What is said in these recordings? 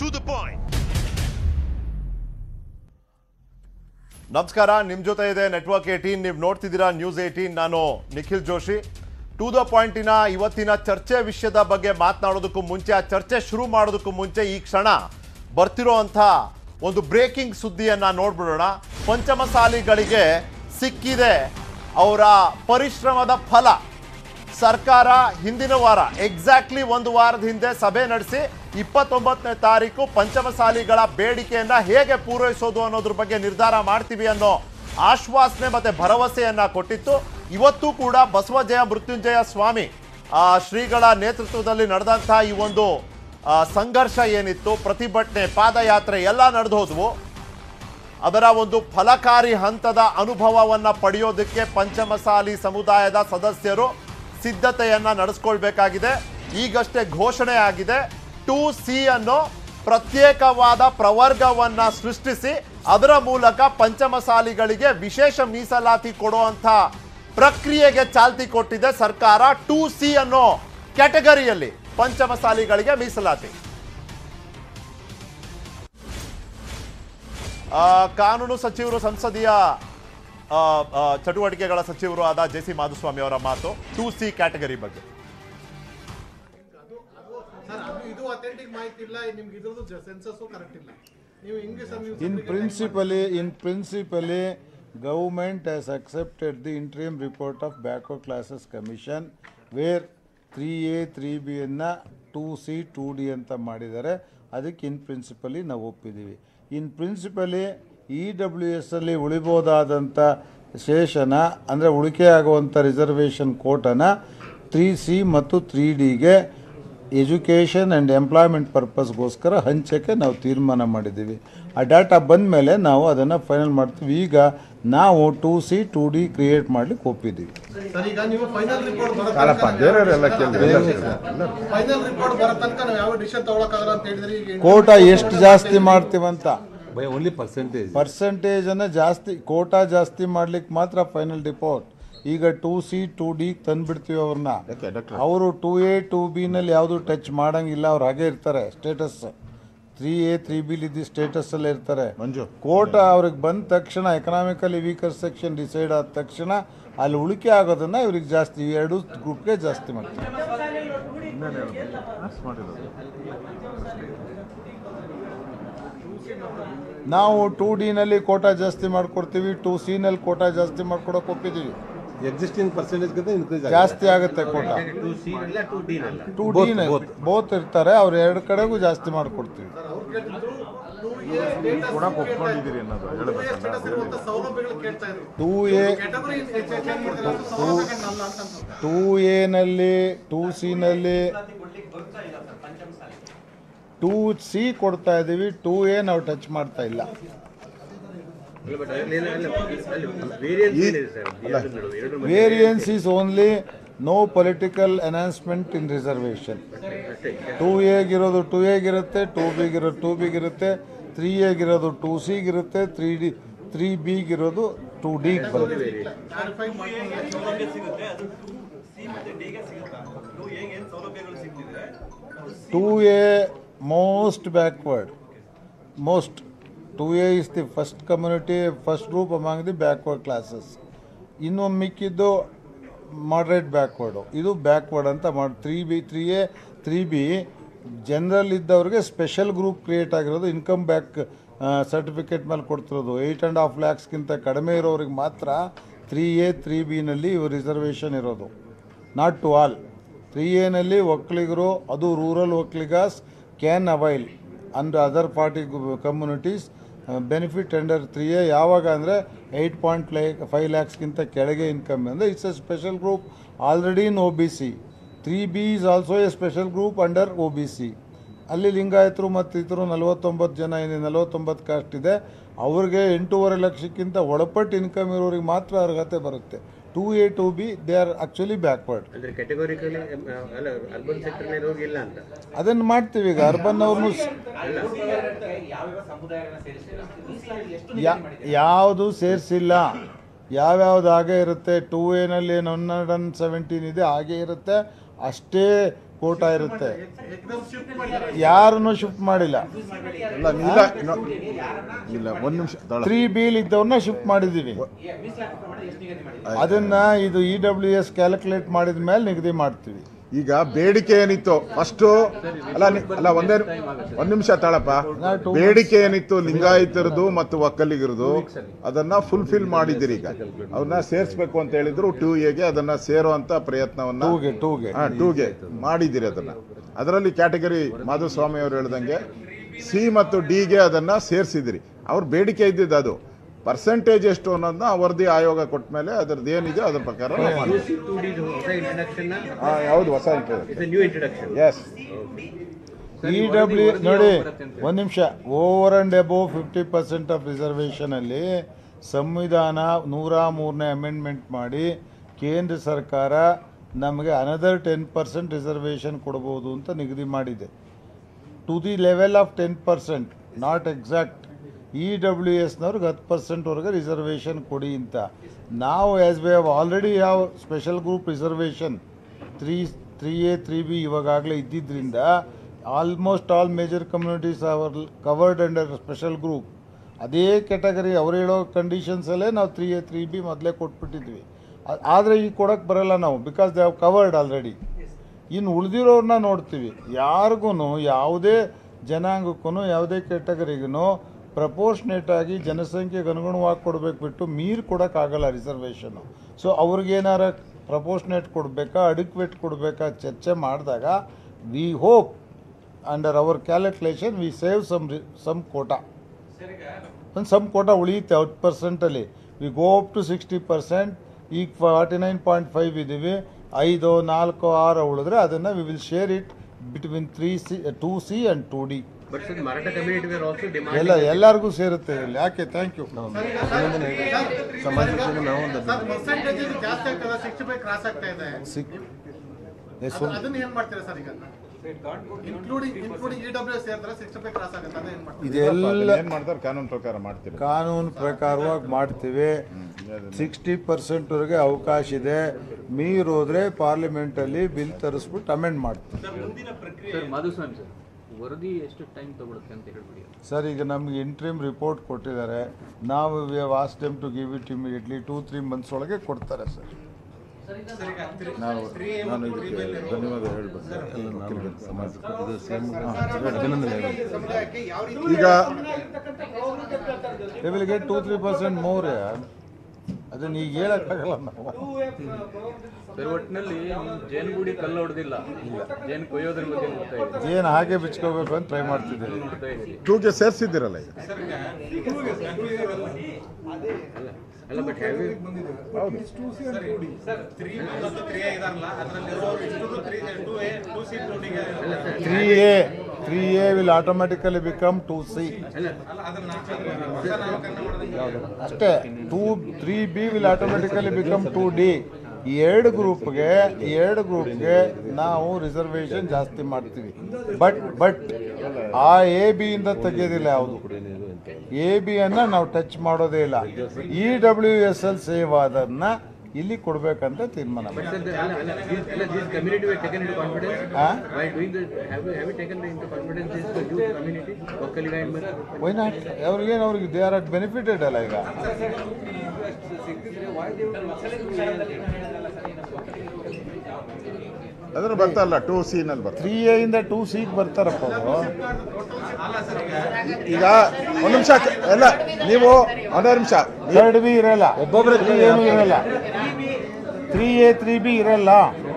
to the point. ನಮಸ್ಕಾರ ನಿಮ್ಮ ಜೊತೆ ಇದೆ ನೆಟ್ವರ್ಕ್ ಏಟೀನ್ ನೀವು ನೋಡ್ತಿದ್ದೀರಾ ನ್ಯೂಸ್ ಏಟೀನ್ ನಾನು ನಿಖಿಲ್ ಜೋಶಿ ಟು ದ ಪಾಯಿಂಟಿನ ಇವತ್ತಿನ ಚರ್ಚೆ ವಿಷಯದ ಬಗ್ಗೆ ಮಾತನಾಡೋದಕ್ಕೂ ಮುಂಚೆ ಆ ಚರ್ಚೆ ಶುರು ಮಾಡೋದಕ್ಕೂ ಮುಂಚೆ ಈ ಕ್ಷಣ ಬರ್ತಿರೋ ಅಂಥ ಒಂದು ಬ್ರೇಕಿಂಗ್ ಸುದ್ದಿಯನ್ನ ನೋಡ್ಬಿಡೋಣ ಪಂಚಮಸಾಲಿಗಳಿಗೆ ಸಿಕ್ಕಿದೆ ಅವರ ಪರಿಶ್ರಮದ ಫಲ ಸರ್ಕಾರ ಹಿಂದಿನ ವಾರ ಎಕ್ಸಾಕ್ಟ್ಲಿ ಒಂದು ವಾರದ ಹಿಂದೆ ಸಭೆ ನಡೆಸಿ ಇಪ್ಪತ್ತೊಂಬತ್ತನೇ ತಾರೀಕು ಪಂಚಮಸಾಲಿಗಳ ಬೇಡಿಕೆಯನ್ನ ಹೇಗೆ ಪೂರೈಸೋದು ಅನ್ನೋದ್ರ ಬಗ್ಗೆ ನಿರ್ಧಾರ ಮಾಡ್ತೀವಿ ಅನ್ನೋ ಆಶ್ವಾಸನೆ ಮತ್ತೆ ಭರವಸೆಯನ್ನ ಕೊಟ್ಟಿತ್ತು ಇವತ್ತು ಕೂಡ ಬಸವಜಯ ಮೃತ್ಯುಂಜಯ ಸ್ವಾಮಿ ಆ ಶ್ರೀಗಳ ನೇತೃತ್ವದಲ್ಲಿ ನಡೆದಂತಹ ಈ ಒಂದು ಆ, ಸಂಘರ್ಷ ಏನಿತ್ತು ಪ್ರತಿಭಟನೆ ಪಾದಯಾತ್ರೆ ಎಲ್ಲ ನಡೆದು ಹೋದ್ವು ಅದರ ಒಂದು ಫಲಕಾರಿ ಹಂತದ ಅನುಭವವನ್ನ ಪಡೆಯೋದಕ್ಕೆ ಪಂಚಮಸಾಲಿ ಸಮುದಾಯದ ಸದಸ್ಯರು ಸಿದ್ಧತೆಯನ್ನ ನಡೆಸ್ಕೊಳ್ಬೇಕಾಗಿದೆ ಈಗಷ್ಟೇ ಘೋಷಣೆ ಆಗಿದೆ ಟು ಸಿ ಅನ್ನೋ ಪ್ರತ್ಯೇಕವಾದ ಪ್ರವರ್ಗವನ್ನ ಸೃಷ್ಟಿಸಿ ಅದರ ಮೂಲಕ ಪಂಚಮಸಾಲಿಗಳಿಗೆ ವಿಶೇಷ ಮೀಸಲಾತಿ ಕೊಡುವಂಥ ಪ್ರಕ್ರಿಯೆಗೆ ಚಾಲ್ತಿ ಕೊಟ್ಟಿದೆ ಸರ್ಕಾರ ಟು ಸಿ ಅನ್ನೋ ಕ್ಯಾಟಗರಿಯಲ್ಲಿ ಪಂಚಮಸಾಲಿಗಳಿಗೆ ಮೀಸಲಾತಿ ಆ, ಕಾನೂನು ಸಚಿವರು ಸಂಸದೀಯ ಆ, ಆ, ಚಟುವಟಿಕೆಗಳ ಸಚಿವರು ಆದ ಜೆ ಸಿ ಮಾಧುಸ್ವಾಮಿ ಅವರ ಮಾತು ಟು ಸಿ ಕ್ಯಾಟಗರಿ ಬಗ್ಗೆ ಸರ್ ಅದು ಇದು ಅಥೆಂಟಿಕ್ ಮಾಹಿತಿ ಇಲ್ಲ ನಿಮ್ಗೆ ಇದ್ರದ್ದು ಸೆನ್ಸಸ್ ಕರೆಕ್ಟ್ ಇಲ್ಲ ನೀವು ಹಿಂಗೆ ಸರ್ ನೀವು In principally, in principally, government has accepted the interim report of backward classes commission where three A three B ಅನ್ನ ಟೂ ಸಿ ಟೂ ಡಿ ಅಂತ ಮಾಡಿದ್ದಾರೆ ಅದಕ್ಕೆ ಇನ್ ಪ್ರಿನ್ಸಿಪಲಿ ನಾವು ಒಪ್ಪಿದ್ದೀವಿ in principally E W S ಅಲ್ಲಿ ಉಳಿಬೋದಾದಂಥ ಶೇಷನ ಅಂದರೆ ಉಳಿಕೆ ಆಗುವಂಥ ರಿಸರ್ವೇಷನ್ ಕೋಟನ ತ್ರೀ ಸಿ ಮತ್ತು ತ್ರೀ ಡಿಗೆ ಎಜುಕೇಷನ್ ಆ್ಯಂಡ್ ಎಂಪ್ಲಾಯ್ಮೆಂಟ್ ಪರ್ಪಸ್ಗೋಸ್ಕರ ಹಂಚಕ್ಕೆ ನಾವು ತೀರ್ಮಾನ ಮಾಡಿದ್ದೀವಿ ಆ ಡಾಟಾ ಬಂದ ಮೇಲೆ ನಾವು ಅದನ್ನು ಫೈನಲ್ ಮಾಡ್ತೀವಿ ಈಗ ನಾವು two C two D create ಮಾಡ್ಲಿಕ್ಕೆ ಒಪ್ಪಿದ್ದೀವಿ ಸರ್ ಈಗ ನೀವು ಫೈನಲ್ ರಿಪೋರ್ಟ್ ಬರೋ ಅಲ್ಲಪ್ಪ ಬೇರೆಯವರೆಲ್ಲ ಕೇಳಿದ್ರು ಫೈನಲ್ ರಿಪೋರ್ಟ್ ಬರೋ ತನಕ ನಾವು ಯಾವ ಡಿಸಿಷನ್ ತಗೊಳಕ್ಕಾಗಲ್ಲ ಅಂತ ಹೇಳಿದ್ರಿ ಈಗ ಕೋಟ ಎಷ್ಟು ಜಾಸ್ತಿ ಮಾಡ್ತೀವಂತ ಬೈ ಓನ್ಲಿ ಪರ್ಸೆಂಟೇಜ್ ಪರ್ಸೆಂಟೇಜನ್ನು ಜಾಸ್ತಿ ಕೋಟಾ ಜಾಸ್ತಿ ಮಾಡ್ಲಿಕ್ಕೆ ಮಾತ್ರ ಫೈನಲ್ ರಿಪೋರ್ಟ್ ಈಗ ಟೂ ಸಿ ಟೂ ಡಿ ತಂದ್ಬಿಡ್ತೀವಿ ಅವ್ರನ್ನ ಯಾಕೆ ಡಾಕ್ಟರ್ ಅವರು ಟೂ ಎ ಟೂ ಬಿನಲ್ಲಿ ಯಾವುದು ಟಚ್ ಮಾಡಂಗಿಲ್ಲ ಅವ್ರು ಹಾಗೆ ಇರ್ತಾರೆ ಸ್ಟೇಟಸ್ ತ್ರೀ ಎ ತ್ರೀ ಬಿಲಿದ್ದು ಸ್ಟೇಟಸ್ಸಲ್ಲೇ ಇರ್ತಾರೆ ಮಂಜು ಕೋಟ ಅವ್ರಿಗೆ ಬಂದ ತಕ್ಷಣ ಎಕನಾಮಿಕಲಿ ವೀಕರ್ ಸೆಕ್ಷನ್ ಡಿಸೈಡ್ ಆದ ತಕ್ಷಣ ಅಲ್ಲಿ ಉಳಿಕೆ ಆಗೋದನ್ನ ಇವ್ರಿಗೆ ಜಾಸ್ತಿ ಈ ಎರಡು ಗ್ರೂಪ್ಗೆ ಜಾಸ್ತಿ ಮಾಡ್ತಾರೆ ನಾವು ಟೂ ಡಿನಲ್ಲಿ ಕೋಟಾ ಜಾಸ್ತಿ ಮಾಡ್ಕೊಡ್ತೀವಿ ಟೂ ಸಿನಲ್ಲಿ ಕೋಟಾ ಜಾಸ್ತಿ ಮಾಡ್ಕೊಡಕ್ಕೆ ಒಪ್ಪಿದ್ದೀವಿ ಎಕ್ಸಿಸ್ಟಿಂಗ್ ಪರ್ಸೆಂಟೇಜ್ಗಿಂತ ಇನ್ಕ್ರೀಸ್ ಜಾಸ್ತಿ ಆಗುತ್ತೆ ಕೋಟಾ ಟೂ ಡಿ ಬೋತ್ ಇರ್ತಾರೆ ಅವ್ರು ಎರಡು ಕಡೆಗೂ ಜಾಸ್ತಿ ಮಾಡ್ಕೊಡ್ತೀವಿ ಅವ್ರು ಕೇಳ್ತಿದ್ರು ಟೂ ಎ ಸ್ಟೇಟಸ್ ಇರುವಂತ ಸೌಲಭ್ಯಗಳು ಕೇಳ್ತಾ ಇದ್ರು ಟೂ ಎ ಕ್ಯಾಟಗರಿ ಚೇಂಜ್ ಮಾಡಿದ್ರೆ ಅದು ಸೌಲಭ್ಯಗಳನ್ನಲ್ಲ ಅಂತ ಅಂದ್ರು. ಟೂ ಎನಲ್ಲಿ ಟೂ ಸಿನಲ್ಲಿ ಟೂ ಸಿ ಕೊಡ್ತಾ ಇದ್ದೀವಿ ಟೂ ಎ ನಾವು ಟಚ್ ಮಾಡ್ತಾ ಇಲ್ಲ variance is only no political announcement in reservation two ಎಗಿರೋದು ಟೂ ಎಗಿರುತ್ತೆ ಟೂ ಬಿಗಿರೋದು ಟೂ ಬಿಗಿರುತ್ತೆ ತ್ರೀ ಎಗಿರೋದು ಟೂ ಸಿಗಿರುತ್ತೆ ತ್ರೀ ಡಿ ತ್ರೀ ಬಿಗಿರೋದು ಟೂ ಡಿಗೆ ಬರುತ್ತೆ Clarify ಮಾಡ್ಕೊಂಡು two A most backward most two A is the first community first group among the backward classes ಇನ್ನು ಮಿಕ್ಕಿದ್ದು ಮಾಡ್ರೇಟ್ ಬ್ಯಾಕ್ವರ್ಡು ಇದು ಬ್ಯಾಕ್ವರ್ಡ್ ಅಂತ ಮಾಡಿ three B three A three B general ಇದ್ದವ್ರಿಗೆ ಸ್ಪೆಷಲ್ ಗ್ರೂಪ್ ಕ್ರಿಯೇಟ್ ಆಗಿರೋದು income back certificate ಮೇಲೆ ಕೊಡ್ತಿರೋದು eight and half ಲ್ಯಾಕ್ಸ್ಗಿಂತ ಕಡಿಮೆ ಇರೋರಿಗೆ ಮಾತ್ರ ತ್ರೀ ಎ ತ್ರೀ ಬಿನಲ್ಲಿ ರಿಸರ್ವೇಷನ್ ಇರೋದು ನಾಟ್ ಟು ಆಲ್ ತ್ರೀ ಎನಲ್ಲಿ ಒಕ್ಕಲಿಗರು ಅದು rural Vokkaligas can avail and other party communities benefit under three A ಯಾವಾಗ ಅಂದರೆ ಏಯ್ಟ್ ಪಾಯಿಂಟ್ ಲೈ ಫೈವ್ ಲ್ಯಾಕ್ಸ್ಗಿಂತ ಕೆಳಗೆ ಇನ್ಕಮ್ ಅಂದರೆ it's a special group already in O B C three B is also a special group under O B C ಅಲ್ಲಿ ಲಿಂಗಾಯತರು ಮತ್ತು ಇತರು ನಲವತ್ತೊಂಬತ್ತು ಜನ ಏನಿದೆ ನಲವತ್ತೊಂಬತ್ತು ಕಾಸ್ಟ್ ಇದೆ ಅವ್ರಿಗೆ ಎಂಟೂವರೆ ಲಕ್ಷಕ್ಕಿಂತ ಒಳಪಟ್ಟು ಇನ್ಕಮ್ ಇರೋರಿಗೆ ಮಾತ್ರ ಅರ್ಹತೆ ಬರುತ್ತೆ two A to B they are actually backward ಅಂದ್ರೆ ಕೆಟಗೋರಿಕಲಿ ಅಲ್ಲ ಅರ್ಬನ್ ಸೆಕ್ಟರ್ ಇರೋಗಿಲ್ಲ ಅಂತ ಅದನ್ನು ಮಾಡ್ತೀವಿ ಈಗ ಅರ್ಬನ್ ಅವ್ರನ್ನು ಯಾವುದು ಸೇರಿಸಿಲ್ಲ ಯಾವ್ಯಾವ್ದು ಹಾಗೆ ಇರುತ್ತೆ ಟೂ ಎನಲ್ಲಿ ಏನು ಒನ್ ಹಂಡ್ರೆಡ್ ಅಂಡ್ ಸೆವೆಂಟೀನ್ ಇದೆ ಹಾಗೆ ಇರುತ್ತೆ ಅಷ್ಟೇ ಕೋಟಾ ಇರುತ್ತೆ ಏಕದಮ್ ಶಿಫ್ಟ್ ಮಾಡಿದ್ದಾರೆ ಯಾರನ್ನು ಶಿಫ್ಟ್ ಮಾಡಿಲ್ಲ ಇಲ್ಲ ಇಲ್ಲ ಇನ್ನು- ಇಲ್ಲ ಒಂದು ನಿಮಿಷ ತಳ ತ್ರೀ ಬಿಲ್ ಇದ್ದವ್ರನ್ನ ಶಿಫ್ಟ್ ಮಾಡಿದ್ದೀವಿ ಅದನ್ನ ಇದು ಇ ಡಬ್ಲ್ಯೂ ಎಸ್ ಕ್ಯಾಲ್ಕುಲೇಟ್ ಮಾಡಿದ ಮೇಲೆ ನಿಗದಿ ಮಾಡ್ತೀವಿ ಈಗ ಬೇಡಿಕೆ ಏನಿತ್ತು ಫಸ್ಟ್ ಅಲ್ಲ ನಿ- ಅಲ್ಲ ಒಂದೇ ಒಂದ್ ನಿಮಿಷ ತಾಳಪ್ಪ ಬೇಡಿಕೆ ಏನಿತ್ತು ಲಿಂಗಾಯತರದು ಮತ್ತು ಒಕ್ಕಲಿಗರದು ಅದನ್ನ ಫುಲ್ಫಿಲ್ ಮಾಡಿದ್ದೀರಿ ಈಗ ಅವನ್ನ ಸೇರಿಸ್ಬೇಕು ಅಂತ ಹೇಳಿದ್ರು ಟೂ ಎಗೆ ಅದನ್ನ ಸೇರುವಂತ ಪ್ರಯತ್ನವನ್ನ ಟೂಗೆ ಟೂಗೆ ಹಾ ಟೂಗೆ ಮಾಡಿದ್ದೀರಿ ಅದನ್ನ ಅದರಲ್ಲಿ ಕ್ಯಾಟಗರಿ ಮಾಧುಸ್ವಾಮಿ ಅವರು ಹೇಳ್ದಂಗೆ ಸಿ ಮತ್ತು ಡಿಗೆ ಅದನ್ನ ಸೇರಿಸಿದಿರಿ ಅವ್ರ ಬೇಡಿಕೆ ಇದ್ದಿದ್ದು ಅದು ಪರ್ಸೆಂಟೇಜ್ ಎಷ್ಟು ಅನ್ನೋದನ್ನ ವರದಿ ಆಯೋಗ ಕೊಟ್ಟ ಮೇಲೆ ಅದ್ರದ್ದು ಏನಿದೆ ಅದ್ರ ಪ್ರಕಾರ ನಾವು ಮಾಡ್ತೀವಿ. ಟೂ ಡಿ ಹೊಸ ಇಂಟ್ರಡಕ್ಷನ್ ಹಾ, ಯಾವ್ದು ಹೊಸ it's new introduction S E W ನೋಡಿ ಒಂದು ನಿಮಿಷ over and above fifty percent of reservation ಅಲ್ಲಿ ಸಂವಿಧಾನ ನೂರ ಮೂರನೇ ಅಮೆಂಡ್ಮೆಂಟ್ ಮಾಡಿ ಕೇಂದ್ರ ಸರ್ಕಾರ ನಮಗೆ ಅನದರ್ ಟೆನ್ ಪರ್ಸೆಂಟ್ ರಿಸರ್ವೇಷನ್ ಕೊಡ್ಬೋದು ಅಂತ ನಿಗದಿ ಮಾಡಿದೆ to the level of ten percent not exact E W ಎಸ್ನವ್ರಿಗೆ ಹತ್ತು ಪರ್ಸೆಂಟ್ವರೆಗೆ ರಿಸರ್ವೇಷನ್ ಕೊಡಿ ಅಂತ ನಾವು ಆ್ಯಸ್ ವಿ ಹ್ಯಾವ್ ಆಲ್ರೆಡಿ ಯಾವ special group reservation three three A three B ಇವಾಗಲೇ ಇದ್ದಿದ್ದರಿಂದ almost all major communities are covered under special group ಅದೇ ಕ್ಯಾಟಗರಿ ಅವ್ರು ಹೇಳೋ ಕಂಡೀಷನ್ಸಲ್ಲೇ ನಾವು ತ್ರೀ ಎ ತ್ರೀ ಬಿ ಮೊದಲೇ ಕೊಟ್ಬಿಟ್ಟಿದ್ವಿ ಆದರೆ ಈಗ ಕೊಡೋಕ್ಕೆ ಬರಲ್ಲ ನಾವು because they have covered already ಇನ್ನು ಉಳಿದಿರೋರನ್ನ ನೋಡ್ತೀವಿ ಯಾರಿಗೂ ಯಾವುದೇ ಜನಾಂಗಕ್ಕೂ ಯಾವುದೇ ಕ್ಯಾಟಗರಿಗೂ ಪ್ರಪೋರ್ಷನೇಟ್ ಆಗಿ ಜನಸಂಖ್ಯೆಗೆ ಅನುಗುಣವಾಗಿ ಕೊಡಬೇಕು ಬಿಟ್ಟು ಮೀರ್ ಕೊಡೋಕ್ಕಾಗಲ್ಲ ರಿಸರ್ವೇಷನ್ನು ಸೊ ಅವ್ರಿಗೇನಾರ ಪ್ರಪೋರ್ಷನೇಟ್ ಕೊಡಬೇಕಾ ಅಡಿಕ್ವೇಟ್ ಕೊಡಬೇಕಾ ಚರ್ಚೆ ಮಾಡಿದಾಗ we hope under our calculation we save some some quota ಒಂದು ಸಮ್ ಕೋಟ ಉಳಿಯುತ್ತೆ ಹತ್ತು ಪರ್ಸೆಂಟಲ್ಲಿ we go up to sixty percent ಈಗ ಫಾರ್ಟಿ ನೈನ್ ಪಾಯಿಂಟ್ ಫೈವ್ ಇದ್ದೀವಿ ಐದು ನಾಲ್ಕು ಆರು ಉಳಿದ್ರೆ ಅದನ್ನು we will share it between three C two C and two D but sir Maratha community were also demand ಎಲ್ಲ ಎಲ್ಲರಿಗೂ ಸೇರುತ್ತೆ ಇಲ್ಲಿ ಯಾಕೆ ಥ್ಯಾಂಕ್ ಯು ಸರ್ ಪರ್ಸೆಂಟೇಜ್ ಜಾಸ್ತಿ ಆಗ್ತದೆ ಸಿಕ್ಸ್ಟಿ ಫೈವ್ ಕ್ರಾಸ್ ಆಗ್ತಾ ಇದೆ ಸಿಕ್ ಅದು- ಅದನ್ನ ಏನ್ ಮಾಡ್ತೀರಾ ಸರ್ ಈಗ including including E W S ಸೇರಿದ್ರೆ ಸಿಕ್ಸ್ಟಿ ಫೈವ್ ಕ್ರಾಸ್ ಆಗುತ್ತೆ ಅದೇ ಏನ್ ಮಾಡ್ತೀರಾ ಇದೆಲ್ಲ ಏನ್ ಮಾಡ್ತಾರೆ ಕಾನೂನು ಪ್ರಕಾರ ಮಾಡ್ತೀರಿ ಕಾನೂನು ಪ್ರಕಾರವಾಗಿ ಮಾಡ್ತೀವಿ ಸಿಕ್ಸ್ಟಿ ಪರ್ಸೆಂಟ್ವರೆಗೆ ಅವಕಾಶ ಇದೆ ಮೀರೋದ್ರೆ ಪಾರ್ಲಿಮೆಂಟಲ್ಲಿ ಬಿಲ್ ತರಿಸ್ಬಿಟ್ಟು ಅಮೆಂಡ್ ಮಾಡ್ತೀವಿ ಸರ್ ಮಾಧುಸ್ವಾಮಿ ಸರ್ ವರದಿ ಎಷ್ಟು ಟೈಮ್ ತಗೊಳುತ್ತೆ ಅಂತ ಹೇಳ್ಬಿಡಿ ಸರ್ ಈಗ ನಮ್ಗೆ ಇಂಟ್ರೀಮ್ ರಿಪೋರ್ಟ್ ಕೊಟ್ಟಿದ್ದಾರೆ ನಾವು we have as time to give it immediately two three months ಒಳಗೆ ಕೊಡ್ತಾರೆ ಸರ್ ನಾವು ನಾನು ಇದಕ್ಕೆ ಧನ್ಯವಾದ ಹೇಳ್ಬೇಕು ಎಲ್ಲ ನಾನು ಸಮಾಜಕ್ಕೆ ಇದು ಸೇಮ್ ಅಭಿನಂದನೆ ಹೇಳ್ಬೇಕು. ಸಮುದಾಯಕ್ಕೆ ಯಾವ ರೀತಿ ಈಗ they will get two three percent more ಅದನ್ನ ಈಗ ಹೇಳಕ್ಕಾಗಲ್ಲ ನಾವು ಸರ್ ಒಟ್ಟಿನಲ್ಲಿ ಜೇನ್ ಗುಡಿ ಕಲ್ಲು ಹೊಡೆದಿಲ್ಲ ಜೇನ್ ಕೊಯ್ಯೋದ್ರ ಬಗ್ಗೆ ನೋಡ್ತಾ ಇದ್ದೀವಿ ಏನು ಹಾಗೆ ಬಿಚ್ಕೋಬೇಕು ಅಂತ ಟ್ರೈ ಮಾಡ್ತಿದ್ದೀವಿ ನೋಡ್ತಾ ಇದ್ದೀವಿ ಟೂಗೆ ಸೇರಿಸಿದ್ದೀರಲ್ಲ ಈಗ ಅಲ್ಲ ಬಟ್ ಹ್ಯಾವ್ ಹೌದು three A three A will automatically become to C ಅಷ್ಟೇ two three B will automatically become to D ಈ ಎರಡು ಗ್ರೂಪ್ಗೆ ಈ ಎರಡು ಗ್ರೂಪ್ಗೆ ನಾವು ರಿಸರ್ವೇಷನ್ ಜಾಸ್ತಿ ಮಾಡ್ತೀವಿ ಬಟ್ ಬಟ್ ಆ ಎ ಬಿ ಇಂದ ತೆಗೆಯೋದಿಲ್ಲ ಯಾವುದು ಎ ಬಿ ಅನ್ನ ನಾವು ಟಚ್ ಮಾಡೋದೇ ಇಲ್ಲ ಇ ಡಬ್ಲ್ಯೂ ಎಸ್ ಎಲ್ ಸೇವ್ ಆದನ್ನ ಇಲ್ಲಿ ಕೊಡ್ಬೇಕಂತ ತೀರ್ಮಾನ ಮಾಡಿ Sir, the- ಅಲ್ಲ, ಅಲ್ಲ, these- ಅಲ್ಲ, these community were taken into confidence. Huh? By doing this, have you, have you taken into confidence this the youth community, Vokkaliga and ಮತ್ತೆ? ವೈ ನಾಟ್ ಅವ್ರಿಗೇನು ಅವ್ರಿಗೆ ದೇ ಆರ್ ಅಟ್ ಬೆನಿಫಿಟೆಡ್ ಅಲ್ಲ ಈಗ ಅದ್ರ ಬರ್ತಲ್ಲ ಟೂ ಸಿ ನಲ್ಲಿ ಬರ್ತದೆ ತ್ರೀ ಎ ಇಂದ ಟೂ ಸಿಗೆ ಬರ್ತಾರಪ್ಪ ಅವರು ಈಗ ಒಂದ್ ನಿಮಿಷ ಎಲ್ಲ ನೀವು ಒಂದೇ ನಿಮಿಷ ಥರ್ಡ್ ಬಿ ಇರಲ್ಲ ಒಬ್ಬೊಬ್ಬರ ಏನು ಇರಲ್ಲ ತ್ರೀ ಎ ತ್ರೀ ಬಿ ಇರಲ್ಲ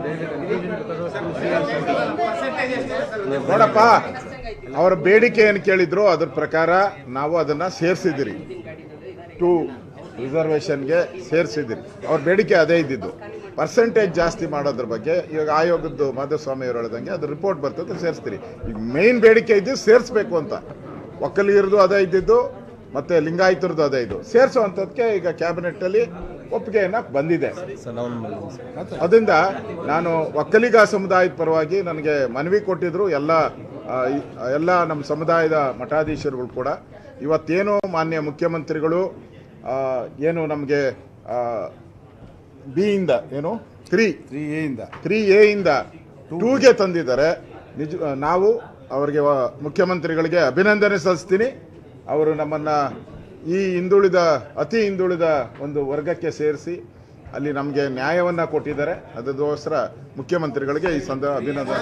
ನೋಡಪ್ಪ ಅವರ ಬೇಡಿಕೆ ಏನು ಕೇಳಿದ್ರು ಅದ್ರ ಪ್ರಕಾರ ನಾವು ಅದನ್ನ ಸೇರಿಸಿದಿರಿ ಟು ರಿಸರ್ವೇಷನ್ಗೆ ಸೇರಿಸಿದಿರಿ ಅವ್ರ ಬೇಡಿಕೆ ಅದೇ ಇದ್ದಿದ್ದು ಪರ್ಸೆಂಟೇಜ್ ಜಾಸ್ತಿ ಮಾಡೋದ್ರ ಬಗ್ಗೆ ಇವಾಗ ಆಯೋಗದ್ದು ಮಾಧುಸ್ವಾಮಿ ಅವರು ಹೇಳ್ದಂಗೆ ಅದ್ರ ರಿಪೋರ್ಟ್ ಬರ್ತದೆ ಸೇರಿಸ್ತೀರಿ ಈಗ ಮೇನ್ ಬೇಡಿಕೆ ಇದ್ದು ಸೇರಿಸ್ಬೇಕು ಅಂತ ಒಕ್ಕಲಿಗರದು ಅದೇ ಇದ್ದಿದ್ದು ಮತ್ತೆ ಲಿಂಗಾಯತರದ್ದು ಅದೇ ಇದು ಸೇರಿಸುವಂಥದ್ದಕ್ಕೆ ಈಗ ಕ್ಯಾಬಿನೆಟ್ ಅಲ್ಲಿ ಒಪ್ಪಿಗೆಯನ್ನ ಬಂದಿದೆ ಅದರಿಂದ ನಾನು ಒಕ್ಕಲಿಗ ಸಮುದಾಯದ ಪರವಾಗಿ ನನಗೆ ಮನವಿ ಕೊಟ್ಟಿದ್ರು ಎಲ್ಲ ಆ, ಈ- ಎಲ್ಲ ನಮ್ಮ ಸಮುದಾಯದ ಮಠಾಧೀಶರುಗಳು ಕೂಡ ಇವತ್ತೇನು ಮಾನ್ಯ ಮುಖ್ಯಮಂತ್ರಿಗಳು ಆ, ಏನು ನಮಗೆ ಬಿ ಇಂದ ಏನು ತ್ರೀ ತ್ರೀ ಎಯಿಂದ ತ್ರೀ ಎ ಇಂದ ಟೂಗೆ ತಂದಿದ್ದಾರೆ ನಿಜ ನಾವು ಅವರಿಗೆ ವ- ಮುಖ್ಯಮಂತ್ರಿಗಳಿಗೆ ಅಭಿನಂದನೆ ಸಲ್ಲಿಸ್ತೀನಿ ಅವರು ನಮ್ಮನ್ನ ಈ ಹಿಂದುಳಿದ ಅತಿ ಹಿಂದುಳಿದ ಒಂದು ವರ್ಗಕ್ಕೆ ಸೇರಿಸಿ ಅಲ್ಲಿ ನಮಗೆ ನ್ಯಾಯವನ್ನ ಕೊಟ್ಟಿದ್ದಾರೆ ಅದಕ್ಕೋಸ್ಕರ ಮುಖ್ಯಮಂತ್ರಿಗಳಿಗೆ ಈ ಸಂದರ್ಭ ಅಭಿನಂದನೆ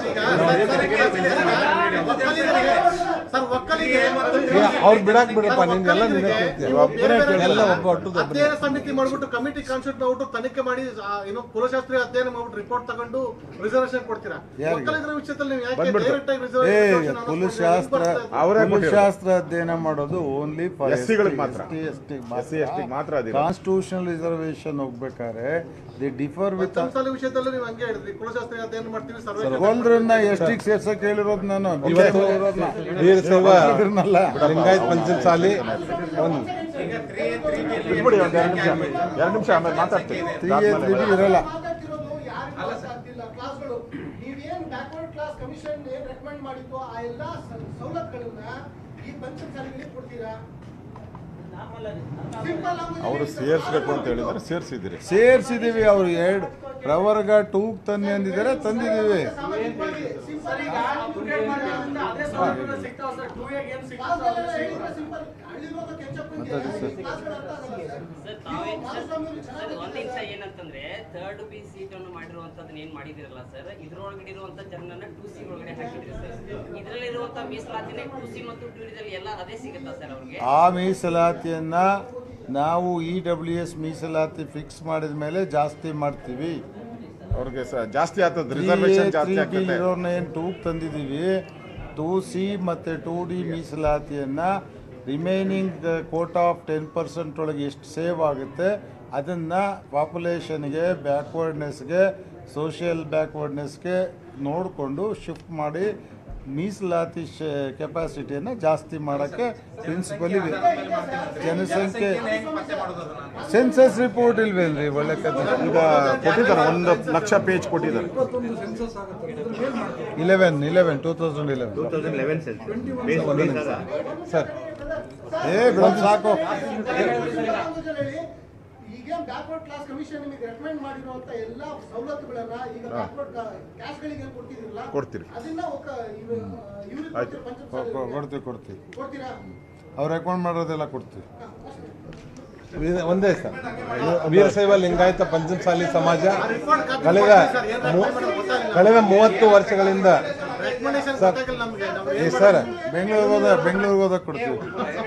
ಸರ್ ಒಕ್ಕಲಿಗೆ ಅವ್ರು ಬಿಡಾಕ್ ಬಿಡಪ್ಪ ನಿನ್ಗೆಲ್ಲ ನಿನ್ನೆ ಕೊಡ್ತೀಯ. ಬೇರೆ ಬೇರೆ ಎಲ್ಲ ಒಬ್ಬ ಒಟ್ಟುದು ಒಬ್ಬನೇ. ಅಧ್ಯಯನ ಸಮಿತಿ ಮಾಡ್ಬಿಟ್ಟು ಕಮಿಟಿ ಕಾನ್ಸೆಪ್ಟ್ ಮಾಡ್ಬಿಟ್ಟು ತನಿಖೆ ಮಾಡಿ ಆ, ಏನೋ ಕುಲಶಾಸ್ತ್ರೀಯ ಅಧ್ಯಯನ ಮಾಡ್ಬಿಟ್ಟು ರಿಪೋರ್ಟ್ ತಗೊಂಡು ರಿಸರ್ವೇಶನ್ ಕೊಡ್ತೀರಾ ಯಾರಿಗೆ? ಒಕ್ಕಲಿಗರ ವಿಷಯದಲ್ಲಿ ನೀವು ಯಾಕೆ ಬಂದ್ಬಿಡ್ತು. ಡೈರೆಕ್ಟ್ ಆಗಿ ಏ ರಿಸರ್ವೇಶನ್ ಕುಲಶಾಸ್ತ್ರ ಅವರೇ ಕೊಟ್ಟಿರೋದು. ಕುಲಶಾಸ್ತ್ರ ಅಧ್ಯಯನ ಮಾಡೋದು ಓನ್ಲಿ ಫಾರ್ SC ಗಳಿಗೆ ಮಾತ್ರ. ಎಸ್ ಟಿ SC, ST ಗೆ ಮಾತ್ರ ಅದಿರೋದು. ಕಾನ್ಸ್ಟಿಟ್ಯೂಷನಲ್ ರಿಸರ್ವೇಶನ್ ಹೋಗ್ಬೇಕಾದ್ರೆ ದಿ ಡಿಫರ್ ವಿತ್ ಪಂಚಮಸಾಲಿ ವಿಷಯದಲ್ಲಿ ನೀವು ಹಂಗೆ ಹೇಳಿದ್ರಿ ಕುಲಶಾಸ್ತ್ರೀಯ ಅಧ್ಯಯನ ಮಾಡ್ತೀವಿ ಸರ್ವೆ ಹೋಲ್ದ್ರನ್ನ ಎಷ್ಟಿಗೆ ಸೇರ್ಸಕ್ ಹೇಳಿರೋದು ನಾನು ಇವತ್ತು ವೀರಶೈವ ಇದ್ರನ್ನಲ್ಲ. ಲಿಂಗಾಯತ್ ಪಂಚಮಸಾಲಿ ಒಂದು ಬಿಟ್ಬಿಡಿ ಒಂದು ಎರಡು ನಿಮಿಷ ಎರಡು ನಿಮಿಷ ಆಮೇಲೆ ಮಾತಾಡ್ತೀನಿ ತ್ರೀ ಎ ತ್ರೀ ಬಿ ಇರಲ್ಲ ಮಾತಾಡ್ತಿರೋದು ಯಾರಿಗೂ ಸಾಧ್ಯಿಲ್ಲ ಕ್ಲಾಸ್ಗಳು ನೀವೇನ್ ಬ್ಯಾಕ್ವರ್ಡ್ ಕ್ಲಾಸ್ ಕಮಿಷನ್ ಏನ್ ರೆಕಮೆಂಡ್ ಮಾಡಿತ್ತು ಆ ಎಲ್ಲಾ ಸ- ಸವಲತ್ತುಗಳನ್ನ ಈ ಪಂಚಮಸಾಲಿಗಳಿಗೆ ಕೊಡ್ತೀರಾ ಸಿಂಪಲ್ ಅವರು ಸೇರಿಸ್ಬೇಕು ಅಂತ ಹೇಳಿದ್ದಾರೆ ಸೇರಿಸಿದ್ದೀರಿ ಸೇರ್ಸಿದೀವಿ ಅವ್ರು ಎರಡು ಪ್ರವರ್ಗ ಟೂಗ್ ತನ್ನಿ ಅಂದಿದ್ದಾರೆ ತಂದಿದೀವಿ ಸರ್ ತಾವೇ ಸರ್ ಒಂದ್ ನಿಮಿಷ ಏನಂತಂದ್ರೆ ಥರ್ಡ್ ಬಿ ಸೀಟ್ ಅನ್ನು ಮಾಡಿರುವಂತದನ್ನ ಏನ್ ಮಾಡಿದಿರಲ್ಲ ಸರ್ ಇದ್ರೊಳಗಡೆ ಇರುವಂತ ಜನರನ್ನ ಟೂ ಸಿ ಒಳಗಡೆ ಹಾಕಿದ್ರಿ ಸರ್ ಇದ್ರಲ್ಲಿರುವಂತ ಮೀಸಲಾತಿನೇ ಟೂ ಸಿ ಮತ್ತು ಟೂ ಡಿದಲ್ಲಿ ಎಲ್ಲ ಅದೇ ಸಿಗುತ್ತಾ ಸರ್ ಅವ್ರಿಗೆ ಆ ಮೀಸಲಾತಿಯನ್ನ ನಾವು ಇ ಡಬ್ಲ್ಯೂ ಎಸ್ ಮೀಸಲಾತಿ ಫಿಕ್ಸ್ ಮಾಡಿದ ಮೇಲೆ ಜಾಸ್ತಿ ಮಾಡ್ತೀವಿ ಅವ್ರಿಗೆ ಸ- ಜಾಸ್ತಿ ಆಗ್ತದೆ ರಿಸರ್ವೇಶನ್ ಜಾಸ್ತಿ ಆಗ್ತದೆ ಇರೋರ್ನ ಏನು ಟೂಗ್ ತಂದಿದ್ದೀವಿ ಟೂ ಸಿ ಮತ್ತು ಟೂ ಡಿ ಮೀಸಲಾತಿಯನ್ನು remaining quota of ten percent ಒಳಗೆ ಎಷ್ಟು ಸೇವ್ ಆಗುತ್ತೆ ಅದನ್ನು ಪಾಪ್ಯುಲೇಷನ್ಗೆ ಬ್ಯಾಕ್ವರ್ಡ್ನೆಸ್ಗೆ ಸೋಷಿಯಲ್ ಬ್ಯಾಕ್ವರ್ಡ್ನೆಸ್ಗೆ ನೋಡಿಕೊಂಡು ಶಿಫ್ಟ್ ಮಾಡಿ ಮೀಸಲಾತಿ ಕೆಪಾಸಿಟಿಯನ್ನು ಜಾಸ್ತಿ ಮಾಡೋಕ್ಕೆ ಪ್ರಿನ್ಸಿಪಲ್ ಇದೆ ಜನಸಂಖ್ಯೆ ಸೆನ್ಸಸ್ ರಿಪೋರ್ಟ್ ಇಲ್ವೇನ್ರಿ ಒಳ್ಳೆ ಕಥೆ ಈಗ ಕೊಟ್ಟಿದ್ದಾರೆ ಒಂದು ಲಕ್ಷ ಪೇಜ್ ಕೊಟ್ಟಿದ್ದಾರೆ eleven eleven two thousand eleven sir ಏ ಬಿಡೋದು ಸಾಕು ಈಗೇನ್ ಬ್ಯಾಕ್ವರ್ಡ್ ಕ್ಲಾಸ್ ಕಮಿಷನ್ ನಿಮಗೆ ರೆಕಮೆಂಡ್ ಮಾಡಿರುವಂತ ಎಲ್ಲಾ ಸವಲತ್ತುಗಳನ್ನ ಈಗ ಬ್ಯಾಕ್ವರ್ಡ್ ಕ್ಯಾಸ್ಗಳಿಗೆ ಏನ್ ಕೊಡ್ತಿದಿರಲ್ಲ ಕೊಡ್ತೀರಿ ಅದನ್ನ ಒಕ್ಕ ಇವ್- ಇವ್ರಿಗೆ ಆಯ್ತು. ಪಂಚಮಸಾಲಿ ಕೊ- ಕೊಡ್ತೀವಿ ಕೊಡ್ತೀವಿ ಕೊಡ್ತೀರಾ ಅವ್ರು ರೆಕಮೆಂಡ್ ಮಾಡೋದೆಲ್ಲ ಕೊಡ್ತೀವಿ ವೀರ- ಒಂದೇ ಸರ್ ವೀರಶೈವ ಲಿಂಗಾಯತ ಪಂಚಮಸಾಲಿ ಸಮಾಜ ಕಳೆದ ಮೂ- ಕಳೆದ ಮೂವತ್ತು ವರ್ಷಗಳಿಂದ ರೆಕಮೆಂಡೇಶನ್ ಗೊತ್ತಾಗಿಲ್ಲ ನಮ್ಗೆ ನಾವು ಏ ಸರ್ ಬೆಂಗಳೂರಿಗೆ ಹೋದ ಬೆಂಗಳೂರಿಗೆ ಹೋದಾಗ ಕೊಡ್ತೀವಿ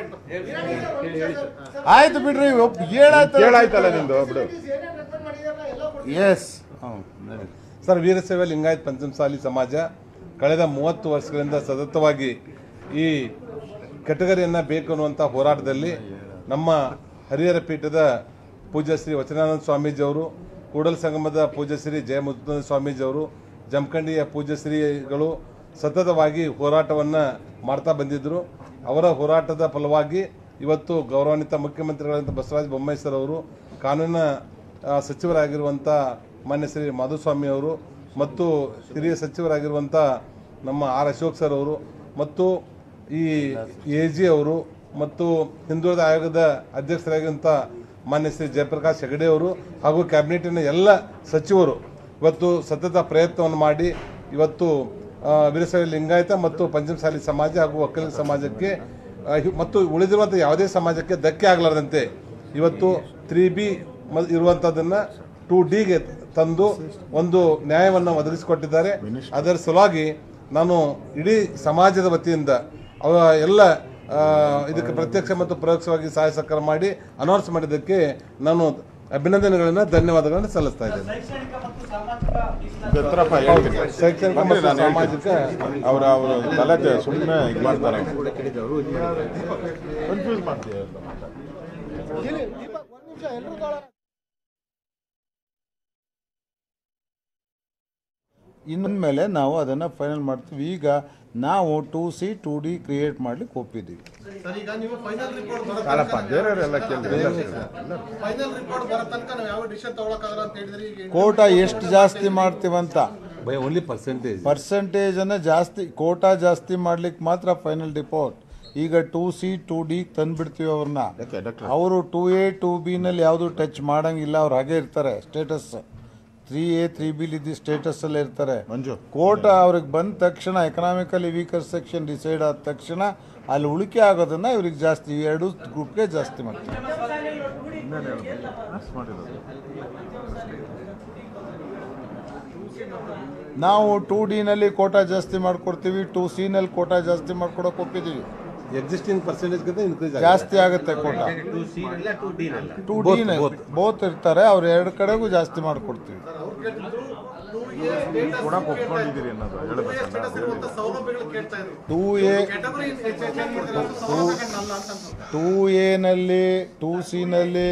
ಆಯ್ತು ಬಿಡ್ರಿ ಒಪ್- ಹೇಳಾಯ್ತು ಕೇಳಾಯ್ತಲ್ಲ ನಿಂದು ಬಿಡು ಏನೇನ್ ರೆಕಮೆಂಡ್ ಮಾಡಿದಾರಲ್ಲ ಎಲ್ಲ ಕೊಡ್ತೀರಾ ಎಸ್ ಹ್ಞೂ ನಡಿ. ಸರ್ ವೀರಶೈವ ಲಿಂಗಾಯತ್ ಪಂಚಮಸಾಲಿ ಸಮಾಜ ಕಳೆದ ಮೂವತ್ತು ವರ್ಷಗಳಿಂದ ಸತತವಾಗಿ ಈ ಕೆಟಗರಿಯನ್ನು ಬೇಕು ಅನ್ನುವಂಥ ಹೋರಾಟದಲ್ಲಿ ನಮ್ಮ ಹರಿಹರ ಪೀಠದ ಪೂಜ್ಯ ಶ್ರೀ ವಚನಾನಂದ ಸ್ವಾಮೀಜಿಯವರು ಕೂಡಲ ಸಂಗಮದ ಪೂಜ್ಯ ಶ್ರೀ ಜಯಮುದ್ದಾನಂದ ಸ್ವಾಮೀಜಿಯವರು ಜಮಖಂಡಿಯ ಪೂಜ್ಯ ಶ್ರೀಗಳು ಸತತವಾಗಿ ಹೋರಾಟವನ್ನು ಮಾಡ್ತಾ ಬಂದಿದ್ದರು ಅವರ ಹೋರಾಟದ ಫಲವಾಗಿ ಇವತ್ತು ಗೌರವಾನ್ವಿತ ಮುಖ್ಯಮಂತ್ರಿಗಳಂತ ಬಸವರಾಜ ಬೊಮ್ಮಾಯಿ ಸರ್ ಅವರು ಕಾನೂನಿನ ಆ, ಸಚಿವರಾಗಿರುವಂಥ ಮಾನ್ಯ ಶ್ರೀ ಮಾಧುಸ್ವಾಮಿ ಅವರು ಮತ್ತು ಹಿರಿಯ ಸಚಿವರಾಗಿರುವಂಥ ನಮ್ಮ ಆರ್ ಅಶೋಕ್ ಸರ್ ಅವರು ಮತ್ತು ಈ ಎ ಜಿ ಅವರು ಮತ್ತು ಹಿಂದುಳಿದ ಆಯೋಗದ ಅಧ್ಯಕ್ಷರಾಗಿರುವಂಥ ಮಾನ್ಯ ಶ್ರೀ ಜಯಪ್ರಕಾಶ್ ಹೆಗಡೆ ಅವರು ಹಾಗೂ ಕ್ಯಾಬಿನೆಟಿನ ಎಲ್ಲ ಸಚಿವರು ಇವತ್ತು ಸತತ ಪ್ರಯತ್ನವನ್ನು ಮಾಡಿ ಇವತ್ತು ಆ, ವೀರಶೈವ ಲಿಂಗಾಯತ ಮತ್ತು ಪಂಚಮಸಾಲಿ ಸಮಾಜ ಹಾಗೂ ಒಕ್ಕಲಿಗ ಸಮಾಜಕ್ಕೆ ಆ, ಹಿ- ಮತ್ತು ಉಳಿದಿರುವಂಥ ಯಾವುದೇ ಸಮಾಜಕ್ಕೆ ಧಕ್ಕೆ ಆಗಲಾರದಂತೆ ಇವತ್ತು ತ್ರೀ ಬಿ ಇರುವಂಥದ್ದನ್ನು ಟು ಡಿಗೆ ತಂದು ಒಂದು ನ್ಯಾಯವನ್ನು ಒದಗಿಸಿಕೊಟ್ಟಿದ್ದಾರೆ ಅದರ ಸಲುವಾಗಿ ನಾನು ಇಡೀ ಸಮಾಜದ ವತಿಯಿಂದ ಅವ ಎಲ್ಲ ಆ, ಇದಕ್ಕೆ ಪ್ರತ್ಯಕ್ಷ ಮತ್ತು ಪರೋಕ್ಷವಾಗಿ ಸಹಾಯ ಸಹಕಾರ ಮಾಡಿ ಅನೌನ್ಸ್ ಮಾಡಿದ್ದಕ್ಕೆ ನಾನು ಅಭಿನಂದನೆಗಳನ್ನು ಧನ್ಯವಾದಗಳನ್ನು ಸಲ್ಲಿಸ್ತಾ ಇದ್ದೇನೆ ಬೆತ್ರಪ್ಪ ಹೇಳ್ತೀನಿ. ಶೈಕ್ಷಣಿಕ ಬನ್ನಿ ಮತ್ತು ನಾನು ಸಾಮಾಜಿಕ ಹೇಳ್ತೀನಿ. ಅವ್ರ ಅವ್ರ ತಲೆಗೆ ಸುಮ್ಮನೆ ಇದು ಮಾಡ್ತಾರೆ ಕನ್ಫ್ಯೂಸ್ ಮಾಡ್ತೀಯ ದೀಪಕ್ ಒಂದ್ ನಿಮಿಷ ಎಲ್ರು ತಾಳ ಇನ್ಮೇಲೆ ನಾವು ಅದನ್ನು ಫೈನಲ್ ಮಾಡ್ತೀವಿ ಈಗ ನಾವು two C two D create ಮಾಡ್ಲಿಕ್ಕೆ ಒಪ್ಪಿದ್ದೀವಿ ಸರ್ ಈಗ ನೀವು ಫೈನಲ್ ರಿಪೋರ್ಟ್ ಬರೋ ಕಾಲಪ್ಪ ಬೇರೆಯವರೆಲ್ಲ ಕೇಳಿದ್ರೆ ಫೈನಲ್ ರಿಪೋರ್ಟ್ ಬರೋ ತನಕ ನಾವು ಯಾವ ಡಿಸಿಷನ್ ತಗೊಳಕ್ಕಾಗಲ್ಲ ಅಂತ ಹೇಳಿದ್ರಿ ಈಗ ಕೋಟಾ ಎಷ್ಟು ಜಾಸ್ತಿ ಮಾಡ್ತೀವಂತ ಬೈ ಓನ್ಲಿ ಪರ್ಸೆಂಟೇಜ್ ಪರ್ಸೆಂಟೇಜನ್ನು ಜಾಸ್ತಿ ಕೋಟಾ ಜಾಸ್ತಿ ಮಾಡ್ಲಿಕ್ಕೆ ಮಾತ್ರ ಫೈನಲ್ ರಿಪೋರ್ಟ್ ಈಗ ಟೂ ಸಿ ಟೂ ಡಿ ತಂದ್ಬಿಡ್ತೀವಿ ಅವ್ರನ್ನ ಯಾಕೆ ಡಾಕ್ಟರ್ ಅವರು ಟೂ ಎ ಟೂ ಬಿನಲ್ಲಿ ಯಾವುದು ಟಚ್ ಮಾಡಂಗಿಲ್ಲ ಅವ್ರು ಹಾಗೆ ಇರ್ತಾರೆ ಸ್ಟೇಟಸ್ ತ್ರೀ ಎ ತ್ರೀ ಬಿಲಿದ್ದು ಸ್ಟೇಟಸ್ಸಲ್ಲೇ ಇರ್ತಾರೆ ಮಂಜು ಕೋರ್ಟ್ ಅವ್ರಿಗೆ ಬಂದ ತಕ್ಷಣ ಎಕನಾಮಿಕಲಿ ವೀಕರ್ ಸೆಕ್ಷನ್ ಡಿಸೈಡ್ ಆದ ತಕ್ಷಣ ಅಲ್ಲಿ ಉಳಿಕೆ ಆಗೋದನ್ನ ಇವ್ರಿಗೆ ಜಾಸ್ತಿ ಈ ಎರಡು ಗ್ರೂಪ್ಗೆ ಜಾಸ್ತಿ ಮಾಡ್ತಾರೆ ನಾವು ಟೂ ಡಿನಲ್ಲಿ ಕೋಟಾ ಜಾಸ್ತಿ ಮಾಡ್ಕೊಡ್ತೀವಿ ಟೂ ಸಿನಲ್ಲಿ ಕೋಟಾ ಜಾಸ್ತಿ ಮಾಡ್ಕೊಡಕ್ಕೆ ಒಪ್ಪಿದ್ದೀವಿ ಎಕ್ಸಿಸ್ಟಿಂಗ್ ಪರ್ಸೆಂಟೇಜ್ಗಿಂತ ಇನ್ಕ್ರೀಸ್ ಜಾಸ್ತಿ ಆಗುತ್ತೆ ಕೋಟಾ ಟು ಸಿ ಅಲ್ಲ ಟು ಡಿ ಅಲ್ಲ ಟೂ ಡಿ ಬೋತ್ ಇರ್ತಾರೆ ಅವ್ರ ಎರಡು ಕಡೆಗೂ ಜಾಸ್ತಿ ಮಾಡ್ಕೊಡ್ತೀವಿ ಕೂಡ ಒಪ್ಕೊಂಡಿದ್ದೀರಿ ಅನ್ನೋದು ಹೇಳ್ಬೇಕಲ್ಲ ಸ್ಟೇಟಸ್ ಇರುವಂತ ಸೌಲಭ್ಯಗಳು ಕೇಳ್ತಾ ಇದ್ರು ಟೂ ಎ ಕ್ಯಾಟಗರಿ ಚೇಂಜ್ ಮಾಡಿದ್ರೆ ಅದು ಸೌಲಭ್ಯಗಳನ್ನಲ್ಲ ಅಂತ ಅನ್ಸುತ್ತೆ ಟೂ ಎನಲ್ಲಿ ಟೂ ಸಿನಲ್ಲಿ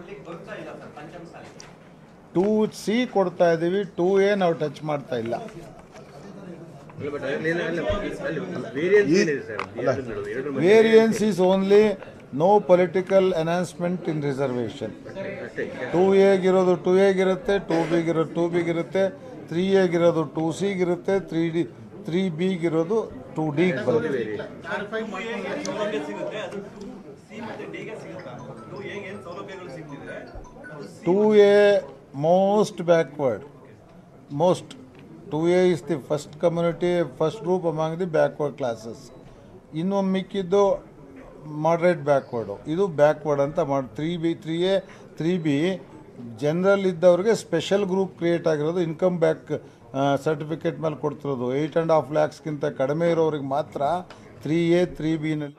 ಟೂ ಸಿ ಕೊಡ್ತಾ ಇದ್ದೀವಿ ಟೂ ಎ ನಾವು ಟಚ್ ಮಾಡ್ತಾ ಇಲ್ಲ ಅಲ್ಲ ಬಟ್ ಅಲ್ಲಿ ಏನ- ಅಲ್ಲ ಅಲ್ಲಿ ವೇರಿಯನ್ಸ್ ಏನಿದೆ ಸರ್ ಎರಡು ನಡುವೆ ಎರಡು ಮಧ್ಯೆ variance is only no political announcement in reservation ಅಷ್ಟೇ ಟೂ ಎಗಿರೋದು ಟೂ ಎಗಿರುತ್ತೆ ಟೂ ಬಿಗಿರೋದು ಟೂ ಬಿಗಿರುತ್ತೆ ತ್ರೀ ಎಗಿರೋದು ಟೂ ಸಿಗಿರುತ್ತೆ ತ್ರೀ ಡಿ ತ್ರೀ ಬಿಗಿರೋದು ಟೂ ಡಿಗೆ ಬರುತ್ತೆ ಕ್ಲಾರಿಫೈ ಮಾಡ್ಕೊಂಡು two A most backward most two A is the first community first group among the backward classes ಇನ್ನು ಮಿಕ್ಕಿದ್ದು ಮಾಡ್ರೇಟ್ ಬ್ಯಾಕ್ವರ್ಡು ಇದು ಬ್ಯಾಕ್ವರ್ಡ್ ಅಂತ ಮಾಡಿ three B three A three B general ಇದ್ದವ್ರಿಗೆ ಸ್ಪೆಷಲ್ ಗ್ರೂಪ್ ಕ್ರಿಯೇಟ್ ಆಗಿರೋದು income back certificate ಮೇಲೆ ಕೊಡ್ತಿರೋದು eight and half ಲ್ಯಾಕ್ಸ್ಗಿಂತ ಕಡಿಮೆ ಇರೋರಿಗೆ ಮಾತ್ರ ತ್ರೀ ಎ ತ್ರೀ ಬಿನಲ್ಲಿ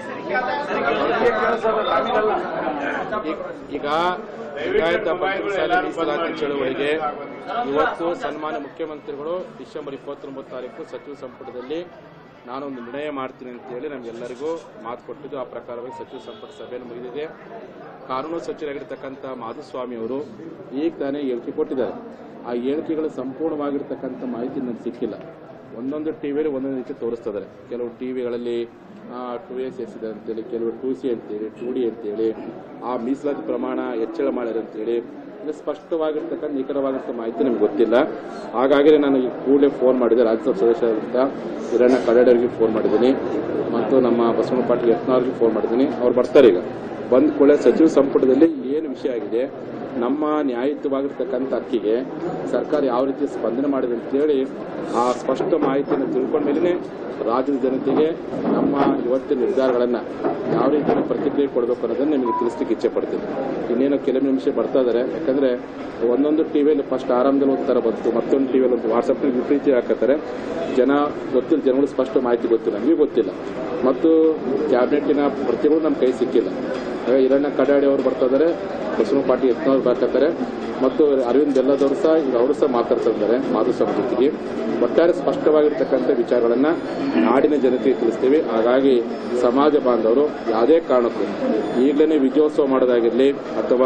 ಈಗ ಲಿಂಗಾಯತ ಪಂಚಮಸಾಲಿ ಮೀಸಲಾತಿ ಚಳುವಳಿಗೆ ಇವತ್ತು ಸನ್ಮಾನ್ಯ ಮುಖ್ಯಮಂತ್ರಿಗಳು ಡಿಸೆಂಬರ್ ಇಪ್ಪತ್ತೊಂಬತ್ತು ತಾರೀಕು ಸಚಿವ ಸಂಪುಟದಲ್ಲಿ ನಾನೊಂದು ನಿರ್ಣಯ ಮಾಡ್ತೀನಿ ಅಂತೇಳಿ ನಮಗೆಲ್ಲರಿಗೂ ಮಾತು ಕೊಟ್ಟಿದ್ದು ಆ ಪ್ರಕಾರವಾಗಿ ಸಚಿವ ಸಂಪುಟ ಸಭೆಯನ್ನು ಮುಗಿದಿದೆ ಕಾನೂನು ಸಚಿವರಾಗಿರ್ತಕ್ಕಂಥ ಮಾಧುಸ್ವಾಮಿ ಅವರು ಈಗ ತಾನೇ ಹೇಳಿಕೆ ಕೊಟ್ಟಿದ್ದಾರೆ ಆ ಹೇಳಿಕೆಗಳು ಸಂಪೂರ್ಣವಾಗಿರ್ತಕ್ಕಂಥ ಮಾಹಿತಿ ನನಗೆ ಸಿಕ್ಕಿಲ್ಲ ಒಂದೊಂದು ಟಿವಿಯಲ್ಲಿ ಒಂದೊಂದು ರೀತಿ ತೋರಿಸ್ತಿದ್ದಾರೆ ಕೆಲವು ಟಿವಿಗಳಲ್ಲಿ ಟು ಎಸ್ ಎಸ್ ಇದೆ ಅಂತೇಳಿ ಕೆಲವು ಟು ಸಿ ಅಂತೇಳಿ ಟು ಡಿ ಅಂತೇಳಿ ಆ ಮೀಸಲಾತಿ ಪ್ರಮಾಣ ಹೆಚ್ಚಳ ಮಾಡ್ಯಾರ ಅಂತೇಳಿ ಇದು ಸ್ಪಷ್ಟವಾಗಿರ್ತಕ್ಕಂಥ ನಿಖರವಾಗಿರ್ತಕ್ಕ ಮಾಹಿತಿ ನಮ್ಗೆ ಗೊತ್ತಿಲ್ಲ ಹಾಗಾಗಿ ನಾನು ಈ ಕೂಡಲೇ ಫೋನ್ ಮಾಡಿದೆ ರಾಜ್ಯಸಭಾ ಸದಸ್ಯರಾದಂಥ ಹಿರಣ್ಣ ಕಡಡರಿಗೆ ಫೋನ್ ಮಾಡಿದ್ದೀನಿ ಮತ್ತು ನಮ್ಮ ಬಸವಣ್ಣ ಪಾಟೀಲ್ ಯತ್ನಾವ್ರಿಗೆ ಫೋನ್ ಮಾಡಿದ್ದೀನಿ ಅವ್ರು ಬರ್ತಾರೆ ಈಗ ಬಂದ ಕೂಡಲೇ ಸಚಿವ ಸಂಪುಟದಲ್ಲಿ ಏನು ವಿಷಯ ಆಗಿದೆ ನಮ್ಮ ನ್ಯಾಯಯುತವಾಗಿರ್ತಕ್ಕಂಥ ಅಕ್ಕಿಗೆ ಸರ್ಕಾರ ಯಾವ ರೀತಿ ಸ್ಪಂದನೆ ಮಾಡಿದೆ ಅಂತೇಳಿ ಆ ಸ್ಪಷ್ಟ ಮಾಹಿತಿಯನ್ನು ತಿಳ್ಕೊಂಡ ಮೇಲೇ ರಾಜ್ಯದ ಜನತೆಗೆ ನಮ್ಮ ಇವತ್ತಿನ ನಿರ್ಧಾರಗಳನ್ನು ಯಾವ ರೀತಿ ಪ್ರತಿಕ್ರಿಯೆ ಕೊಡಬೇಕು ಅನ್ನೋದನ್ನು ನಿಮಗೆ ತಿಳಿಸ್ಲಿಕ್ಕೆ ಇಚ್ಛೆ ಪಡ್ತೀನಿ ಇನ್ನೇನೋ ಕೆಲವು ನಿಮಿಷ ಬರ್ತಾ ಇದ್ದಾರೆ ಯಾಕಂದ್ರೆ ಒಂದೊಂದು ಟಿವಿಯಲ್ಲಿ ಫಸ್ಟ್ ಆರಾಮದಲ್ಲಿ ಒಂಥರ ಬಂತು ಮತ್ತೊಂದು ಟಿವಿಯಲ್ಲಿ ಒಂದು ವಾಟ್ಸಪ್ನಲ್ಲಿ ವಿಪರೀತ ಹಾಕತ್ತಾರೆ ಜನ ಗೊತ್ತಿಲ್ಲ ಜನಗಳು ಸ್ಪಷ್ಟ ಮಾಹಿತಿ ಗೊತ್ತಿಲ್ಲ ನಮಗೆ ಗೊತ್ತಿಲ್ಲ ಮತ್ತು ಕ್ಯಾಬಿನೆಟ್ಟಿನ ಪ್ರತಿಗಳು ನಮ್ಮ ಕೈ ಸಿಕ್ಕಿಲ್ಲ ಹಾಗಾಗಿ ಹಿರಣ್ಣ ಕಡಾಡಿ ಅವರು ಬರ್ತಾ ಇದ್ದಾರೆ ಬಸವ ಪಾಟೀಲ್ ಯತ್ನವ್ರು ಬರ್ತಾರೆ ಮತ್ತು ಅರವಿಂದ್ ಬೆಲ್ಲದವರು ಸಹ ಈಗ ಅವರು ಸಹ ಮಾತಾಡ್ತಾ ಇದ್ದಾರೆ ಮಾಧುಸ್ವಾಮಿ ಜೊತೆಗೆ ಒಟ್ಟಾರೆ ಸ್ಪಷ್ಟವಾಗಿರ್ತಕ್ಕಂಥ ವಿಚಾರಗಳನ್ನ ನಾಡಿನ ಜನತೆಗೆ ತಿಳಿಸ್ತೀವಿ ಹಾಗಾಗಿ ಸಮಾಜ ಬಾಂಧವರು ಯಾವುದೇ ಕಾರಣಕ್ಕೂ ಈಗಲೇ ವಿಜಯೋತ್ಸವ ಮಾಡೋದಾಗಿರಲಿ ಅಥವಾ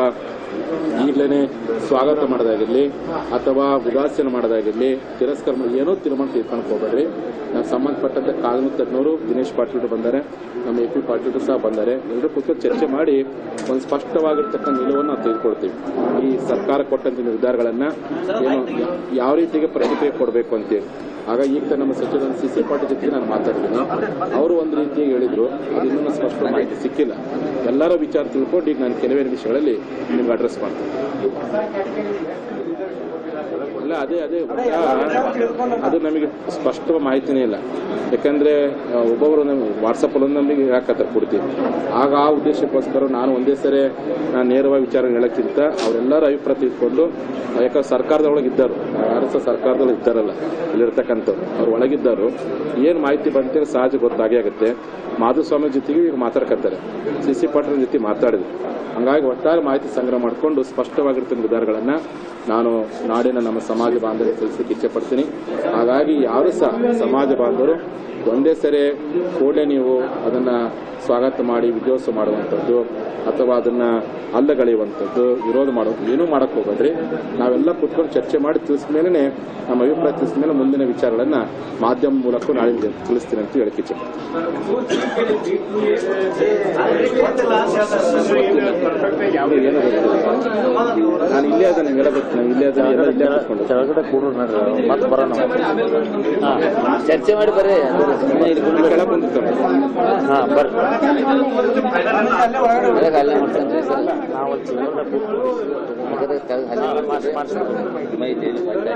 ಈಗಲೇ ಸ್ವಾಗತ ಮಾಡೋದಾಗಿರಲಿ ಅಥವಾ ಉದಾಸೀನ ಮಾಡೋದಾಗಿರಲಿ ತಿರಸ್ಕಾರ ಮಾಡಿ ಏನೋ ತೀರ್ಮಾನ ತಿಳ್ಕೊಂಡು ಹೋಗ್ಬೇಡ್ರಿ ನಾವು ಸಂಬಂಧಪಟ್ಟಂತೆ ಕಾನೂನು ತಜ್ಞರು ದಿನೇಶ್ ಪಾಟೀಲ್ ಬಂದ್ದಾರೆ ನಮ್ಮ ಎ ಪಿ ಪಾಟೀಲ್ ಸಹ ಬಂದ್ದಾರೆ ಎಲ್ಲರೂ ಕೂತ್ಕೊಂಡು ಚರ್ಚೆ ಮಾಡಿ ಒಂದು ಸ್ಪಷ್ಟವಾಗಿರ್ತಕ್ಕಂಥ ನಿಲುವನ್ನು ನಾವು ತೆಗೆದುಕೊಳ್ತೀವಿ ಈ ಸರ್ಕಾರ ಕೊಟ್ಟಂತ ನಿರ್ಧಾರಗಳನ್ನ ಏನು ಯಾ- ಯಾವ ರೀತಿಗೆ ಪ್ರತಿಕ್ರಿಯೆ ಕೊಡಬೇಕು ಅಂತೇಳಿ ಆಗ ಈಗ ತಾನೇ ನಮ್ಮ ಸಚಿವ ಸಿ ಸಿ ಪಾಟೀಲ್ ಜೊತೆಗೆ ನಾನು ಮಾತಾಡಿದ್ದೀನಿ ಅವರು ಒಂದು ರೀತಿಯಾಗಿ ಹೇಳಿದ್ರು ಅದು ಇನ್ನೂ ಸ್ಪಷ್ಟ ಮಾಹಿತಿ ಸಿಕ್ಕಿಲ್ಲ ಎಲ್ಲರ ವಿಚಾರ ತಿಳ್ಕೊಂಡು ಈಗ ನಾನು ಕೆಲವೇ ನಿಮಿಷಗಳಲ್ಲಿ ನಿಮ್ಗೆ ಅಡ್ರೆಸ್ ಮಾಡ್ತೀನಿ ಅಲ್ಲ ಅದೇ ಅದೇ ಗೊತ್ತಾ? ಅದು ನಮಗೆ ಸ್ಪಷ್ಟ ಮಾಹಿತಿನೇ ಇಲ್ಲ ಯಾಕಂದ್ರೆ ಆ, ಒಬ್ಬೊಬ್ಬರು ನಮಗೆ ವಾಟ್ಸಪ್ ಅಲ್ಲಿ ನಮಗೆ ಹಾಕತ್ತಾರೆ ಕೊಡ್ತೀವಿ ಆಗ ಆ ಉದ್ದೇಶಕ್ಕೋಸ್ಕರ ನಾನು ಒಂದೇ ಸರಿ ನಾನು ನೇರವಾಗಿ ವಿಚಾರ ಹೇಳಕ್ಕಿಂತ ಅವರೆಲ್ಲರ ಅಭಿಪ್ರಾಯ ತಿಳ್ಕೊಂಡು ಯಾಕಂದ್ರೆ ಸರ್ಕಾರದೊಳಗೆ ಇದ್ದರು ಯಾರು ಸಹ ಸರ್ಕಾರದೊಳಗೆ ಇದ್ದಾರಲ್ಲ ಇಲ್ಲಿರ್ತಕ್ಕಂಥವ್ರು ಅವ್ರು ಒಳಗಿದ್ದರು ಏನು ಮಾಹಿತಿ ಬಂತೇಳಿ ಸಹಜ ಗೊತ್ತಾಗೇ ಆಗುತ್ತೆ ಮಾಧುಸ್ವಾಮಿ ಜೊತೆಗೆ ಈಗ ಮಾತಾಡ್ಕತ್ತಾರೆ ಸಿ ಸಿ ಪಾಟೀಲ್ ಜೊತೆ ಮಾತಾಡಿದ್ರು ಹಂಗಾಗಿ ಒಟ್ಟಾರೆ ಮಾಹಿತಿ ಸಂಗ್ರಹ ಮಾಡಿಕೊಂಡು ಸ್ಪಷ್ಟವಾಗಿರ್ತಕ್ಕಂಥ ನಿರ್ಧಾರಗಳನ್ನ ನಾನು ನಾಡಿನ ನಮ್ಮ ಸಮಾಜ ಬಾಂಧವರಿಗೆ ತಿಳಿಸಲಿಕ್ಕೆ ಇಚ್ಛೆ ಪಡ್ತೀನಿ ಹಾಗಾಗಿ ಯಾರು ಸಹ ಸಮಾಜ ಬಾಂಧವರು ಒಂದೇ ಸರಿ ಕೂಡಲೇ ನೀವು ಅದನ್ನ ಸ್ವಾಗತ ಮಾಡಿ ವಿಧ್ಯೋತ್ಸವ ಮಾಡುವಂಥದ್ದು ಅಥವಾ ಅದನ್ನ ಅಲ್ಲಗಳೆಯುವಂಥದ್ದು ವಿರೋಧ ಮಾಡುವಂಥದ್ದು ಏನೂ ಮಾಡಕ್ ಹೋಗಬೇಡ್ರಿ ನಾವೆಲ್ಲ ಕುತ್ಕೊಂಡು ಚರ್ಚೆ ಮಾಡಿ ತಿಳಿಸಿದ ಮೇಲೆ ನಮ್ಮ ಅಭಿಪ್ರಾಯ ತಿಳಿಸಿದ ಮೇಲೆ ಮುಂದಿನ ವಿಚಾರಗಳನ್ನ ಮಾಧ್ಯಮ ಮೂಲಕ ನಾಳೆ ನಿಮ್ಗೆ ತಿಳಿಸ್ತೀನಿ ಅಂತ ಹೇಳಕ್ಕೆ ಇಚ್ಛೆ ಪಡ್ತೀನಿ. ಏನೋ ಗೊತ್ತಿಲ್ಲ. ನಾನು ಇಲ್ಲೇ ಅದ ನಿಮ್ಗೆಲ್ಲ ಗೊತ್ತು ನಾನು ಇಲ್ಲೇ ಅದ ಎಲ್ಲ ಇಲ್ಲೇ ಕೂತ್ಕೊಂಡು ಕೆಳಗಡೆ ಕೂಡ್ರು ನೋಡ್ರಿ ಮತ್ತೆ ಬರೋಣ ಚರ್ಚೆ ಮಾಡಿ ಬರ್ರಿ ಸುಮ್ಮನೆ ಇಲ್ಲಿ ಕುಂದ್ಬಿಡ್ರಿ. ಕೆಳಗೆ ಕುಂತಿರ್ತಾನೆ ಹಾ ಬರ್ರಿ ಕೆಳಗೆ ಅಲ್ಲೇ ಮಾಡ್ಕೊಂಡ್ರಿ ಸರ್ ನಾವು ಅಲ್ಲಿ ಚಿನ್ನದ ಬಿಟ್ಟು ಕೆಳಗೆ ಕೆಳಗೆ ಅಲ್ಲೇ ಮಾಡ್ಸಿ ಮಾಡ್ಸಿ ಮೈಲಿ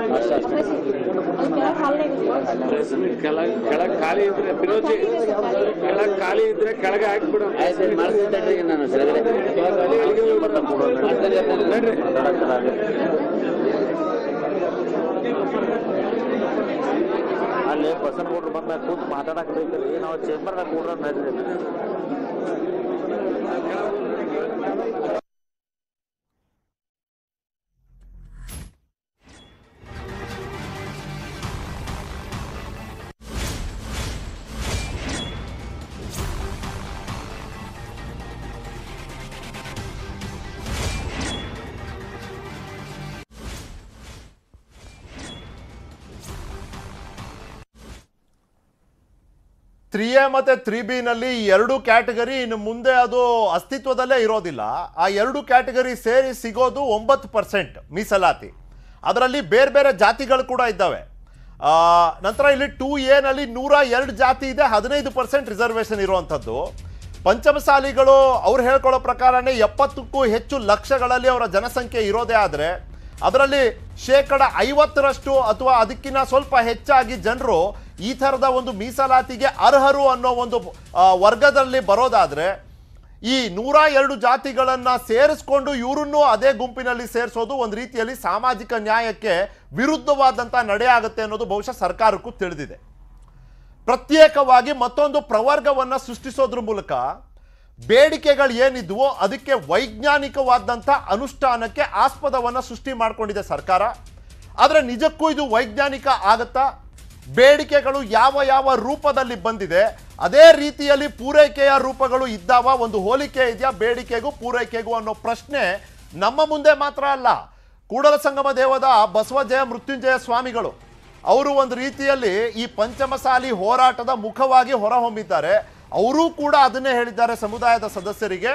ಕೆಳಗೆ ಖಾಲಿ ಇದ್ರೆ ವಿರೋಧಿ ಕೆಳಗೆ ಖಾಲಿ ಇದ್ರೆ ಕೆಳಗೆ ಹಾಕ್ಬಿಡು ಆಯ್ತು ಮಾಡ್ತಿದ್ದೆ ನಾನು ಕೆಳಗಡೆ ಅಲ್ಲಿ ಬಸನ್ ಕೊಟ್ರು ಬಂದ ಕೂತು ಮಾತಾಡಕ್ ಬೇಕ್ರಿ ನಾವು ಚೇಂಬರ್ದಾಗ ಕೂಡ್ರ ನಡ್ರಿ ತ್ರೀ ಎ ಮತ್ತೆ ತ್ರೀ ಬಿ ನಲ್ಲಿ ಈ ಎರಡು ಕ್ಯಾಟಗರಿ ಇನ್ನು ಮುಂದೆ ಅದು ಅಸ್ತಿತ್ವದಲ್ಲೇ ಇರೋದಿಲ್ಲ ಆ ಎರಡು ಕ್ಯಾಟಗರಿ ಸೇರಿ ಸಿಗೋದು ಒಂಬತ್ತು ಪರ್ಸೆಂಟ್ ಮೀಸಲಾತಿ ಅದರಲ್ಲಿ ಬೇರೆ ಬೇರೆ ಜಾತಿಗಳು ಕೂಡ ಇದ್ದಾವೆ ಆ, ನಂತರ ಇಲ್ಲಿ ಟೂ ಎನಲ್ಲಿ ನೂರ ಎರಡು ಜಾತಿ ಇದೆ ಹದಿನೈದು ಪರ್ಸೆಂಟ್ ರಿಸರ್ವೇಷನ್ ಇರುವಂಥದ್ದು ಪಂಚಮಸಾಲಿಗಳು ಅವ್ರು ಹೇಳ್ಕೊಳ್ಳೋ ಪ್ರಕಾರನೇ ಎಪ್ಪತ್ತಕ್ಕೂ ಹೆಚ್ಚು ಲಕ್ಷಗಳಲ್ಲಿ ಅವರ ಜನಸಂಖ್ಯೆ ಇರೋದೇ ಆದರೆ ಅದರಲ್ಲಿ ಶೇಕಡ ಐವತ್ತರಷ್ಟು ಅಥವಾ ಅದಕ್ಕಿಂತ ಸ್ವಲ್ಪ ಹೆಚ್ಚಾಗಿ ಜನರು ಈ ಥರದ ಒಂದು ಮೀಸಲಾತಿಗೆ ಅರ್ಹರು ಅನ್ನೋ ಒಂದು ಆ, ವರ್ಗದಲ್ಲಿ ಬರೋದಾದ್ರೆ ಈ ನೂರ ಎರಡು ಜಾತಿಗಳನ್ನ ಸೇರಿಸ್ಕೊಂಡು ಇವರನ್ನು ಅದೇ ಗುಂಪಿನಲ್ಲಿ ಸೇರಿಸೋದು ಒಂದು ರೀತಿಯಲ್ಲಿ ಸಾಮಾಜಿಕ ನ್ಯಾಯಕ್ಕೆ ವಿರುದ್ಧವಾದಂಥ ನಡೆ ಆಗುತ್ತೆ ಅನ್ನೋದು ಬಹುಶಃ ಸರ್ಕಾರಕ್ಕೂ ತಿಳಿದಿದೆ ಪ್ರತ್ಯೇಕವಾಗಿ ಮತ್ತೊಂದು ಪ್ರವರ್ಗವನ್ನ ಸೃಷ್ಟಿಸೋದ್ರ ಮೂಲಕ ಬೇಡಿಕೆಗಳು ಏನಿದ್ವೋ ಅದಕ್ಕೆ ವೈಜ್ಞಾನಿಕವಾದಂಥ ಅನುಷ್ಠಾನಕ್ಕೆ ಆಸ್ಪದವನ್ನ ಸೃಷ್ಟಿ ಮಾಡ್ಕೊಂಡಿದೆ ಸರ್ಕಾರ ಆದರೆ ನಿಜಕ್ಕೂ ಇದು ವೈಜ್ಞಾನಿಕ ಆಗತ್ತಾ ಬೇಡಿಕೆಗಳು ಯಾವ ಯಾವ ರೂಪದಲ್ಲಿ ಬಂದಿದೆ ಅದೇ ರೀತಿಯಲ್ಲಿ ಪೂರೈಕೆಯ ರೂಪಗಳು ಇದ್ದಾವ ಒಂದು ಹೋಲಿಕೆ ಇದೆಯಾ ಬೇಡಿಕೆಗೂ ಪೂರೈಕೆಗೂ ಅನ್ನೋ ಪ್ರಶ್ನೆ ನಮ್ಮ ಮುಂದೆ ಮಾತ್ರ ಅಲ್ಲ ಕೂಡಲ ಸಂಗಮ ದೇವದ ಬಸವಜಯ ಮೃತ್ಯುಂಜಯ ಸ್ವಾಮಿಗಳು ಅವರು ಒಂದು ರೀತಿಯಲ್ಲಿ ಈ ಪಂಚಮಸಾಲಿ ಹೋರಾಟದ ಮುಖವಾಗಿ ಹೊರಹೊಮ್ಮಿದ್ದಾರೆ ಅವರೂ ಕೂಡ ಅದನ್ನೇ ಹೇಳಿದ್ದಾರೆ ಸಮುದಾಯದ ಸದಸ್ಯರಿಗೆ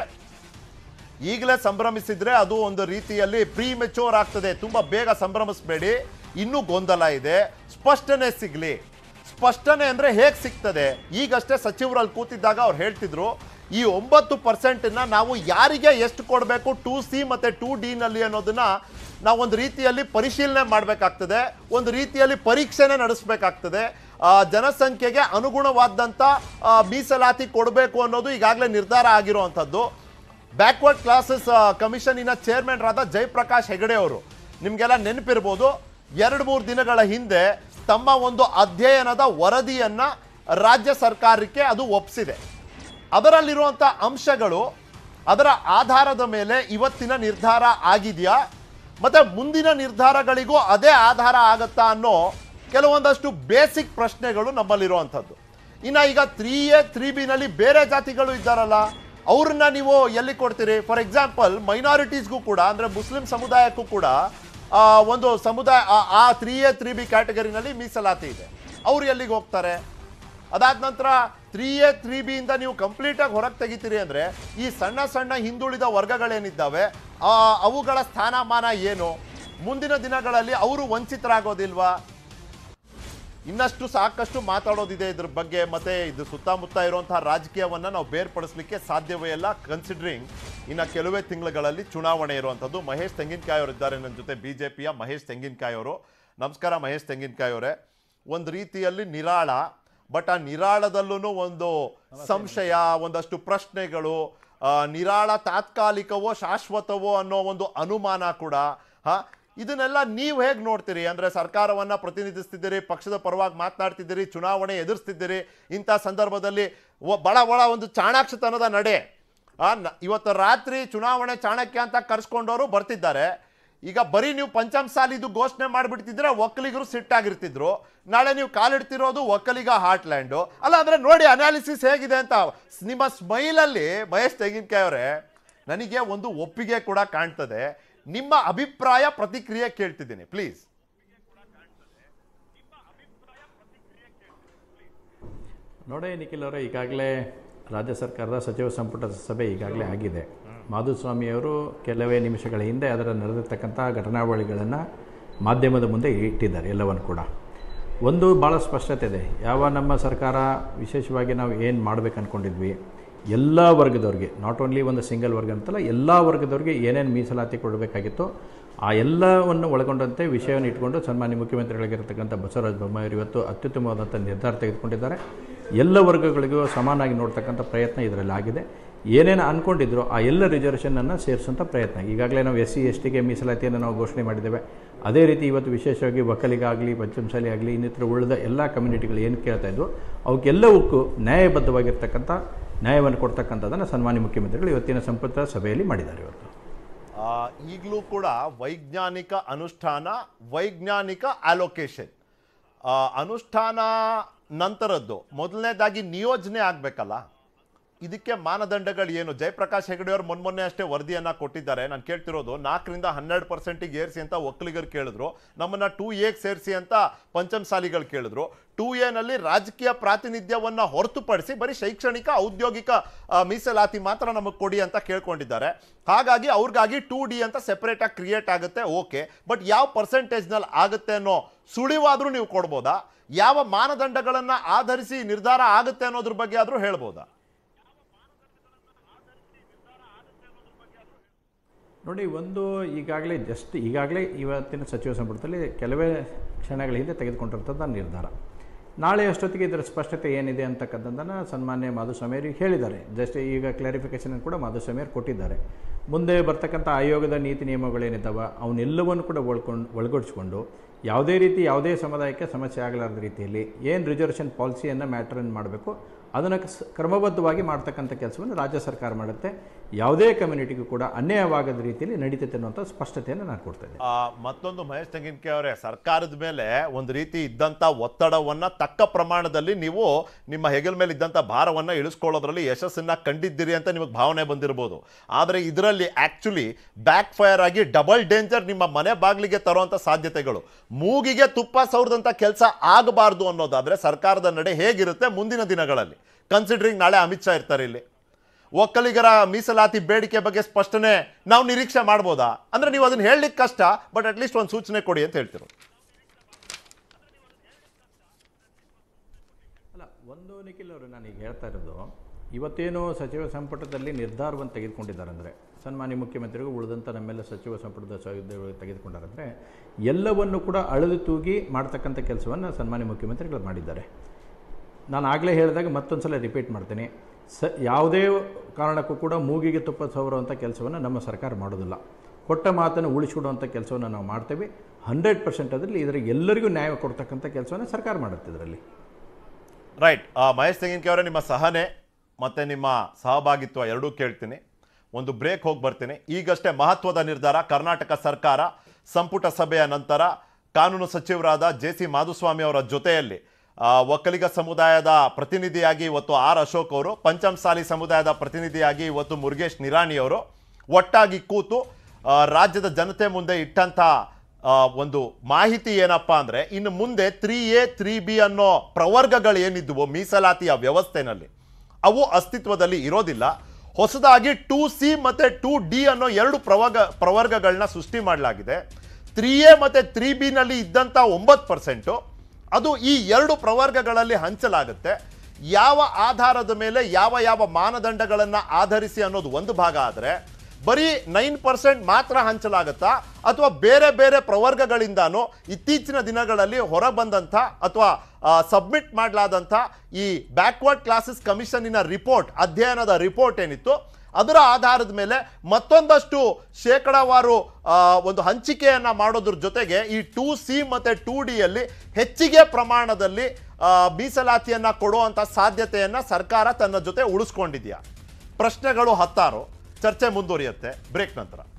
ಈಗಲೇ ಸಂಭ್ರಮಿಸಿದ್ರೆ ಅದು ಒಂದು ರೀತಿಯಲ್ಲಿ ಪ್ರೀ ಮೆಚೂರ್ ಆಗ್ತದೆ ತುಂಬ ಬೇಗ ಸಂಭ್ರಮಿಸಬೇಡಿ ಇನ್ನೂ ಗೊಂದಲ ಇದೆ ಸ್ಪಷ್ಟನೆ ಸಿಗಲಿ ಸ್ಪಷ್ಟನೆ ಅಂದರೆ ಹೇಗೆ ಸಿಗ್ತದೆ ಈಗಷ್ಟೇ ಸಚಿವರು ಅಲ್ಲಿ ಕೂತಿದ್ದಾಗ ಅವ್ರು ಹೇಳ್ತಿದ್ರು ಈ ಒಂಬತ್ತು ಪರ್ಸೆಂಟನ್ನ ನಾವು ಯಾರಿಗೆ ಎಷ್ಟು ಕೊಡಬೇಕು ಟೂ ಸಿ ಮತ್ತು ಟೂ ಡಿನಲ್ಲಿ ಅನ್ನೋದನ್ನ ನಾವು ಒಂದು ರೀತಿಯಲ್ಲಿ ಪರಿಶೀಲನೆ ಮಾಡಬೇಕಾಗ್ತದೆ ಒಂದು ರೀತಿಯಲ್ಲಿ ಪರೀಕ್ಷೆನೇ ನಡೆಸಬೇಕಾಗ್ತದೆ ಆ, ಜನಸಂಖ್ಯೆಗೆ ಅನುಗುಣವಾದಂಥ ಆ, ಮೀಸಲಾತಿ ಕೊಡಬೇಕು ಅನ್ನೋದು ಈಗಾಗಲೇ ನಿರ್ಧಾರ ಆಗಿರುವಂಥದ್ದು ಬ್ಯಾಕ್ವರ್ಡ್ ಕ್ಲಾಸಸ್ ಕಮಿಷನಿನ ಚೇರ್ಮನ್ ರಾದ ಜಯಪ್ರಕಾಶ್ ಹೆಗಡೆ ಅವರು ನಿಮಗೆಲ್ಲ ನೆನಪಿರ್ಬೋದು ಎರಡು ಮೂರು ದಿನಗಳ ಹಿಂದೆ ತಮ್ಮ ಒಂದು ಅಧ್ಯಯನದ ವರದಿಯನ್ನ ರಾಜ್ಯ ಸರ್ಕಾರಕ್ಕೆ ಅದು ಒಪ್ಪಿಸಿದೆ ಅದರಲ್ಲಿರುವಂಥ ಅಂಶಗಳು ಅದರ ಆಧಾರದ ಮೇಲೆ ಇವತ್ತಿನ ನಿರ್ಧಾರ ಆಗಿದೆಯಾ ಮತ್ತೆ ಮುಂದಿನ ನಿರ್ಧಾರಗಳಿಗೂ ಅದೇ ಆಧಾರ ಆಗತ್ತಾ ಅನ್ನೋ ಕೆಲವೊಂದಷ್ಟು ಬೇಸಿಕ್ ಪ್ರಶ್ನೆಗಳು ನಮ್ಮಲ್ಲಿರುವಂಥದ್ದು ಇನ್ನು ಈಗ ತ್ರೀ ಎ ತ್ರೀ ಬಿನಲ್ಲಿ ಬೇರೆ ಜಾತಿಗಳು ಇದ್ದಾರಲ್ಲ ಅವ್ರನ್ನ ನೀವು ಎಲ್ಲಿ ಕೊಡ್ತೀರಿ ಫಾರ್ ಎಕ್ಸಾಂಪಲ್ ಮೈನಾರಿಟೀಸ್ಗೂ ಕೂಡ ಅಂದರೆ ಮುಸ್ಲಿಂ ಸಮುದಾಯಕ್ಕೂ ಕೂಡ ಆ, ಒಂದು ಸಮುದಾಯ ಆ- ಆ ತ್ರೀ ಎ ತ್ರೀ ಬಿ ಕ್ಯಾಟಗರಿನಲ್ಲಿ ಮೀಸಲಾತಿ ಇದೆ ಅವ್ರು ಎಲ್ಲಿಗೆ ಹೋಗ್ತಾರೆ ಅದಾದ ನಂತರ ತ್ರೀ ಎ ತ್ರೀ ಬಿ ಇಂದ ನೀವು ಕಂಪ್ಲೀಟಾಗಿ ಹೊರಗೆ ತೆಗಿತೀರಿ ಅಂದರೆ ಈ ಸಣ್ಣ ಸಣ್ಣ ಹಿಂದುಳಿದ ವರ್ಗಗಳೇನಿದ್ದಾವೆ ಆ, ಅವುಗಳ ಸ್ಥಾನಮಾನ ಏನು ಮುಂದಿನ ದಿನಗಳಲ್ಲಿ ಅವರು ವಂಚಿತರಾಗೋದಿಲ್ವಾ ಇನ್ನಷ್ಟು ಸಾಕಷ್ಟು ಮಾತಾಡೋದಿದೆ ಇದ್ರ ಬಗ್ಗೆ ಮತ್ತೆ ಇದು ಸುತ್ತಮುತ್ತ ಇರುವಂತಹ ರಾಜಕೀಯವನ್ನ ನಾವು ಬೇರ್ಪಡಿಸಲಿಕ್ಕೆ ಸಾಧ್ಯವೇ ಇಲ್ಲ ಕನ್ಸಿಡರಿಂಗ್ ಇನ್ನ ಕೆಲವೇ ತಿಂಗಳುಗಳಲ್ಲಿ ಚುನಾವಣೆ ಇರುವಂಥದ್ದು ಮಹೇಶ್ ತೆಂಗಿನಕಾಯಿ ಅವರು ಇದ್ದಾರೆ ನನ್ನ ಜೊತೆ ಬಿಜೆಪಿಯ ಮಹೇಶ್ ತೆಂಗಿನಕಾಯಿ ಅವರು ನಮಸ್ಕಾರ ಮಹೇಶ್ ತೆಂಗಿನಕಾಯಿ ಅವರೇ ಒಂದು ರೀತಿಯಲ್ಲಿ ನಿರಾಳ ಬಟ್ ಆ ನಿರಾಳದಲ್ಲೂ ಒಂದು ಸಂಶಯ ಒಂದಷ್ಟು ಪ್ರಶ್ನೆಗಳು ಆ, ನಿರಾಳ ತಾತ್ಕಾಲಿಕವೋ ಶಾಶ್ವತವೋ ಅನ್ನೋ ಒಂದು ಅನುಮಾನ ಕೂಡ ಹಾ ಇದನ್ನೆಲ್ಲ ನೀವು ಹೇಗೆ ನೋಡ್ತೀರಿ ಅಂದ್ರೆ ಸರ್ಕಾರವನ್ನ ಪ್ರತಿನಿಧಿಸ್ತಿದ್ದೀರಿ ಪಕ್ಷದ ಪರವಾಗಿ ಮಾತನಾಡ್ತಿದ್ದೀರಿ ಚುನಾವಣೆ ಎದುರಿಸ್ತಿದ್ದೀರಿ ಇಂಥ ಸಂದರ್ಭದಲ್ಲಿ ಒ- ಬಹಳ ಬಹಳ ಒಂದು ಚಾಣಾಕ್ಷತನದ ನಡೆ ಆ, ನ- ಇವತ್ತು ರಾತ್ರಿ ಚುನಾವಣೆ ಚಾಣಕ್ಯ ಅಂತ ಕರೆಸ್ಕೊಂಡವರು ಬರ್ತಿದ್ದಾರೆ ಈಗ ಬರೀ ನೀವು ಪಂಚಮಸಾಲಿದು ಘೋಷಣೆ ಮಾಡಿಬಿಡ್ತಿದ್ರೆ ಒಕ್ಕಲಿಗರು ಸಿಟ್ಟಾಗಿರ್ತಿದ್ರು ನಾಳೆ ನೀವು ಕಾಲಿಡ್ತಿರೋದು ಒಕ್ಕಲಿಗ ಹಾರ್ಟ್ಲ್ಯಾಂಡು ಅಲ್ಲ ಅಂದ್ರೆ ನೋಡಿ ಅನಾಲಿಸಿಸ್ ಹೇಗಿದೆ ಅಂತ ನಿಮ್ಮ ಸ್ಮೈಲಲ್ಲಿ ಮಹೇಶ್ ತೆಂಗಿನಕಾಯಿ ಅವರೇ ನನಗೆ ಒಂದು ಒಪ್ಪಿಗೆ ಕೂಡ ಕಾಣ್ತದೆ ನಿಮ್ಮ ಅಭಿಪ್ರಾಯ ಪ್ರತಿಕ್ರಿಯೆ ಕೇಳ್ತಿದ್ದೀನಿ ಪ್ಲೀಸ್ ನೋಡಿ ನಿಖಿಲ್ ಅವರೇ ಈಗಾಗಲೇ ರಾಜ್ಯ ಸರ್ಕಾರದ ಸಚಿವ ಸಂಪುಟದ ಸಭೆ ಈಗಾಗಲೇ ಆಗಿದೆ ಮಾಧುಸ್ವಾಮಿಯವರು ಕೆಲವೇ ನಿಮಿಷಗಳ ಹಿಂದೆ ಅದರ ನಡೆದಿರ್ತಕ್ಕಂಥ ಘಟನಾವಳಿಗಳನ್ನು ಮಾಧ್ಯಮದ ಮುಂದೆ ಇಟ್ಟಿದ್ದಾರೆ ಎಲ್ಲವನ್ನು ಕೂಡ ಒಂದು ಭಾಳ ಸ್ಪಷ್ಟತೆ ಇದೆ ಯಾವ ನಮ್ಮ ಸರ್ಕಾರ ವಿಶೇಷವಾಗಿ ನಾವು ಏನು ಮಾಡ್ಬೇಕು ಅಂದ್ಕೊಂಡಿದ್ವಿ ಎಲ್ಲ ವರ್ಗದವ್ರಿಗೆ ನಾಟ್ ಓನ್ಲಿ ಒಂದು ಸಿಂಗಲ್ ವರ್ಗ ಅಂತಲ್ಲ ಎಲ್ಲ ವರ್ಗದವ್ರಿಗೆ ಏನೇನು ಮೀಸಲಾತಿ ಕೊಡಬೇಕಾಗಿತ್ತು ಆ ಎಲ್ಲವನ್ನು ಒಳಗೊಂಡಂತೆ ವಿಷಯವನ್ನು ಇಟ್ಕೊಂಡು ಸನ್ಮಾನ್ಯ ಮುಖ್ಯಮಂತ್ರಿಗಳಿಗಿರ್ತಕ್ಕಂಥ ಬಸವರಾಜ ಬೊಮ್ಮಾಯಿಯವರು ಇವತ್ತು ಅತ್ಯುತ್ತಮವಾದಂಥ ನಿರ್ಧಾರ ತೆಗೆದುಕೊಂಡಿದ್ದಾರೆ ಎಲ್ಲ ವರ್ಗಗಳಿಗೂ ಸಮಾನಾಗಿ ನೋಡ್ತಕ್ಕಂಥ ಪ್ರಯತ್ನ ಇದರಲ್ಲಿ ಆಗಿದೆ ಏನೇನು ಅಂದ್ಕೊಂಡಿದ್ರು ಆ ಎಲ್ಲ ರಿಸರ್ವೇಷನನ್ನು ಸೇರಿಸುವಂಥ ಪ್ರಯತ್ನ ಈಗಾಗಲೇ ನಾವು ಎಸ್ ಸಿ ಎಸ್ ಟಿಗೆ ಮೀಸಲಾತಿಯನ್ನು ನಾವು ಘೋಷಣೆ ಮಾಡಿದ್ದೇವೆ ಅದೇ ರೀತಿ ಇವತ್ತು ವಿಶೇಷವಾಗಿ ಒಕ್ಕಲಿಗಾಗಲಿ ಪಂಚಮಸಾಲಿ ಆಗಲಿ ಇನ್ನಿತರ ಉಳಿದ ಎಲ್ಲ ಕಮ್ಯುನಿಟಿಗಳು ಏನು ಕೇಳ್ತಾ ಇದ್ವು ಅವಕ್ಕೆಲ್ಲವಕ್ಕೂ ನ್ಯಾಯಬದ್ಧವಾಗಿರ್ತಕ್ಕಂಥ ನ್ಯಾಯವನ್ನು ಕೊಡ್ತಕ್ಕಂಥದ್ದನ್ನು ಸನ್ಮಾನ್ಯ ಮುಖ್ಯಮಂತ್ರಿಗಳು ಇವತ್ತಿನ ಸಂಪುಟ ಸಭೆಯಲ್ಲಿ ಮಾಡಿದ್ದಾರೆ ಇವತ್ತು ಈಗಲೂ ಕೂಡ ವೈಜ್ಞಾನಿಕ ಅನುಷ್ಠಾನ ವೈಜ್ಞಾನಿಕ ಅಲೋಕೇಶನ್ ಅನುಷ್ಠಾನ ನಂತರದ್ದು ಮೊದಲನೇದಾಗಿ ನಿಯೋಜನೆ ಆಗಬೇಕಲ್ಲ ಇದಕ್ಕೆ ಮಾನದಂಡಗಳು ಏನು ಜಯಪ್ರಕಾಶ್ ಹೆಗಡೆ ಅವರು ಮೊನ್ನೆ ಅಷ್ಟೇ ವರದಿಯನ್ನ ಕೊಟ್ಟಿದ್ದಾರೆ ನಾನು ಕೇಳ್ತಿರೋದು ನಾಲ್ಕರಿಂದ ಹನ್ನೆರಡು ಪರ್ಸೆಂಟಿಗೆ ಏರಿಸಿ ಅಂತ ಒಕ್ಕಲಿಗರು ಕೇಳಿದ್ರು ನಮ್ಮನ್ನ ಟೂ ಎಗೆ ಸೇರಿಸಿ ಅಂತ ಪಂಚಮಸಾಲಿಗಳು ಕೇಳಿದ್ರು ಟೂ ಎನಲ್ಲಿ ರಾಜಕೀಯ ಪ್ರಾತಿನಿಧ್ಯವನ್ನ ಹೊರತುಪಡಿಸಿ ಬರೀ ಶೈಕ್ಷಣಿಕ ಔದ್ಯೋಗಿಕ ಆ, ಮೀಸಲಾತಿ ಮಾತ್ರ ನಮಗೆ ಕೊಡಿ ಅಂತ ಕೇಳ್ಕೊಂಡಿದ್ದಾರೆ ಹಾಗಾಗಿ ಅವ್ರಿಗಾಗಿ ಟೂ ಡಿ ಅಂತ ಸೆಪರೇಟ್ ಆಗಿ ಕ್ರಿಯೇಟ್ ಆಗುತ್ತೆ ಓಕೆ ಬಟ್ ಯಾವ ಪರ್ಸೆಂಟೇಜ್ನಲ್ಲಿ ಆಗುತ್ತೆ ಅನ್ನೋ ಸುಳಿವಾದ್ರೂ ನೀವು ಕೊಡ್ಬೋದಾ ಯಾವ ಮಾನದಂಡಗಳನ್ನ ಆಧರಿಸಿ ನಿರ್ಧಾರ ಆಗುತ್ತೆ ಅನ್ನೋದ್ರ ಬಗ್ಗೆ ಆದ್ರೂ ಹೇಳ್ಬೋದಾ ನೋಡಿ ಒಂದು ಈಗಾಗಲೇ ಜಸ್ಟ್ ಈಗಾಗಲೇ ಇವತ್ತಿನ ಸಚಿವ ಸಂಪುಟದಲ್ಲಿ ಕೆಲವೇ ಕ್ಷಣಗಳ ಹಿಂದೆ ತೆಗೆದುಕೊಂಡಿರ್ತಂಥ ನಿರ್ಧಾರ ನಾಳೆ ಅಷ್ಟೊತ್ತಿಗೆ ಇದರ ಸ್ಪಷ್ಟತೆ ಏನಿದೆ ಅಂತಕ್ಕಂಥದ್ದನ್ನು ಸನ್ಮಾನ್ಯ ಮಾಧುಸ್ವಾಮಿಯವರು ಹೇಳಿದ್ದಾರೆ ಜಸ್ಟ್ ಈಗ ಕ್ಲಾರಿಫಿಕೇಷನ್ ಕೂಡ ಮಾಧುಸ್ವಾಮಿಯವರು ಕೊಟ್ಟಿದ್ದಾರೆ ಮುಂದೆ ಬರ್ತಕ್ಕಂಥ ಆಯೋಗದ ನೀತಿ ನಿಯಮಗಳೇನಿದ್ದಾವೆ ಅವನ್ನೆಲ್ಲವನ್ನು ಕೂಡ ಒಳ್ಕೊಂಡು ಒಳಗೂಡಿಸ್ಕೊಂಡು ಯಾವುದೇ ರೀತಿ ಯಾವುದೇ ಸಮುದಾಯಕ್ಕೆ ಸಮಸ್ಯೆ ಆಗಲಾರದ ರೀತಿಯಲ್ಲಿ ಏನು ರಿಸರ್ವೇಷನ್ ಪಾಲಿಸಿಯನ್ನು ಮ್ಯಾಟ್ರನ್ನು ಮಾಡಬೇಕು ಅದನ್ನು ಸ- ಕ್ರಮಬದ್ಧವಾಗಿ ಮಾಡ್ತಕ್ಕಂಥ ಕೆಲಸವನ್ನು ರಾಜ್ಯ ಸರ್ಕಾರ ಮಾಡುತ್ತೆ ಯಾವುದೇ ಕಮ್ಯುನಿಟಿಗೂ ಕೂಡ ಅನ್ಯಾಯವಾಗದ ರೀತಿಯಲ್ಲಿ ನಡೀತೈತೆ ಅನ್ನುವಂಥ ಸ್ಪಷ್ಟತೆಯನ್ನು ನಾನು ಕೊಡ್ತಾ ಇದ್ದೀನಿ ಆ, ಮತ್ತೊಂದು ಮಹೇಶ್ ತೆಂಗಿನಕಾಯಿ ಅವರೇ ಸರ್ಕಾರದ ಮೇಲೆ ಒಂದು ರೀತಿ ಇದ್ದಂಥ ಒತ್ತಡವನ್ನ ತಕ್ಕ ಪ್ರಮಾಣದಲ್ಲಿ ನೀವು ನಿಮ್ಮ ಹೆಗಲ ಮೇಲೆ ಇದ್ದಂಥ ಭಾರವನ್ನ ಇಳಿಸ್ಕೊಳ್ಳೋದ್ರಲ್ಲಿ ಯಶಸ್ಸನ್ನ ಕಂಡಿದ್ದೀರಿ ಅಂತ ನಿಮಗೆ ಭಾವನೆ ಬಂದಿರಬಹುದು ಆದರೆ ಇದರಲ್ಲಿ ಆಕ್ಚುಲಿ ಬ್ಯಾಕ್ ಫೈರ್ ಆಗಿ ಡಬಲ್ ಡೇಂಜರ್ ನಿಮ್ಮ ಮನೆ ಬಾಗಿಲಿಗೆ ತರುವಂತ ಸಾಧ್ಯತೆಗಳು ಮೂಗಿಗೆ ತುಪ್ಪ ಸೌರದಂತ ಕೆಲಸ ಆಗಬಾರ್ದು ಅನ್ನೋದಾದ್ರೆ ಸರ್ಕಾರದ ನಡೆ ಹೇಗಿರುತ್ತೆ ಮುಂದಿನ ದಿನಗಳಲ್ಲಿ ಕನ್ಸಿಡರಿಂಗ್ ನಾಳೆ ಅಮಿತ್ ಶಾ ಇರ್ತಾರೆ ಇಲ್ಲಿ ಒಕ್ಕಲಿಗರ ಮೀಸಲಾತಿ ಬೇಡಿಕೆ ಬಗ್ಗೆ ಸ್ಪಷ್ಟನೆ ನಾವು ನಿರೀಕ್ಷೆ ಮಾಡ್ಬೋದಾ ಅಂದ್ರೆ ನೀವು ಅದನ್ನ ಹೇಳಲಿಕ್ಕೆ ಕಷ್ಟ ಬಟ್ ಅಟ್ಲೀಸ್ಟ್ ಒಂದು ಸೂಚನೆ ಕೊಡಿ ಅಂತ ಹೇಳ್ತಿರೋ ಅಲ್ಲ ಒಂದು ನಿಖಿಲ್ ಅವರು ನಾನೀಗ ಹೇಳ್ತಾ ಇರೋದು ಇವತ್ತೇನು ಸಚಿವ ಸಂಪುಟದಲ್ಲಿ ನಿರ್ಧಾರವನ್ನು ತೆಗೆದುಕೊಂಡಿದ್ದಾರೆ ಅಂದರೆ ಸನ್ಮಾನ್ಯ ಮುಖ್ಯಮಂತ್ರಿಗಳು ಉಳಿದಂಥ ನಮ್ಮೆಲ್ಲ ಸಚಿವ ಸಂಪುಟದ ಸಹೋದ್ಯೋಗಿಗಳು ತೆಗೆದುಕೊಂಡಾರೆ ಅಂದರೆ ಎಲ್ಲವನ್ನು ಕೂಡ ಅಳೆದು ತೂಗಿ ಮಾಡ್ತಕ್ಕಂಥ ಕೆಲಸವನ್ನು ಸನ್ಮಾನ್ಯ ಮುಖ್ಯಮಂತ್ರಿಗಳು ಮಾಡಿದ್ದಾರೆ ನಾನು ಆಗಲೇ ಹೇಳಿದಾಗ ಮತ್ತೊಂದು ಸಲ ರಿಪೀಟ್ ಮಾಡ್ತೀನಿ ಸ ಯಾವುದೇ ಕಾರಣಕ್ಕೂ ಕೂಡ ಮೂಗಿಗೆ ತುಪ್ಪ ಸವರುವಂಥ ಕೆಲಸವನ್ನು ನಮ್ಮ ಸರ್ಕಾರ ಮಾಡೋದಿಲ್ಲ ಕೊಟ್ಟ ಮಾತನ್ನು ಉಳಿಸಿಕೊಡುವಂಥ ಕೆಲಸವನ್ನು ನಾವು ಮಾಡ್ತೇವೆ ಹಂಡ್ರೆಡ್ ಪರ್ಸೆಂಟ್ ಅದರಲ್ಲಿ ಇದರಿಗೆ ಎಲ್ಲರಿಗೂ ನ್ಯಾಯ ಕೊಡ್ತಕ್ಕಂಥ ಕೆಲಸವನ್ನು ಸರ್ಕಾರ ಮಾಡುತ್ತೆ ಇದರಲ್ಲಿ ರೈಟ್ ಮಹೇಶ್ ತೆಂಗಿನಕಾಯಿ ಅವರೇ ನಿಮ್ಮ ಸಹನೆ ಮತ್ತೆ ನಿಮ್ಮ ಸಹಭಾಗಿತ್ವ ಎರಡೂ ಕೇಳ್ತೀನಿ ಒಂದು ಬ್ರೇಕ್ ಹೋಗಿ ಬರ್ತೀನಿ ಈಗಷ್ಟೇ ಮಹತ್ವದ ನಿರ್ಧಾರ ಕರ್ನಾಟಕ ಸರ್ಕಾರ ಸಂಪುಟ ಸಭೆಯ ನಂತರ ಕಾನೂನು ಸಚಿವರಾದ ಜೆ ಸಿ ಮಾಧುಸ್ವಾಮಿ ಅವರ ಜೊತೆಯಲ್ಲಿ ಆ, ಒಕ್ಕಲಿಗ ಸಮುದಾಯದ ಪ್ರತಿನಿಧಿಯಾಗಿ ಇವತ್ತು ಆರ್ ಅಶೋಕ್ ಅವರು ಪಂಚಮಸಾಲಿ ಸಮುದಾಯದ ಪ್ರತಿನಿಧಿಯಾಗಿ ಇವತ್ತು ಮುರುಗೇಶ್ ನಿರಾಣಿ ಅವರು ಒಟ್ಟಾಗಿ ಕೂತು ಆ, ರಾಜ್ಯದ ಜನತೆ ಮುಂದೆ ಇಟ್ಟಂಥ ಆ, ಒಂದು ಮಾಹಿತಿ ಏನಪ್ಪ ಅಂದ್ರೆ ಇನ್ನು ಮುಂದೆ ತ್ರೀ ಎ ತ್ರೀ ಬಿ ಅನ್ನೋ ಪ್ರವರ್ಗಗಳು ಏನಿದ್ವು ಮೀಸಲಾತಿಯ ವ್ಯವಸ್ಥೆನಲ್ಲಿ ಅವು ಅಸ್ತಿತ್ವದಲ್ಲಿ ಇರೋದಿಲ್ಲ ಹೊಸದಾಗಿ ಟೂ ಸಿ ಮತ್ತೆ ಟೂ ಡಿ ಅನ್ನೋ ಎರಡು ಪ್ರವರ್ಗ ಪ್ರವರ್ಗಗಳನ್ನ ಸೃಷ್ಟಿ ಮಾಡಲಾಗಿದೆ ತ್ರೀ ಎ ಮತ್ತೆ ತ್ರೀ ಬಿ ನಲ್ಲಿ ಇದ್ದಂಥ ಒಂಬತ್ತು ಪರ್ಸೆಂಟು ಅದು ಈ ಎರಡು ಪ್ರವರ್ಗಗಳಲ್ಲಿ ಹಂಚಲಾಗುತ್ತೆ ಯಾವ ಆಧಾರದ ಮೇಲೆ ಯಾವ ಯಾವ ಮಾನದಂಡಗಳನ್ನು ಆಧರಿಸಿ ಅನ್ನೋದು ಒಂದು ಭಾಗ ಆದರೆ ಬರೀ ನೈನ್ ಪರ್ಸೆಂಟ್ ಮಾತ್ರ ಹಂಚಲಾಗುತ್ತಾ ಅಥವಾ ಬೇರೆ ಬೇರೆ ಪ್ರವರ್ಗಗಳಿಂದಾನು ಇತ್ತೀಚಿನ ದಿನಗಳಲ್ಲಿ ಹೊರಬಂದಂಥ ಅಥವಾ ಸಬ್ಮಿಟ್ ಮಾಡಲಾದಂಥ ಈ ಬ್ಯಾಕ್ವರ್ಡ್ ಕ್ಲಾಸಸ್ ಕಮಿಷನ್ನಿನ ರಿಪೋರ್ಟ್ ಅಧ್ಯಯನದ ರಿಪೋರ್ಟ್ ಏನಿತ್ತು ಅದರ ಆಧಾರದ ಮೇಲೆ ಮತ್ತೊಂದಷ್ಟು ಶೇಕಡಾವಾರು ಆ, ಒಂದು ಹಂಚಿಕೆಯನ್ನ ಮಾಡೋದ್ರ ಜೊತೆಗೆ ಈ ಟೂ ಸಿ ಮತ್ತೆ ಟೂ ಡಿಯಲ್ಲಿ ಹೆಚ್ಚಿಗೆ ಪ್ರಮಾಣದಲ್ಲಿ ಆ, ಮೀಸಲಾತಿಯನ್ನ ಕೊಡುವಂತ ಸಾಧ್ಯತೆಯನ್ನ ಸರ್ಕಾರ ತನ್ನ ಜೊತೆ ಉಳಿಸ್ಕೊಂಡಿದೆಯಾ ಪ್ರಶ್ನೆಗಳು ಹತ್ತಾರು ಚರ್ಚೆ ಮುಂದುವರಿಯುತ್ತೆ ಬ್ರೇಕ್ ನಂತರ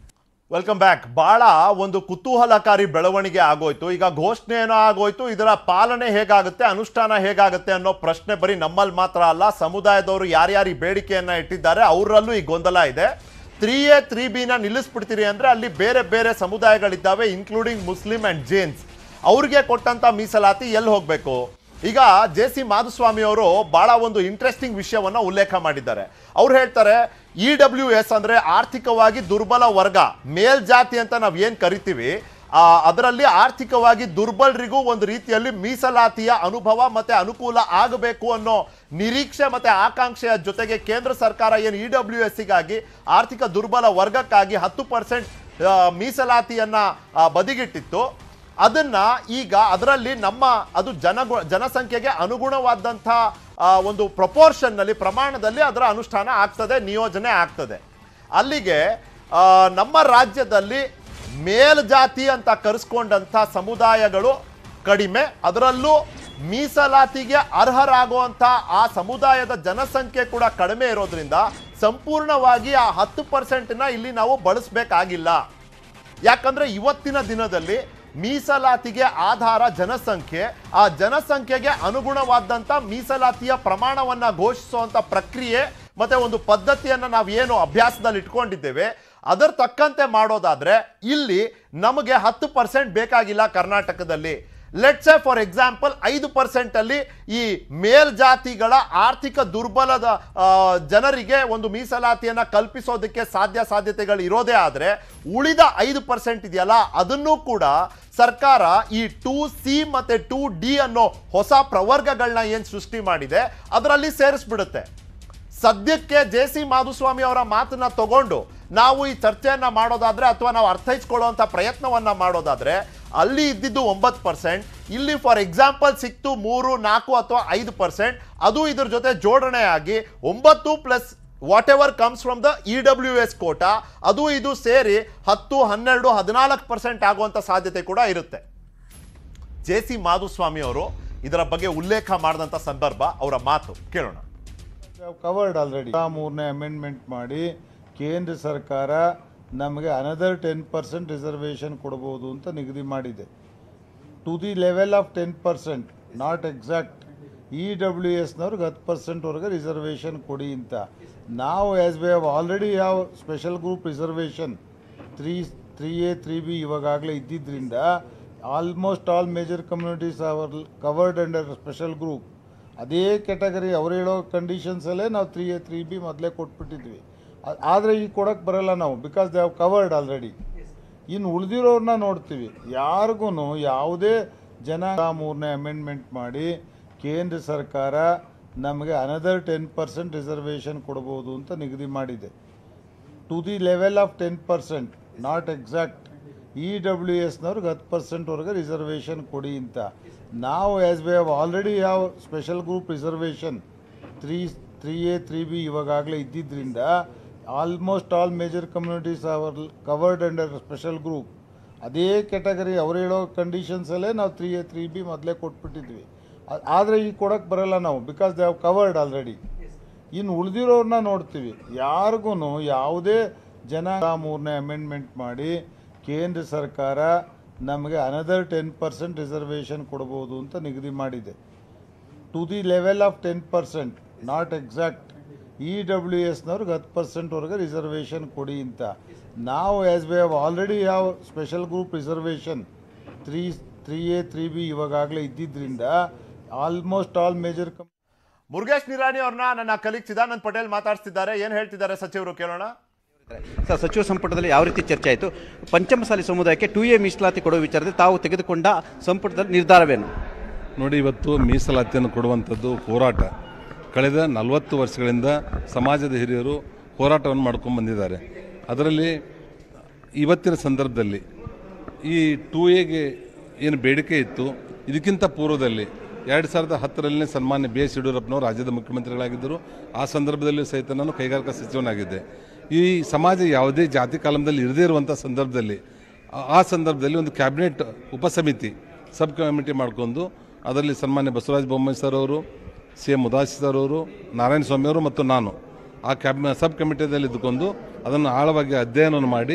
ವೆಲ್ಕಮ್ ಬ್ಯಾಕ್ ಬಹಳ ಒಂದು ಕುತೂಹಲಕಾರಿ ಬೆಳವಣಿಗೆ ಆಗೋಯ್ತು ಈಗ ಘೋಷಣೆ ಏನೋ ಆಗೋಯ್ತು ಇದರ ಪಾಲನೆ ಹೇಗಾಗುತ್ತೆ ಅನುಷ್ಠಾನ ಹೇಗಾಗುತ್ತೆ ಅನ್ನೋ ಪ್ರಶ್ನೆ ಬರೀ ನಮ್ಮಲ್ಲಿ ಮಾತ್ರ ಅಲ್ಲ ಸಮುದಾಯದವರು ಯಾರ್ಯಾರು ಈ ಬೇಡಿಕೆಯನ್ನ ಇಟ್ಟಿದ್ದಾರೆ ಅವರಲ್ಲೂ ಈ ಗೊಂದಲ ಇದೆ ತ್ರೀ ಎ ತ್ರೀ ಬಿನ ನಿಲ್ಲಿಸ್ಬಿಡ್ತೀರಿ ಅಂದ್ರೆ ಅಲ್ಲಿ ಬೇರೆ ಬೇರೆ ಸಮುದಾಯಗಳಿದ್ದಾವೆ ಇನ್ಕ್ಲೂಡಿಂಗ್ ಮುಸ್ಲಿಂ ಅಂಡ್ ಜೇನ್ಸ್ ಅವ್ರಿಗೆ ಕೊಟ್ಟಂತ ಮೀಸಲಾತಿ ಎಲ್ಲಿ ಹೋಗ್ಬೇಕು ಈಗ ಜೆ ಸಿ ಮಾಧುಸ್ವಾಮಿ ಅವರು ಬಹಳ ಒಂದು ಇಂಟ್ರೆಸ್ಟಿಂಗ್ ವಿಷಯವನ್ನ ಉಲ್ಲೇಖ ಮಾಡಿದ್ದಾರೆ ಅವ್ರು ಹೇಳ್ತಾರೆ ಇ ಡಬ್ಲ್ಯೂ ಎಸ್ ಅಂದ್ರೆ ಆರ್ಥಿಕವಾಗಿ ದುರ್ಬಲ ವರ್ಗ ಮೇಲ್ಜಾತಿ ಅಂತ ನಾವು ಏನ್ ಕರಿತೀವಿ ಆ, ಅದರಲ್ಲಿ ಆರ್ಥಿಕವಾಗಿ ದುರ್ಬಲರಿಗೂ ಒಂದು ರೀತಿಯಲ್ಲಿ ಮೀಸಲಾತಿಯ ಅನುಭವ ಮತ್ತೆ ಅನುಕೂಲ ಆಗಬೇಕು ಅನ್ನೋ ನಿರೀಕ್ಷೆ ಮತ್ತೆ ಆಕಾಂಕ್ಷೆಯ ಜೊತೆಗೆ ಕೇಂದ್ರ ಸರ್ಕಾರ ಏನು ಇ ಡಬ್ಲ್ಯೂ ಎಸ್ ಗಾಗಿ ಆರ್ಥಿಕ ದುರ್ಬಲ ವರ್ಗಕ್ಕಾಗಿ ಹತ್ತು ಪರ್ಸೆಂಟ್ ಮೀಸಲಾತಿಯನ್ನ ಆ, ಬದಿಗಿಟ್ಟಿತ್ತು ಅದನ್ನ ಈಗ ಅದರಲ್ಲಿ ನಮ್ಮ ಅದು ಜನ ಜನಸಂಖ್ಯೆಗೆ ಅನುಗುಣವಾದಂಥ ಆ, ಒಂದು ಪ್ರಪೋರ್ಷನ್ನಲ್ಲಿ ಪ್ರಮಾಣದಲ್ಲಿ ಅದರ ಅನುಷ್ಠಾನ ಆಗ್ತದೆ ನಿಯೋಜನೆ ಆಗ್ತದೆ ಅಲ್ಲಿಗೆ ಆ, ನಮ್ಮ ರಾಜ್ಯದಲ್ಲಿ ಮೇಲ್ಜಾತಿ ಅಂತ ಕರೆಸ್ಕೊಂಡಂಥ ಸಮುದಾಯಗಳು ಕಡಿಮೆ ಅದರಲ್ಲೂ ಮೀಸಲಾತಿಗೆ ಅರ್ಹರಾಗುವಂಥ ಆ ಸಮುದಾಯದ ಜನಸಂಖ್ಯೆ ಕೂಡ ಕಡಿಮೆ ಇರೋದ್ರಿಂದ ಸಂಪೂರ್ಣವಾಗಿ ಆ ಹತ್ತು ಪರ್ಸೆಂಟ್ನ ಇಲ್ಲಿ ನಾವು ಬಳಸಬೇಕಾಗಿಲ್ಲ ಯಾಕಂದ್ರೆ ಇವತ್ತಿನ ದಿನದಲ್ಲಿ ಮೀಸಲಾತಿಗೆ ಆಧಾರ ಜನಸಂಖ್ಯೆ ಆ ಜನಸಂಖ್ಯೆಗೆ ಅನುಗುಣವಾದಂಥ ಮೀಸಲಾತಿಯ ಪ್ರಮಾಣವನ್ನ ಘೋಷಿಸುವಂತ ಪ್ರಕ್ರಿಯೆ ಮತ್ತೆ ಒಂದು ಪದ್ಧತಿಯನ್ನ ನಾವು ಏನು ಅಭ್ಯಾಸದಲ್ಲಿ ಇಟ್ಕೊಂಡಿದ್ದೇವೆ ಅದರ ತಕ್ಕಂತೆ ಮಾಡೋದಾದ್ರೆ ಇಲ್ಲಿ ನಮಗೆ ಹತ್ತು ಪರ್ಸೆಂಟ್ ಬೇಕಾಗಿಲ್ಲ ಕರ್ನಾಟಕದಲ್ಲಿ ಲೆಟ್ಸ್ ಎ ಫಾರ್ ಎಕ್ಸಾಂಪಲ್ ಐದು ಪರ್ಸೆಂಟ್ ಅಲ್ಲಿ ಈ ಮೇಲ್ಜಾತಿಗಳ ಆರ್ಥಿಕ ದುರ್ಬಲದ ಆ, ಜನರಿಗೆ ಒಂದು ಮೀಸಲಾತಿಯನ್ನ ಕಲ್ಪಿಸೋದಕ್ಕೆ ಸಾಧ್ಯ ಸಾಧ್ಯತೆಗಳು ಇರೋದೇ ಆದ್ರೆ ಉಳಿದ ಐದು ಪರ್ಸೆಂಟ್ ಇದೆಯಲ್ಲ ಅದನ್ನು ಕೂಡ ಸರ್ಕಾರ ಈ ಟೂ ಸಿ ಮತ್ತೆ ಟೂ ಡಿ ಅನ್ನೋ ಹೊಸ ಪ್ರವರ್ಗಗಳನ್ನ ಏನ್ ಸೃಷ್ಟಿ ಮಾಡಿದೆ ಅದರಲ್ಲಿ ಸೇರಿಸ್ಬಿಡುತ್ತೆ ಸದ್ಯಕ್ಕೆ ಜೆ ಸಿ ಮಾಧುಸ್ವಾಮಿ ಅವರ ಮಾತನ್ನ ತಗೊಂಡು ನಾವು ಈ ಚರ್ಚೆಯನ್ನ ಮಾಡೋದಾದ್ರೆ ಅಥವಾ ನಾವು ಅರ್ಥೈಸ್ಕೊಳ್ಳುವಂತ ಪ್ರಯತ್ನವನ್ನ ಮಾಡೋದಾದ್ರೆ ಅಲ್ಲಿ ಇದ್ದಿದ್ದು ಒಂಬತ್ತು ಪರ್ಸೆಂಟ್ ಇಲ್ಲಿ ಫಾರ್ ಎಕ್ಸಾಂಪಲ್ ಸಿಕ್ತು ಮೂರು ನಾಲ್ಕು ಅಥವಾ ಐದು ಪರ್ಸೆಂಟ್ ಅದು ಇದ್ರ ಜೊತೆ ಜೋಡಣೆ ಆಗಿ ಒಂಬತ್ತು plus whatever comes from the E W S quota ಅದು ಇದು ಸೇರಿ ಹತ್ತು ಹನ್ನೆರಡು ಹದಿನಾಲ್ಕು ಪರ್ಸೆಂಟ್ ಆಗುವಂತ ಸಾಧ್ಯತೆ ಕೂಡ ಇರುತ್ತೆ ಜೆ ಸಿ ಮಾಧುಸ್ವಾಮಿ ಅವರು ಇದರ ಬಗ್ಗೆ ಉಲ್ಲೇಖ ಮಾಡಿದಂಥ ಸಂದರ್ಭ ಅವರ ಮಾತು ಕೇಳೋಣ ಕವರ್ಡ್ ಆಲ್ರೆಡಿ ಮೂರನೇ ಅಮೆಂಡ್ಮೆಂಟ್ ಮಾಡಿ ಕೇಂದ್ರ ಸರ್ಕಾರ ನಮಗೆ ಅನದರ್ ಟೆನ್ ಪರ್ಸೆಂಟ್ ರಿಸರ್ವೇಷನ್ ಕೊಡ್ಬೋದು ಅಂತ ನಿಗದಿ ಮಾಡಿದೆ to the level of ten percent not exact E W ಎಸ್ನವ್ರಿಗೆ ಹತ್ತು ಪರ್ಸೆಂಟ್ವರೆಗೆ ರಿಸರ್ವೇಷನ್ ಕೊಡಿ ಅಂತ ನಾವು ಆ್ಯಸ್ ವಿ ಹ್ಯಾವ್ ಆಲ್ರೆಡಿ ಯಾವ special group reservation three three A three B ಇವಾಗಲೇ ಇದ್ದಿದ್ದರಿಂದ almost all major communities are covered under special group ಅದೇ ಕ್ಯಾಟಗರಿ ಅವ್ರು ಹೇಳೋ ಕಂಡೀಷನ್ಸಲ್ಲೇ ನಾವು ತ್ರೀ ಎ ತ್ರೀ ಬಿ ಮೊದಲೇ ಕೊಟ್ಬಿಟ್ಟಿದ್ವಿ ಆ- ಆದರೆ ಈಗ ಕೊಡೋಕ್ಕೆ ಬರಲ್ಲ ನಾವು because they have covered already ಇನ್ನು ಉಳಿದಿರೋರನ್ನ ನೋಡ್ತೀವಿ ಯಾರಿಗೂ ಯಾವುದೇ ಜನ ಮೂರನೇ ಅಮೆಂಡ್ಮೆಂಟ್ ಮಾಡಿ ಕೇಂದ್ರ ಸರ್ಕಾರ ನಮಗೆ ಅನದರ್ ಟೆನ್ ಪರ್ಸೆಂಟ್ ರಿಸರ್ವೇಷನ್ ಕೊಡ್ಬೋದು ಅಂತ ನಿಗದಿ ಮಾಡಿದೆ to the level of ten percent not exact E W ಎಸ್ನವ್ರಿಗೆ ಹತ್ತು ಪರ್ಸೆಂಟ್ವರೆಗೆ ರಿಸರ್ವೇಷನ್ ಕೊಡಿ ಅಂತ ನಾವು ಆ್ಯಸ್ ವಿ ಹ್ಯಾವ್ ಆಲ್ರೆಡಿ ಯಾವ special group reservation three three A three B ಇವಾಗಲೇ ಇದ್ದಿದ್ದರಿಂದ almost all major communities are covered under special group ಅದೇ ಕ್ಯಾಟಗರಿ ಅವ್ರು ಹೇಳೋ ಕಂಡೀಷನ್ಸಲ್ಲೇ ನಾವು ತ್ರೀ ಎ ತ್ರೀ ಬಿ ಮೊದಲೇ ಕೊಟ್ಬಿಟ್ಟಿದ್ವಿ ಆ- ಆದರೆ ಈಗ ಕೊಡೋಕ್ಕೆ ಬರಲ್ಲ ನಾವು because they have covered already ಇನ್ನು ಉಳಿದಿರೋರನ್ನ ನೋಡ್ತೀವಿ ಯಾರಿಗೂ ಯಾವುದೇ ಜನ ಮೂರನೇ ಅಮೆಂಡ್ಮೆಂಟ್ ಮಾಡಿ ಕೇಂದ್ರ ಸರ್ಕಾರ ನಮಗೆ ಅನದರ್ ಟೆನ್ ಪರ್ಸೆಂಟ್ ರಿಸರ್ವೇಷನ್ ಕೊಡ್ಬೋದು ಅಂತ ನಿಗದಿ ಮಾಡಿದೆ to the level of ten percent not exact E W ಎಸ್ನವ್ರಿಗೆ ಹತ್ತು ಪರ್ಸೆಂಟ್ವರೆಗೆ ರಿಸರ್ವೇಷನ್ ಕೊಡಿ ಅಂತ ನಾವು ಆ್ಯಸ್ ವಿ ಹ್ಯಾವ್ ಆಲ್ರೆಡಿ ಯಾವ special group reservation three three A three B ಇವಾಗಲೇ ಇದ್ದಿದ್ದರಿಂದ almost all major come Murugesh Nirani ಅವ್ರನ್ನ ನನ್ನ ಕಲೀಗ್ ಚಿದಾನಂದ್ ಪಟೇಲ್ ಮಾತಾಡ್ತಿದ್ದಾರೆ ಏನ್ ಹೇಳ್ತಿದ್ದಾರೆ ಸಚಿವರು ಕೇಳೋಣ ಸರ್ ಸಚಿವ ಸಂಪುಟದಲ್ಲಿ ಯಾವ ರೀತಿ ಚರ್ಚೆ ಆಯಿತು ಪಂಚಮಸಾಲಿ ಸಮುದಾಯಕ್ಕೆ ಟು ಎ ಮೀಸಲಾತಿ ಕೊಡುವ ವಿಚಾರದಲ್ಲಿ ತಾವು ತೆಗೆದುಕೊಂಡ ಸಂಪುಟದ ನಿರ್ಧಾರವೇನು ನೋಡಿ ಇವತ್ತು ಮೀಸಲಾತಿಯನ್ನು ಕೊಡುವಂಥದ್ದು ಹೋರಾಟ ಕಳೆದ ನಲವತ್ತು ವರ್ಷಗಳಿಂದ ಸಮಾಜದ ಹಿರಿಯರು ಹೋರಾಟವನ್ನು ಮಾಡ್ಕೊಂಡು ಬಂದಿದ್ದಾರೆ ಅದರಲ್ಲಿ ಇವತ್ತಿನ ಸಂದರ್ಭದಲ್ಲಿ ಈ ಟೂ ಎಗೆ ಏನು ಬೇಡಿಕೆ ಇತ್ತು ಇದಕ್ಕಿಂತ ಪೂರ್ವದಲ್ಲಿ ಎರಡು ಸಾವಿರದ ಹತ್ತರಲ್ಲೇ ಸನ್ಮಾನ್ಯ ಬಿ ಎಸ್ ಯಡಿಯೂರಪ್ಪನವರು ರಾಜ್ಯದ ಮುಖ್ಯಮಂತ್ರಿಗಳಾಗಿದ್ದರು ಆ ಸಂದರ್ಭದಲ್ಲಿ ಸಹಿತ ನಾನು ಕೈಗಾರಿಕಾ ಸಚಿವನಾಗಿದ್ದೆ ಈ ಸಮಾಜ ಯಾವುದೇ ಜಾತಿ ಕಾಲಮದಲ್ಲಿ ಇರದೇ ಇರುವಂಥ ಸಂದರ್ಭದಲ್ಲಿ ಆ- ಆ ಸಂದರ್ಭದಲ್ಲಿ ಒಂದು ಕ್ಯಾಬಿನೆಟ್ ಉಪಸಮಿತಿ ಸಬ್ ಕಮಿಟಿ ಮಾಡಿಕೊಂಡು ಅದರಲ್ಲಿ ಸನ್ಮಾನ್ಯ ಬಸವರಾಜ ಬೊಮ್ಮಾಯಿ ಸರ್ ಅವರು ಸಿ ಎಂ ಉದಾಸಿ ಸರ್ ಅವರು ನಾರಾಯಣ ಸ್ವಾಮಿ ಅವರು ಮತ್ತು ನಾನು ಆ ಕ್ಯಾಬ್ ಸಬ್ ಕಮಿಟಿಯಲ್ಲಿ ಇದ್ದುಕೊಂಡು ಅದನ್ನು ಆಳವಾಗಿ ಅಧ್ಯಯನವನ್ನು ಮಾಡಿ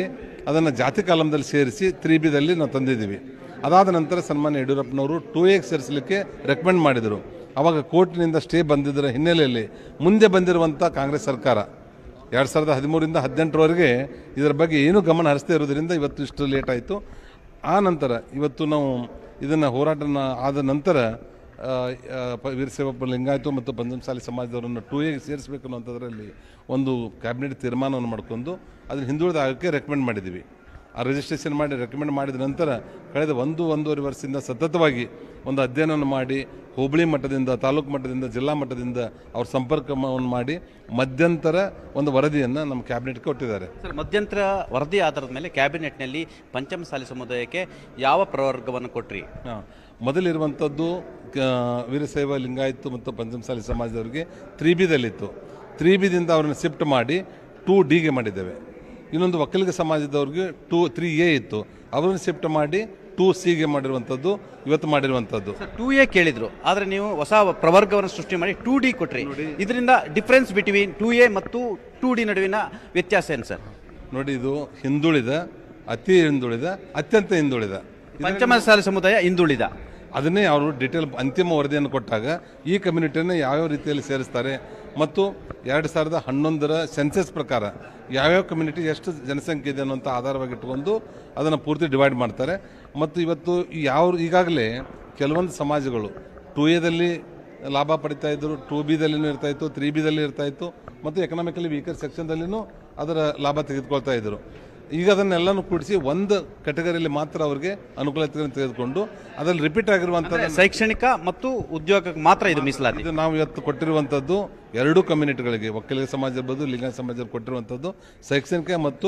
ಅದನ್ನು ಜಾತಿ ಕಾಲಂದಲ್ಲಿ ಸೇರಿಸಿ ತ್ರೀ ಬಿದಲ್ಲಿ ನಾವು ತಂದಿದ್ದೀವಿ ಅದಾದ ನಂತರ ಸನ್ಮಾನ್ಯ ಯಡಿಯೂರಪ್ಪನವರು ಟೂ ಎಗೆ ಸೇರಿಸಲಿಕ್ಕೆ ರೆಕಮೆಂಡ್ ಮಾಡಿದರು ಆವಾಗ ಕೋರ್ಟಿನಿಂದ ಸ್ಟೇ ಬಂದಿದ್ದರ ಹಿನ್ನೆಲೆಯಲ್ಲಿ ಮುಂದೆ ಬಂದಿರುವಂಥ ಕಾಂಗ್ರೆಸ್ ಸರ್ಕಾರ ಎರಡು ಸಾವಿರದ ಹದಿಮೂರಿಂದ ಹದಿನೆಂಟರವರೆಗೆ ಇದರ ಬಗ್ಗೆ ಏನೂ ಗಮನ ಹರಿಸದೇ ಇರೋದ್ರಿಂದ ಇವತ್ತು ಇಷ್ಟು ಲೇಟ್ ಆಯಿತು ಆ ನಂತರ ಇವತ್ತು ನಾವು ಇದನ್ನು ಹೋರಾಟನ ಆದ ನಂತರ ಆ, ಆ, ಪ- ವೀರಶೈವ ಲಿಂಗಾಯತು ಮತ್ತು ಪಂಚಮಸಾಲಿ ಸಮಾಜದವರನ್ನು ಟೂ ಎಗೆ ಸೇರಿಸಬೇಕು ಅನ್ನೋಂಥದ್ರಲ್ಲಿ ಒಂದು ಕ್ಯಾಬಿನೆಟ್ ತೀರ್ಮಾನವನ್ನು ಮಾಡ್ಕೊಂಡು ಅದನ್ನು ಹಿಂದುಳಿದ ಆಗೋಕ್ಕೆ ರೆಕಮೆಂಡ್ ಮಾಡಿದ್ದೀವಿ ಆ ರಿಜಿಸ್ಟ್ರೇಷನ್ ಮಾಡಿ ರೆಕಮೆಂಡ್ ಮಾಡಿದ ನಂತರ ಕಳೆದ ಒಂದು ಒಂದೂವರೆ ವರ್ಷದಿಂದ ಸತತವಾಗಿ ಒಂದು ಅಧ್ಯಯನವನ್ನು ಮಾಡಿ ಹೋಬಳಿ ಮಟ್ಟದಿಂದ ತಾಲೂಕು ಮಟ್ಟದಿಂದ ಜಿಲ್ಲಾ ಮಟ್ಟದಿಂದ ಅವ್ರ ಸಂಪರ್ಕವನ್ನು ಮಾಡಿ ಮಧ್ಯಂತರ ಒಂದು ವರದಿಯನ್ನು ನಮ್ಮ ಕ್ಯಾಬಿನೆಟ್ಗೆ ಕೊಟ್ಟಿದ್ದಾರೆ ಸರ್ ಮಧ್ಯಂತರ ವರದಿ ಆಧಾರದ ಮೇಲೆ ಕ್ಯಾಬಿನೆಟ್ನಲ್ಲಿ ಪಂಚಮಸಾಲಿ ಸಮುದಾಯಕ್ಕೆ ಯಾವ ಪ್ರವರ್ಗವನ್ನು ಕೊಟ್ರಿ ಹಾಂ ಮೊದಲಿರುವಂಥದ್ದು ಕ- ವೀರಶೈವ ಲಿಂಗಾಯತು ಮತ್ತು ಪಂಚಮಸಾಲಿ ಸಮಾಜದವರಿಗೆ ತ್ರೀ ಬಿದಲ್ಲಿತ್ತು ತ್ರೀ ಬಿದಿಂದ ಅವ್ರನ್ನ ಶಿಫ್ಟ್ ಮಾಡಿ ಟೂ ಡಿಗೆ ಮಾಡಿದ್ದೇವೆ ಇನ್ನೊಂದು ಒಕ್ಕಲಿಗ ಸಮಾಜದವ್ರಿಗೆ ಟೂ ತ್ರೀ ಎ ಇತ್ತು ಅವರನ್ನು ಶಿಫ್ಟ್ ಮಾಡಿ ಟೂ ಸಿಗೆ ಮಾಡಿರುವಂಥದ್ದು ಇವತ್ತು ಮಾಡಿರುವಂಥದ್ದು ಟೂ ಎ ಕೇಳಿದ್ರು ಆದರೆ ನೀವು ಹೊಸ ಪ್ರವರ್ಗವನ್ನು ಸೃಷ್ಟಿ ಮಾಡಿ ಟೂ ಡಿ ಕೊಟ್ರಿ ಇದರಿಂದ ಡಿಫ್ರೆನ್ಸ್ ಬಿಟ್ವೀನ್ ಟೂ ಎ ಮತ್ತು ಟೂ ಡಿ ನಡುವಿನ ವ್ಯತ್ಯಾಸ ಏನು ಸರ್ ನೋಡಿ ಇದು ಹಿಂದುಳಿದ ಅತಿ ಹಿಂದುಳಿದ ಅತ್ಯಂತ ಹಿಂದುಳಿದ ಪಂಚಮಸಾಲಿ ಸಮುದಾಯ ಹಿಂದುಳಿದ ಅದನ್ನೇ ಅವರು ಡೀಟೇಲ್ ಅಂತಿಮ ವರದಿಯನ್ನು ಕೊಟ್ಟಾಗ ಈ ಕಮ್ಯುನಿಟಿಯನ್ನು ಯಾವ್ಯಾವ ರೀತಿಯಲ್ಲಿ ಸೇರಿಸ್ತಾರೆ ಮತ್ತು ಎರಡು ಸಾವಿರದ ಹನ್ನೊಂದರ ಸೆನ್ಸಸ್ ಪ್ರಕಾರ ಯಾವ್ಯಾವ ಕಮ್ಯುನಿಟಿ ಎಷ್ಟು ಜನಸಂಖ್ಯೆ ಇದೆ ಅನ್ನೋಂಥ ಆಧಾರವಾಗಿ ಇಟ್ಕೊಂಡು ಅದನ್ನು ಪೂರ್ತಿ ಡಿವೈಡ್ ಮಾಡ್ತಾರೆ ಮತ್ತು ಇವತ್ತು ಯಾವ ಈಗಾಗಲೇ ಕೆಲವೊಂದು ಸಮಾಜಗಳು ಟೂ ಎದಲ್ಲಿ ಲಾಭ ಪಡಿತಾ ಇದ್ದರು ಟೂ ಬಿದಲ್ಲಿನೂ ಇರ್ತಾ ಇತ್ತು ತ್ರೀ ಬಿದಲ್ಲಿ ಇರ್ತಾ ಇತ್ತು ಮತ್ತು ಎಕನಾಮಿಕಲಿ ವೀಕರ್ ಸೆಕ್ಷನ್ದಲ್ಲಿನೂ ಅದರ ಲಾಭ ತೆಗೆದುಕೊಳ್ತಾ ಇದ್ದರು ಈಗ ಅದನ್ನೆಲ್ಲನೂ ಕೂಡಿಸಿ ಒಂದು ಕೆಟಗರಿಯಲ್ಲಿ ಮಾತ್ರ ಅವರಿಗೆ ಅನುಕೂಲತೆಗಳನ್ನು ತೆಗೆದುಕೊಂಡು ಅದರಲ್ಲಿ ರಿಪೀಟ್ ಆಗಿರುವಂಥದ್ದು ಶೈಕ್ಷಣಿಕ ಮತ್ತು ಉದ್ಯೋಗಕ್ಕೆ ಮಾತ್ರ ಇದು ಮೀಸಲಾತಿ ಇದು ನಾವು ಇವತ್ತು ಕೊಟ್ಟಿರುವಂಥದ್ದು ಎರಡೂ ಕಮ್ಯುನಿಟಿಗಳಿಗೆ ಒಕ್ಕಲಿಗ ಸಮಾಜ ಇರ್ಬೋದು ಲಿಂಗಾಯತ ಸಮಾಜ ಕೊಟ್ಟಿರುವಂಥದ್ದು ಶೈಕ್ಷಣಿಕ ಮತ್ತು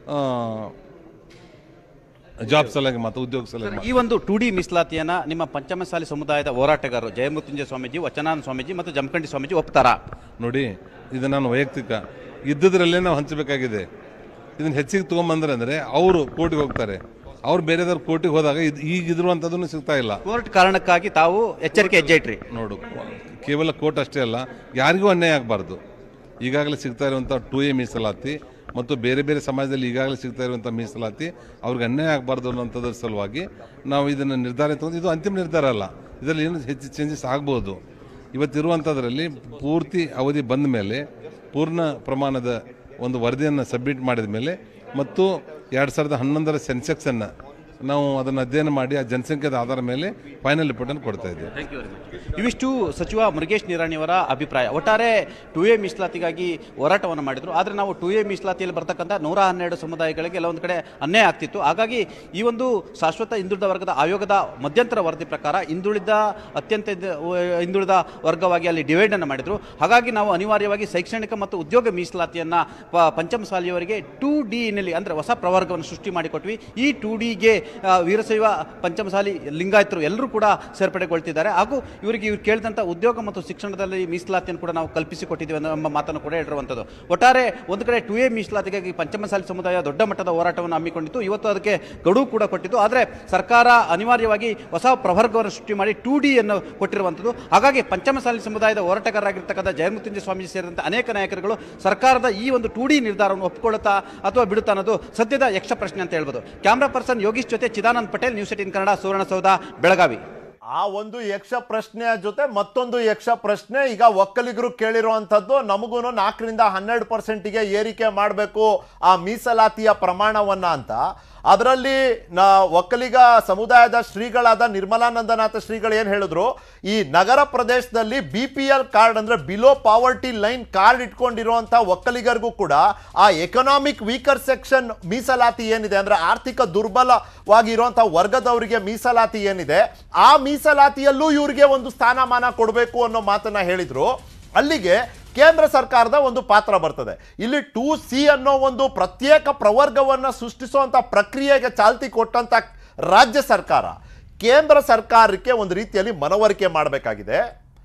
ಜಾಬ್ ಸಲುವಾಗಿ ಮಾತ್ರ ಉದ್ಯೋಗ ಸಲುವಾಗಿ ಮಾತ್ರ. ಈ ಒಂದು ಟು ಡಿ ಮೀಸಲಾತಿಯನ್ನ ನಿಮ್ಮ ಪಂಚಮಸಾಲಿ ಸಮುದಾಯದ ಹೋರಾಟಗಾರರು ಜಯಮೃತ್ಯುಂಜಯ ಸ್ವಾಮೀಜಿ ವಚನಾನಂದ ಸ್ವಾಮೀಜಿ ಮತ್ತು ಜಮಖಂಡಿ ಸ್ವಾಮೀಜಿ ಒಪ್ತಾರಾ ನೋಡಿ ಇದು ನಾನು ವೈಯಕ್ತಿಕ ಇದ್ದದ್ರಲ್ಲೇ ನಾವು ಹಂಚಬೇಕಾಗಿದೆ ಇದನ್ನು ಹೆಚ್ಚಿಗೆ ತೊಗೊಂಬಂದ್ರೆ ಅಂದರೆ ಅವರು ಕೋರ್ಟಿಗೆ ಹೋಗ್ತಾರೆ ಅವ್ರು ಬೇರೆದವ್ರು ಕೋರ್ಟಿಗೆ ಹೋದಾಗ ಇದು ಈಗ ಇದಿರುವಂಥದ್ದನ್ನು ಸಿಗ್ತಾ ಇಲ್ಲ ಕೋರ್ಟ್ ಕಾರಣಕ್ಕಾಗಿ ತಾವು ಎಚ್ಚರಿಕೆ ಹೆಜ್ಜೆ ಇಟ್ರಿ ನೋಡು ಕೇವಲ ಕೋರ್ಟ್ ಅಷ್ಟೇ ಅಲ್ಲ ಯಾರಿಗೂ ಅನ್ಯಾಯ ಆಗಬಾರ್ದು ಈಗಾಗಲೇ ಸಿಗ್ತಾ ಇರುವಂಥ ಟೂ ಎ ಮೀಸಲಾತಿ ಮತ್ತು ಬೇರೆ ಬೇರೆ ಸಮಾಜದಲ್ಲಿ ಈಗಾಗಲೇ ಸಿಗ್ತಾ ಇರುವಂಥ ಮೀಸಲಾತಿ ಅವ್ರಿಗೆ ಅನ್ಯಾಯ ಆಗಬಾರ್ದು ಅನ್ನೋಂಥದ್ರ ಸಲುವಾಗಿ ನಾವು ಇದನ್ನು ನಿರ್ಧಾರ ತಗೊಂಡು ಇದು ಅಂತಿಮ ನಿರ್ಧಾರ ಅಲ್ಲ ಇದರಲ್ಲಿ ಏನು ಹೆಚ್ಚು ಚೇಂಜಸ್ ಆಗ್ಬೋದು ಇವತ್ತಿರುವಂಥದ್ರಲ್ಲಿ ಪೂರ್ತಿ ಅವಧಿ ಬಂದ ಮೇಲೆ ಪೂರ್ಣ ಪ್ರಮಾಣದ ಒಂದು ವರದಿಯನ್ನು ಸಬ್ಮಿಟ್ ಮಾಡಿದ ಮೇಲೆ ಮತ್ತು ಎರಡು ಸಾವಿರದ ಹನ್ನೊಂದರ ಸೆನ್ಸೆಕ್ಸನ್ನು ನಾವು ಅದನ್ನು ಅಧ್ಯಯನ ಮಾಡಿ ಆ ಜನಸಂಖ್ಯೆದ ಆಧಾರದ ಮೇಲೆ ಫೈನಲ್ ರಿಪೋರ್ಟನ್ನು ಕೊಡ್ತಾ ಇದ್ದೇವೆ ಇವಿಷ್ಟು ಸಚಿವ ಮುರುಗೇಶ್ ನಿರಾಣಿಯವರ ಅಭಿಪ್ರಾಯ ಒಟ್ಟಾರೆ ಟು ಎ ಮೀಸಲಾತಿಗಾಗಿ ಹೋರಾಟವನ್ನು ಮಾಡಿದರು ಆದರೆ ನಾವು ಟು ಎ ಮೀಸಲಾತಿಯಲ್ಲಿ ಬರ್ತಕ್ಕಂಥ ನೂರ ಹನ್ನೆರಡು ಸಮುದಾಯಗಳಿಗೆ ಕೆಲವೊಂದು ಕಡೆ ಅನ್ಯಾಯ ಆಗ್ತಿತ್ತು ಹಾಗಾಗಿ ಈ ಒಂದು ಶಾಶ್ವತ ಹಿಂದುಳಿದ ವರ್ಗದ ಆಯೋಗದ ಮಧ್ಯಂತರ ವರದಿ ಪ್ರಕಾರ ಹಿಂದುಳಿದ ಅತ್ಯಂತ ಇದ್ದ- ಹಿಂದುಳಿದ ವರ್ಗವಾಗಿ ಅಲ್ಲಿ ಡಿವೈಡ್ ಅನ್ನು ಮಾಡಿದರು ಹಾಗಾಗಿ ನಾವು ಅನಿವಾರ್ಯವಾಗಿ ಶೈಕ್ಷಣಿಕ ಮತ್ತು ಉದ್ಯೋಗ ಮೀಸಲಾತಿಯನ್ನು ಪ ಪಂಚಮಸಾಲಿಯವರಿಗೆ ಟು ಡಿನಲ್ಲಿ ಅಂದರೆ ಹೊಸ ಪ್ರವರ್ಗವನ್ನು ಸೃಷ್ಟಿ ಮಾಡಿಕೊಟ್ವಿ ಈ ಟು ಡಿಗೆ ವೀರಶೈವ ಪಂಚಮಸಾಲಿ ಲಿಂಗಾಯತರು ಎಲ್ಲರೂ ಕೂಡ ಸೇರ್ಪಡೆಗೊಳ್ತಿದ್ದಾರೆ ಹಾಗೂ ಇವರಿಗೆ ಇವ್ರು ಕೇಳಿದಂಥ ಉದ್ಯೋಗ ಮತ್ತು ಶಿಕ್ಷಣದಲ್ಲಿ ಮೀಸಲಾತಿಯನ್ನು ಕೂಡ ನಾವು ಕಲ್ಪಿಸಿಕೊಟ್ಟಿದ್ದೀವಿ ಅನ್ನೋ ಎಂಬ ಮಾತನ್ನು ಕೂಡ ಹೇಳಿರುವಂಥದ್ದು ಒಟ್ಟಾರೆ ಒಂದು ಕಡೆ ಟು ಎ ಮೀಸಲಾತಿಗಾಗಿ ಪಂಚಮಸಾಲಿ ಸಮುದಾಯ ದೊಡ್ಡ ಮಟ್ಟದ ಹೋರಾಟವನ್ನು ಹಮ್ಮಿಕೊಂಡಿತ್ತು ಇವತ್ತು ಅದಕ್ಕೆ ಗಡುವು ಕೂಡ ಕೊಟ್ಟಿದ್ದು ಆದರೆ ಸರ್ಕಾರ ಅನಿವಾರ್ಯವಾಗಿ ಹೊಸ ಪ್ರವರ್ಗವನ್ನು ಸೃಷ್ಟಿ ಮಾಡಿ ಟು ಡಿಯನ್ನು ಕೊಟ್ಟಿರುವಂಥದ್ದು ಹಾಗಾಗಿ ಪಂಚಮಸಾಲಿ ಸಮುದಾಯದ ಹೋರಾಟಗಾರರಾಗಿರ್ತಕ್ಕಂಥ ಜಯಮೃತ್ಯುಂಜಯ ಸ್ವಾಮೀಜಿ ಸೇರಿದಂತೆ ಅನೇಕ ನಾಯಕರುಗಳು ಸರ್ಕಾರದ ಈ ಒಂದು ಟು ಡಿ ನಿರ್ಧಾರವನ್ನು ಒಪ್ಪಿಕೊಳ್ಳುತ್ತಾ ಅಥವಾ ಬಿಡುತ್ತಾ ಅನ್ನೋದು ಸದ್ಯದ ಯಕ್ಷ ಪ್ರಶ್ನೆ ಅಂತ ಹೇಳ್ಬೋದು ಕ್ಯಾಮ್ರಾ ಪರ್ಸನ್ ಯೋಗೀಶ್ ಜೊತೆ ಚಿದಾನಂದ್ ಪಟೇಲ್ ನ್ಯೂಸ್ ಏಟಿನ್ ಕನ್ನಡ ಸುವರ್ಣಸೌಧ ಬೆಳಗಾವಿ ಆ ಒಂದು ಯಕ್ಷ ಪ್ರಶ್ನೆಯ ಜೊತೆ ಮತ್ತೊಂದು ಯಕ್ಷ ಪ್ರಶ್ನೆ ಈಗ ಒಕ್ಕಲಿಗರು ಕೇಳಿರುವಂಥದ್ದು ನಮಗೂ ನಾಲ್ಕರಿಂದ ಹನ್ನೆರಡು ಪರ್ಸೆಂಟಿಗೆ ಏರಿಕೆ ಮಾಡಬೇಕು ಆ ಮೀಸಲಾತಿಯ ಪ್ರಮಾಣವನ್ನ ಅಂತ ಅದರಲ್ಲಿ ನ ಒಕ್ಕಲಿಗ ಸಮುದಾಯದ ಶ್ರೀಗಳಾದ ನಿರ್ಮಲಾನಂದನಾಥ ಶ್ರೀಗಳು ಏನು ಹೇಳಿದ್ರು ಈ ನಗರ ಪ್ರದೇಶದಲ್ಲಿ ಬಿ ಪಿ ಎಲ್ ಕಾರ್ಡ್ ಅಂದ್ರೆ ಬಿಲೋ ಪಾವರ್ಟಿ ಲೈನ್ ಕಾರ್ಡ್ ಇಟ್ಕೊಂಡಿರುವಂಥ ಒಕ್ಕಲಿಗರಿಗೂ ಕೂಡ ಆ ಎಕನಾಮಿಕ್ ವೀಕರ್ ಸೆಕ್ಷನ್ ಮೀಸಲಾತಿ ಏನಿದೆ ಅಂದ್ರೆ ಆರ್ಥಿಕ ದುರ್ಬಲವಾಗಿರುವಂಥ ವರ್ಗದವರಿಗೆ ಮೀಸಲಾತಿ ಏನಿದೆ ಆ ಮೀಸಲಾತಿಯಲ್ಲೂ ಇವರಿಗೆ ಒಂದು ಸ್ಥಾನಮಾನ ಕೊಡಬೇಕು ಅನ್ನೋ ಮಾತನ್ನ ಹೇಳಿದ್ರು ಅಲ್ಲಿಗೆ ಕೇಂದ್ರ ಸರ್ಕಾರದ ಒಂದು ಪಾತ್ರ ಬರ್ತದೆ ಇಲ್ಲಿ ಟೂ ಸಿ ಅನ್ನೋ ಒಂದು ಪ್ರತ್ಯೇಕ ಪ್ರವರ್ಗವನ್ನು ಸೃಷ್ಟಿಸುವಂತ ಪ್ರಕ್ರಿಯೆಗೆ ಚಾಲ್ತಿ ಕೊಟ್ಟಂತ ರಾಜ್ಯ ಸರ್ಕಾರ ಕೇಂದ್ರ ಸರ್ಕಾರಕ್ಕೆ ಒಂದು ರೀತಿಯಲ್ಲಿ ಮನವರಿಕೆ ಮಾಡಬೇಕಾಗಿದೆ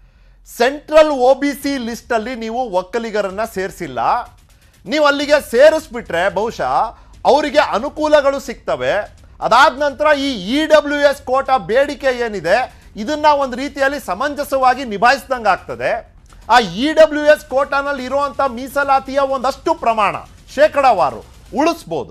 ಸೆಂಟ್ರಲ್ ಒ ಬಿ ಸಿ ಲಿಸ್ಟಲ್ಲಿ ನೀವು ಒಕ್ಕಲಿಗರನ್ನ ಸೇರಿಸಿಲ್ಲ ನೀವು ಅಲ್ಲಿಗೆ ಸೇರಿಸ್ಬಿಟ್ರೆ ಬಹುಶಃ ಅವರಿಗೆ ಅನುಕೂಲಗಳು ಸಿಗ್ತವೆ ಅದಾದ ನಂತರ ಈ ಇ ಡಬ್ಲ್ಯೂ ಎಸ್ ಕೋಟಾ ಬೇಡಿಕೆ ಏನಿದೆ ಇದನ್ನ ಒಂದು ರೀತಿಯಲ್ಲಿ ಸಮಂಜಸವಾಗಿ ನಿಭಾಯಿಸ್ದಂಗೆ ಆಗ್ತದೆ ಆ ಇ ಡಬ್ಲ್ಯೂ ಎಸ್ ಕೋಟಾನಲ್ಲಿ ಇರುವಂಥ ಮೀಸಲಾತಿಯ ಒಂದಷ್ಟು ಪ್ರಮಾಣ ಶೇಕಡಾವಾರು ಉಳಿಸ್ಬೋದು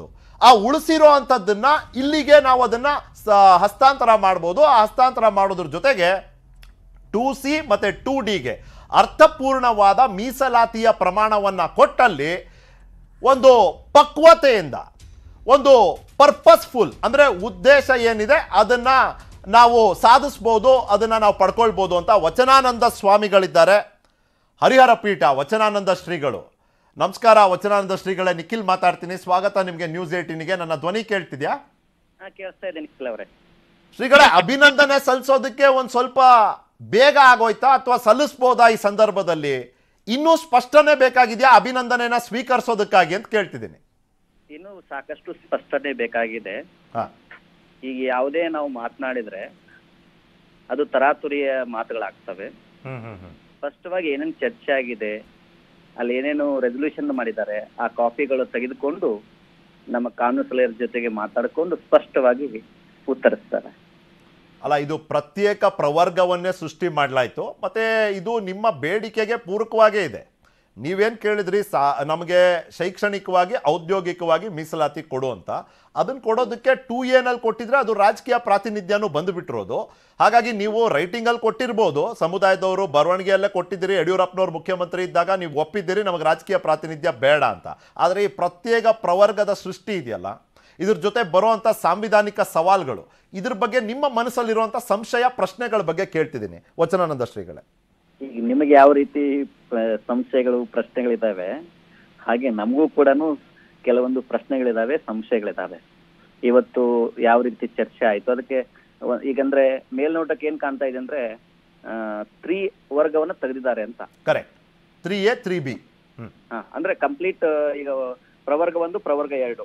ಆ ಉಳಿಸಿರೋ ಅಂಥದ್ದನ್ನ ಇಲ್ಲಿಗೆ ನಾವು ಅದನ್ನ ಸ- ಹಸ್ತಾಂತರ ಮಾಡ್ಬೋದು ಆ ಹಸ್ತಾಂತರ ಮಾಡೋದ್ರ ಜೊತೆಗೆ ಟೂ ಸಿ ಮತ್ತು ಟೂ ಡಿಗೆ ಅರ್ಥಪೂರ್ಣವಾದ ಮೀಸಲಾತಿಯ ಪ್ರಮಾಣವನ್ನು ಕೊಟ್ಟಲ್ಲಿ ಒಂದು ಪಕ್ವತೆಯಿಂದ ಒಂದು ಪರ್ಪಸ್ಫುಲ್ ಅಂದರೆ ಉದ್ದೇಶ ಏನಿದೆ ಅದನ್ನು ನಾವು ಸಾಧಿಸ್ಬೋದು ಅದನ್ನು ನಾವು ಪಡ್ಕೊಳ್ಬೋದು ಅಂತ ವಚನಾನಂದ ಸ್ವಾಮಿಗಳಿದ್ದಾರೆ ಹರಿಹರ ಪೀಠ ವಚನಾನಂದ ಶ್ರೀಗಳು ನಮಸ್ಕಾರ ವಚನಾನಂದ ಶ್ರೀಗಳೇ ನಿಖಿಲ್ ಮಾತಾಡ್ತೀನಿ ಸ್ವಾಗತ ನಿಮಗೆ ನ್ಯೂಸ್ ಏಟೀನಿಗೆ ನನ್ನ ಧ್ವನಿ ಕೇಳ್ತಿದ್ಯಾ ಹಾ ಕೇಳಿಸ್ತಾ ಇದೆ ನಿಖಿಲ್ ಅವರೇ ಶ್ರೀಗಳೇ ಅಭಿನಂದನೆ ಸಲ್ಲಿಸೋದಕ್ಕೆ ಒಂದು ಸ್ವಲ್ಪ ಬೇಗ ಆಗೋಯ್ತಾ ಅಥವಾ ಸಲ್ಲಿಸ್ಬೋದಾ ಈ ಸಂದರ್ಭದಲ್ಲಿ ಇನ್ನೂ ಸ್ಪಷ್ಟನೆ ಬೇಕಾಗಿದೆಯಾ ಅಭಿನಂದನೆನ ಸ್ವೀಕರಿಸೋದಕ್ಕಾಗಿ ಅಂತ ಕೇಳ್ತಿದ್ದೀನಿ ಇನ್ನೂ ಸಾಕಷ್ಟು ಸ್ಪಷ್ಟನೆ ಬೇಕಾಗಿದೆ ಹಾ. ಈಗ ಯಾವುದೇ ನಾವು ಮಾತನಾಡಿದ್ರೆ ಅದು ತರಾತುರಿಯ ಮಾತುಗಳಾಗ್ತವೆ ಸ್ಪಷ್ಟವಾಗಿ ಏನೇನು ಚರ್ಚೆ ಆಗಿದೆ ಅಲ್ಲಿ ಏನೇನು ರೆಸೊಲ್ಯೂಷನ್ ಮಾಡಿದ್ದಾರೆ ಆ ಕಾಪಿಗಳು ತೆಗೆದುಕೊಂಡು ನಮ್ಮ ಕಾನೂನು ಸಲಹೆಯರ ಜೊತೆಗೆ ಮಾತಾಡಿಕೊಂಡು ಸ್ಪಷ್ಟವಾಗಿ ಉತ್ತರಿಸ್ತಾರೆ ಅಲ್ಲ ಇದು ಪ್ರತ್ಯೇಕ ಪ್ರವರ್ಗವನ್ನೇ ಸೃಷ್ಟಿ ಮಾಡಲಾಯಿತು ಮತ್ತೆ ಇದು ನಿಮ್ಮ ಬೇಡಿಕೆಗೆ ಪೂರಕವಾಗೇ ಇದೆ ನೀವೇನು ಕೇಳಿದ್ರಿ ಸಾ ನಮಗೆ ಶೈಕ್ಷಣಿಕವಾಗಿ ಔದ್ಯೋಗಿಕವಾಗಿ ಮೀಸಲಾತಿ ಕೊಡು ಅಂತ ಅದನ್ನು ಕೊಡೋದಕ್ಕೆ ಟೂ ಎನಲ್ಲಿ ಕೊಟ್ಟಿದ್ರೆ ಅದು ರಾಜಕೀಯ ಪ್ರಾತಿನಿಧ್ಯನೂ ಬಂದುಬಿಟ್ಟಿರೋದು ಹಾಗಾಗಿ ನೀವು ರೈಟಿಂಗಲ್ಲಿ ಕೊಟ್ಟಿರ್ಬೋದು ಸಮುದಾಯದವರು ಬರವಣಿಗೆಯಲ್ಲೇ ಕೊಟ್ಟಿದ್ದೀರಿ ಯಡಿಯೂರಪ್ಪನವ್ರು ಮುಖ್ಯಮಂತ್ರಿ ಇದ್ದಾಗ ನೀವು ಒಪ್ಪಿದ್ದೀರಿ ನಮಗೆ ರಾಜಕೀಯ ಪ್ರಾತಿನಿಧ್ಯ ಬೇಡ ಅಂತ ಆದರೆ ಈ ಪ್ರತ್ಯೇಕ ಪ್ರವರ್ಗದ ಸೃಷ್ಟಿ ಇದೆಯಲ್ಲ ಇದ್ರ ಜೊತೆ ಬರುವಂಥ ಸಾಂವಿಧಾನಿಕ ಸವಾಲುಗಳು ಇದ್ರ ಬಗ್ಗೆ ನಿಮ್ಮ ಮನಸ್ಸಲ್ಲಿರುವಂಥ ಸಂಶಯ ಪ್ರಶ್ನೆಗಳ ಬಗ್ಗೆ ಕೇಳ್ತಿದ್ದೀನಿ ವಚನಾನಂದ ಶ್ರೀಗಳೇ ಈಗ ನಿಮಗೆ ಯಾವ ರೀತಿ ಆ, ಸಂಶಯಗಳು ಪ್ರಶ್ನೆಗಳಿದಾವೆ ಹಾಗೆ ನಮಗೂ ಕೂಡ ಕೆಲವೊಂದು ಪ್ರಶ್ನೆಗಳಿದಾವೆ ಸಂಶಯಗಳಿದಾವೆ ಇವತ್ತು ಯಾವ ರೀತಿ ಚರ್ಚೆ ಆಯ್ತು ಅದಕ್ಕೆ ಒ- ಈಗಂದ್ರೆ ಮೇಲ್ನೋಟಕ್ಕೆ ಏನ್ ಕಾಣ್ತಾ ಇದೆ ಅಂದ್ರೆ ತ್ರೀ ವರ್ಗವನ್ನ ತೆಗೆದಿದ್ದಾರೆ ಅಂತ correct three A three B ಹಾ, ಅಂದ್ರೆ ಕಂಪ್ಲೀಟ್ ಈಗ ಪ್ರವರ್ಗ ಒಂದು ಪ್ರವರ್ಗ ಎರಡು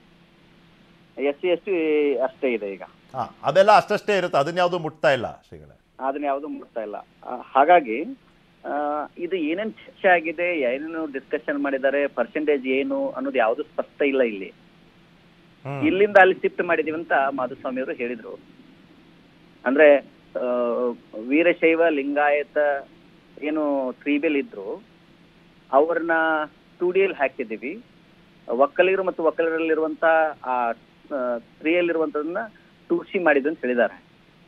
ಎಸ್ ಸಿ ಎಸ್ ಟಿ ಅಷ್ಟೇ ಇದೆ ಈಗ ಹಾಂ ಅದೆಲ್ಲ ಅಷ್ಟಷ್ಟೇ ಇರುತ್ತೆ ಅದನ್ನ ಯಾವುದು ಮುಟ್ತಾ ಇಲ್ಲ ಶ್ರೀಗಳೇ ಅದನ್ನ ಯಾವುದು ಮುಟ್ತಾ ಇಲ್ಲ ಆ, ಹಾಗಾಗಿ ಆ, ಇದು ಏನೇನ್ ಚರ್ಚೆ ಆಗಿದೆ ಏನೇನು ಡಿಸ್ಕಷನ್ ಮಾಡಿದ್ದಾರೆ ಪರ್ಸೆಂಟೇಜ್ ಏನು ಅನ್ನೋದು ಯಾವುದು ಸ್ಪಷ್ಟ ಇಲ್ಲ ಇಲ್ಲಿ ಇಲ್ಲಿಂದ ಅಲ್ಲಿ ಶಿಫ್ಟ್ ಮಾಡಿದೀವಿ ಅಂತ ಮಾಧುಸ್ವಾಮಿ ಅವರು ಹೇಳಿದ್ರು ಅಂದ್ರೆ ಆ, ವೀರಶೈವ ಲಿಂಗಾಯತ ಏನು ತ್ರಿಬೇಲ್ ಇದ್ರು ಅವ್ರನ್ನ ಟೂ ಡಿ ಅಲ್ಲಿ ಹಾಕಿದ್ದೀವಿ ಒಕ್ಕಲಿಗರು ಮತ್ತು ಒಕ್ಕಲಿಗರಲ್ಲಿರುವಂತ ಆ ತ್ರೀಯಲ್ಲಿರುವಂತದನ್ನ ಟೂ ಸಿ ಮಾಡಿದ್ವಿ ಅಂತ ಹೇಳಿದ್ದಾರೆ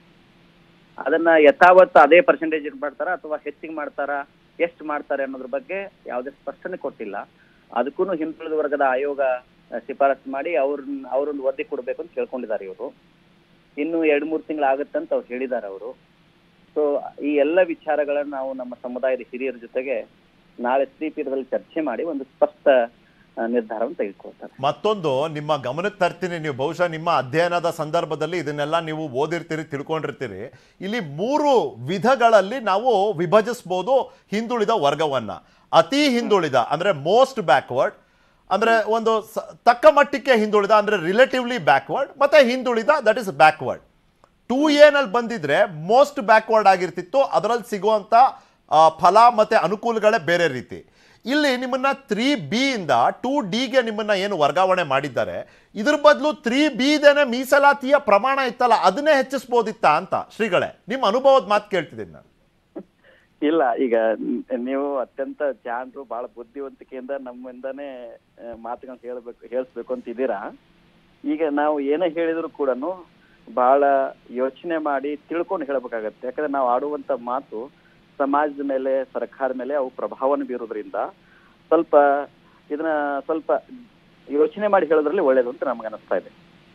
ಅದನ್ನ ಯಥಾವತ್ ಅದೇ ಪರ್ಸೆಂಟೇಜ್ ಮಾಡ್ತಾರ ಅಥವಾ ಹೆಚ್ಚಿಗೆ ಮಾಡ್ತಾರ ಎಷ್ಟು ಮಾಡ್ತಾರೆ ಅನ್ನೋದ್ರ ಬಗ್ಗೆ ಯಾವುದೇ ಸ್ಪಷ್ಟನೆ ಕೊಟ್ಟಿಲ್ಲ ಅದಕ್ಕೂ ಹಿಂದುಳಿದ ವರ್ಗದ ಆಯೋಗ ಆ, ಶಿಫಾರಸು ಮಾಡಿ ಅವ್ರನ್ನ ಅವ್ರೊಂದು ವರದಿ ಕೊಡ್ಬೇಕು ಅಂತ ಕೇಳ್ಕೊಂಡಿದ್ದಾರೆ ಇವರು ಇನ್ನು ಎರಡ್ ಮೂರು ತಿಂಗಳಾಗತ್ತಂತ ಅವ್ರು ಹೇಳಿದ್ದಾರೆ ಅವರು ಸೊ ಈ ಎಲ್ಲ ವಿಚಾರಗಳನ್ನ ನಾವು ನಮ್ಮ ಸಮುದಾಯದ ಹಿರಿಯರ ಜೊತೆಗೆ ನಾಳೆ ಶ್ರೀಪೀಠದಲ್ಲಿ ಚರ್ಚೆ ಮಾಡಿ ಒಂದು ಸ್ಪಷ್ಟ ಆ, ನಿರ್ಧಾರವನ್ನು ತೆಗೆದುಕೊಳ್ತಾರೆ ಮತ್ತೊಂದು ನಿಮ್ಮ ಗಮನಕ್ಕೆ ತರ್ತೀನಿ ನೀವು ಬಹುಶಃ ನಿಮ್ಮ ಅಧ್ಯಯನದ ಸಂದರ್ಭದಲ್ಲಿ ಇದನ್ನೆಲ್ಲ ನೀವು ಓದಿರ್ತೀರಿ ತಿಳ್ಕೊಂಡಿರ್ತೀರಿ ಇಲ್ಲಿ ಮೂರು ವಿಧಗಳಲ್ಲಿ ನಾವು ವಿಭಜಿಸ್ಬೋದು ಹಿಂದುಳಿದ ವರ್ಗವನ್ನ ಅತಿ ಹಿಂದುಳಿದ ಅಂದ್ರೆ ಮೋಸ್ಟ್ ಬ್ಯಾಕ್ವರ್ಡ್ ಅಂದ್ರೆ ಒಂದು ಸ- ತಕ್ಕ ಮಟ್ಟಕ್ಕೆ ಹಿಂದುಳಿದ ಅಂದ್ರೆ ರಿಲೇಟಿವ್ಲಿ ಬ್ಯಾಕ್ವರ್ಡ್ ಮತ್ತೆ ಹಿಂದುಳಿದ ದಟ್ ಇಸ್ ಬ್ಯಾಕ್ವರ್ಡ್ ಟೂ ಎನಲ್ಲಿ ಬಂದಿದ್ರೆ ಮೋಸ್ಟ್ ಬ್ಯಾಕ್ವರ್ಡ್ ಆಗಿರ್ತಿತ್ತು ಅದರಲ್ಲಿ ಸಿಗುವಂಥ ಆ, ಫಲ ಮತ್ತೆ ಅನುಕೂಲಗಳೇ ಬೇರೆ ರೀತಿ ಇಲ್ಲಿ ನಿಮ್ಮನ್ನ ತ್ರೀ ಬಿ ಇಂದ ಟೂ ಡಿಗೆ ನಿಮ್ಮನ್ನ ಏನು ವರ್ಗಾವಣೆ ಮಾಡಿದ್ದಾರೆ ಇದ್ರ ಬದಲು ತ್ರೀ ಬಿದೇನೆ ಮೀಸಲಾತಿಯ ಪ್ರಮಾಣ ಇತ್ತಲ್ಲ ಅದನ್ನೇ ಹೆಚ್ಚಿಸ್ಬೋದಿತ್ತಾ ಅಂತ ಶ್ರೀಗಳೇ ನಿಮ್ಮ ಅನುಭವದ ಮಾತು ಕೇಳ್ತಿದ್ದೀನಿ ನಾನು ಇಲ್ಲ ಈಗ ನ್- ನೀವು ಅತ್ಯಂತ ಜಾಣರು ಬಹಳ ಬುದ್ಧಿವಂತಿಕೆಯಿಂದ ನಮ್ಮಿಂದಾನೇ ಆ, ಮಾತುಗಳನ್ನ ಹೇಳ್ಬೇಕು ಹೇಳಿಸ್ಬೇಕು ಅಂತ ಇದ್ದೀರಾ ಈಗ ನಾವು ಏನೇ ಹೇಳಿದ್ರು ಕೂಡ ಬಹಳ ಯೋಚನೆ ಮಾಡಿ ತಿಳ್ಕೊಂಡು ಹೇಳ್ಬೇಕಾಗತ್ತೆ ಯಾಕಂದ್ರೆ ನಾವು ಆಡುವಂತ ಮಾತು ಸಮಾಜದ ಮೇಲೆ ಸರ್ಕಾರ ಮೇಲೆ ಅವು ಪ್ರಭಾವನ ಬೀರೋದ್ರಿಂದ ಸ್ವಲ್ಪ ಇದನ್ನ ಸ್ವಲ್ಪ ಯೋಚನೆ ಮಾಡಿ ಹೇಳೋದ್ರಲ್ಲಿ ಒಳ್ಳೇದು ಅಂತ ನಮ್ಗೆ ಅನಿಸ್ತಾ ಇದೆ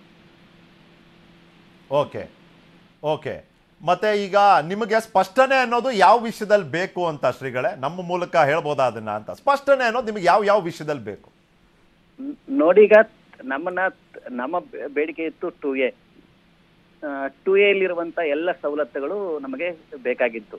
ಓಕೆ ಓಕೆ ಮತ್ತೆ ಈಗ ನಿಮಗೆ ಸ್ಪಷ್ಟನೆ ಅನ್ನೋದು ಯಾವ ವಿಷಯದಲ್ಲಿ ಬೇಕು ಅಂತ ಶ್ರೀಗಳೇ ನಮ್ಮ ಮೂಲಕ ಹೇಳ್ಬೋದಾ ಅದನ್ನ ಅಂತ ಸ್ಪಷ್ಟನೆ ಅನ್ನೋದು ನಿಮಗೆ ಯಾವ ಯಾವ ವಿಷಯದಲ್ಲಿ ಬೇಕು ನ್- ನೋಡಿ ಈಗ ನಮ್ಮನ್ನ ನಮ್ಮ ಬೇ- ಬೇಡಿಕೆ ಇತ್ತು ಟು ಎ ಟು ಎ ಇರುವಂತ ಎಲ್ಲ ಸವಲತ್ತುಗಳು ನಮಗೆ ಬೇಕಾಗಿತ್ತು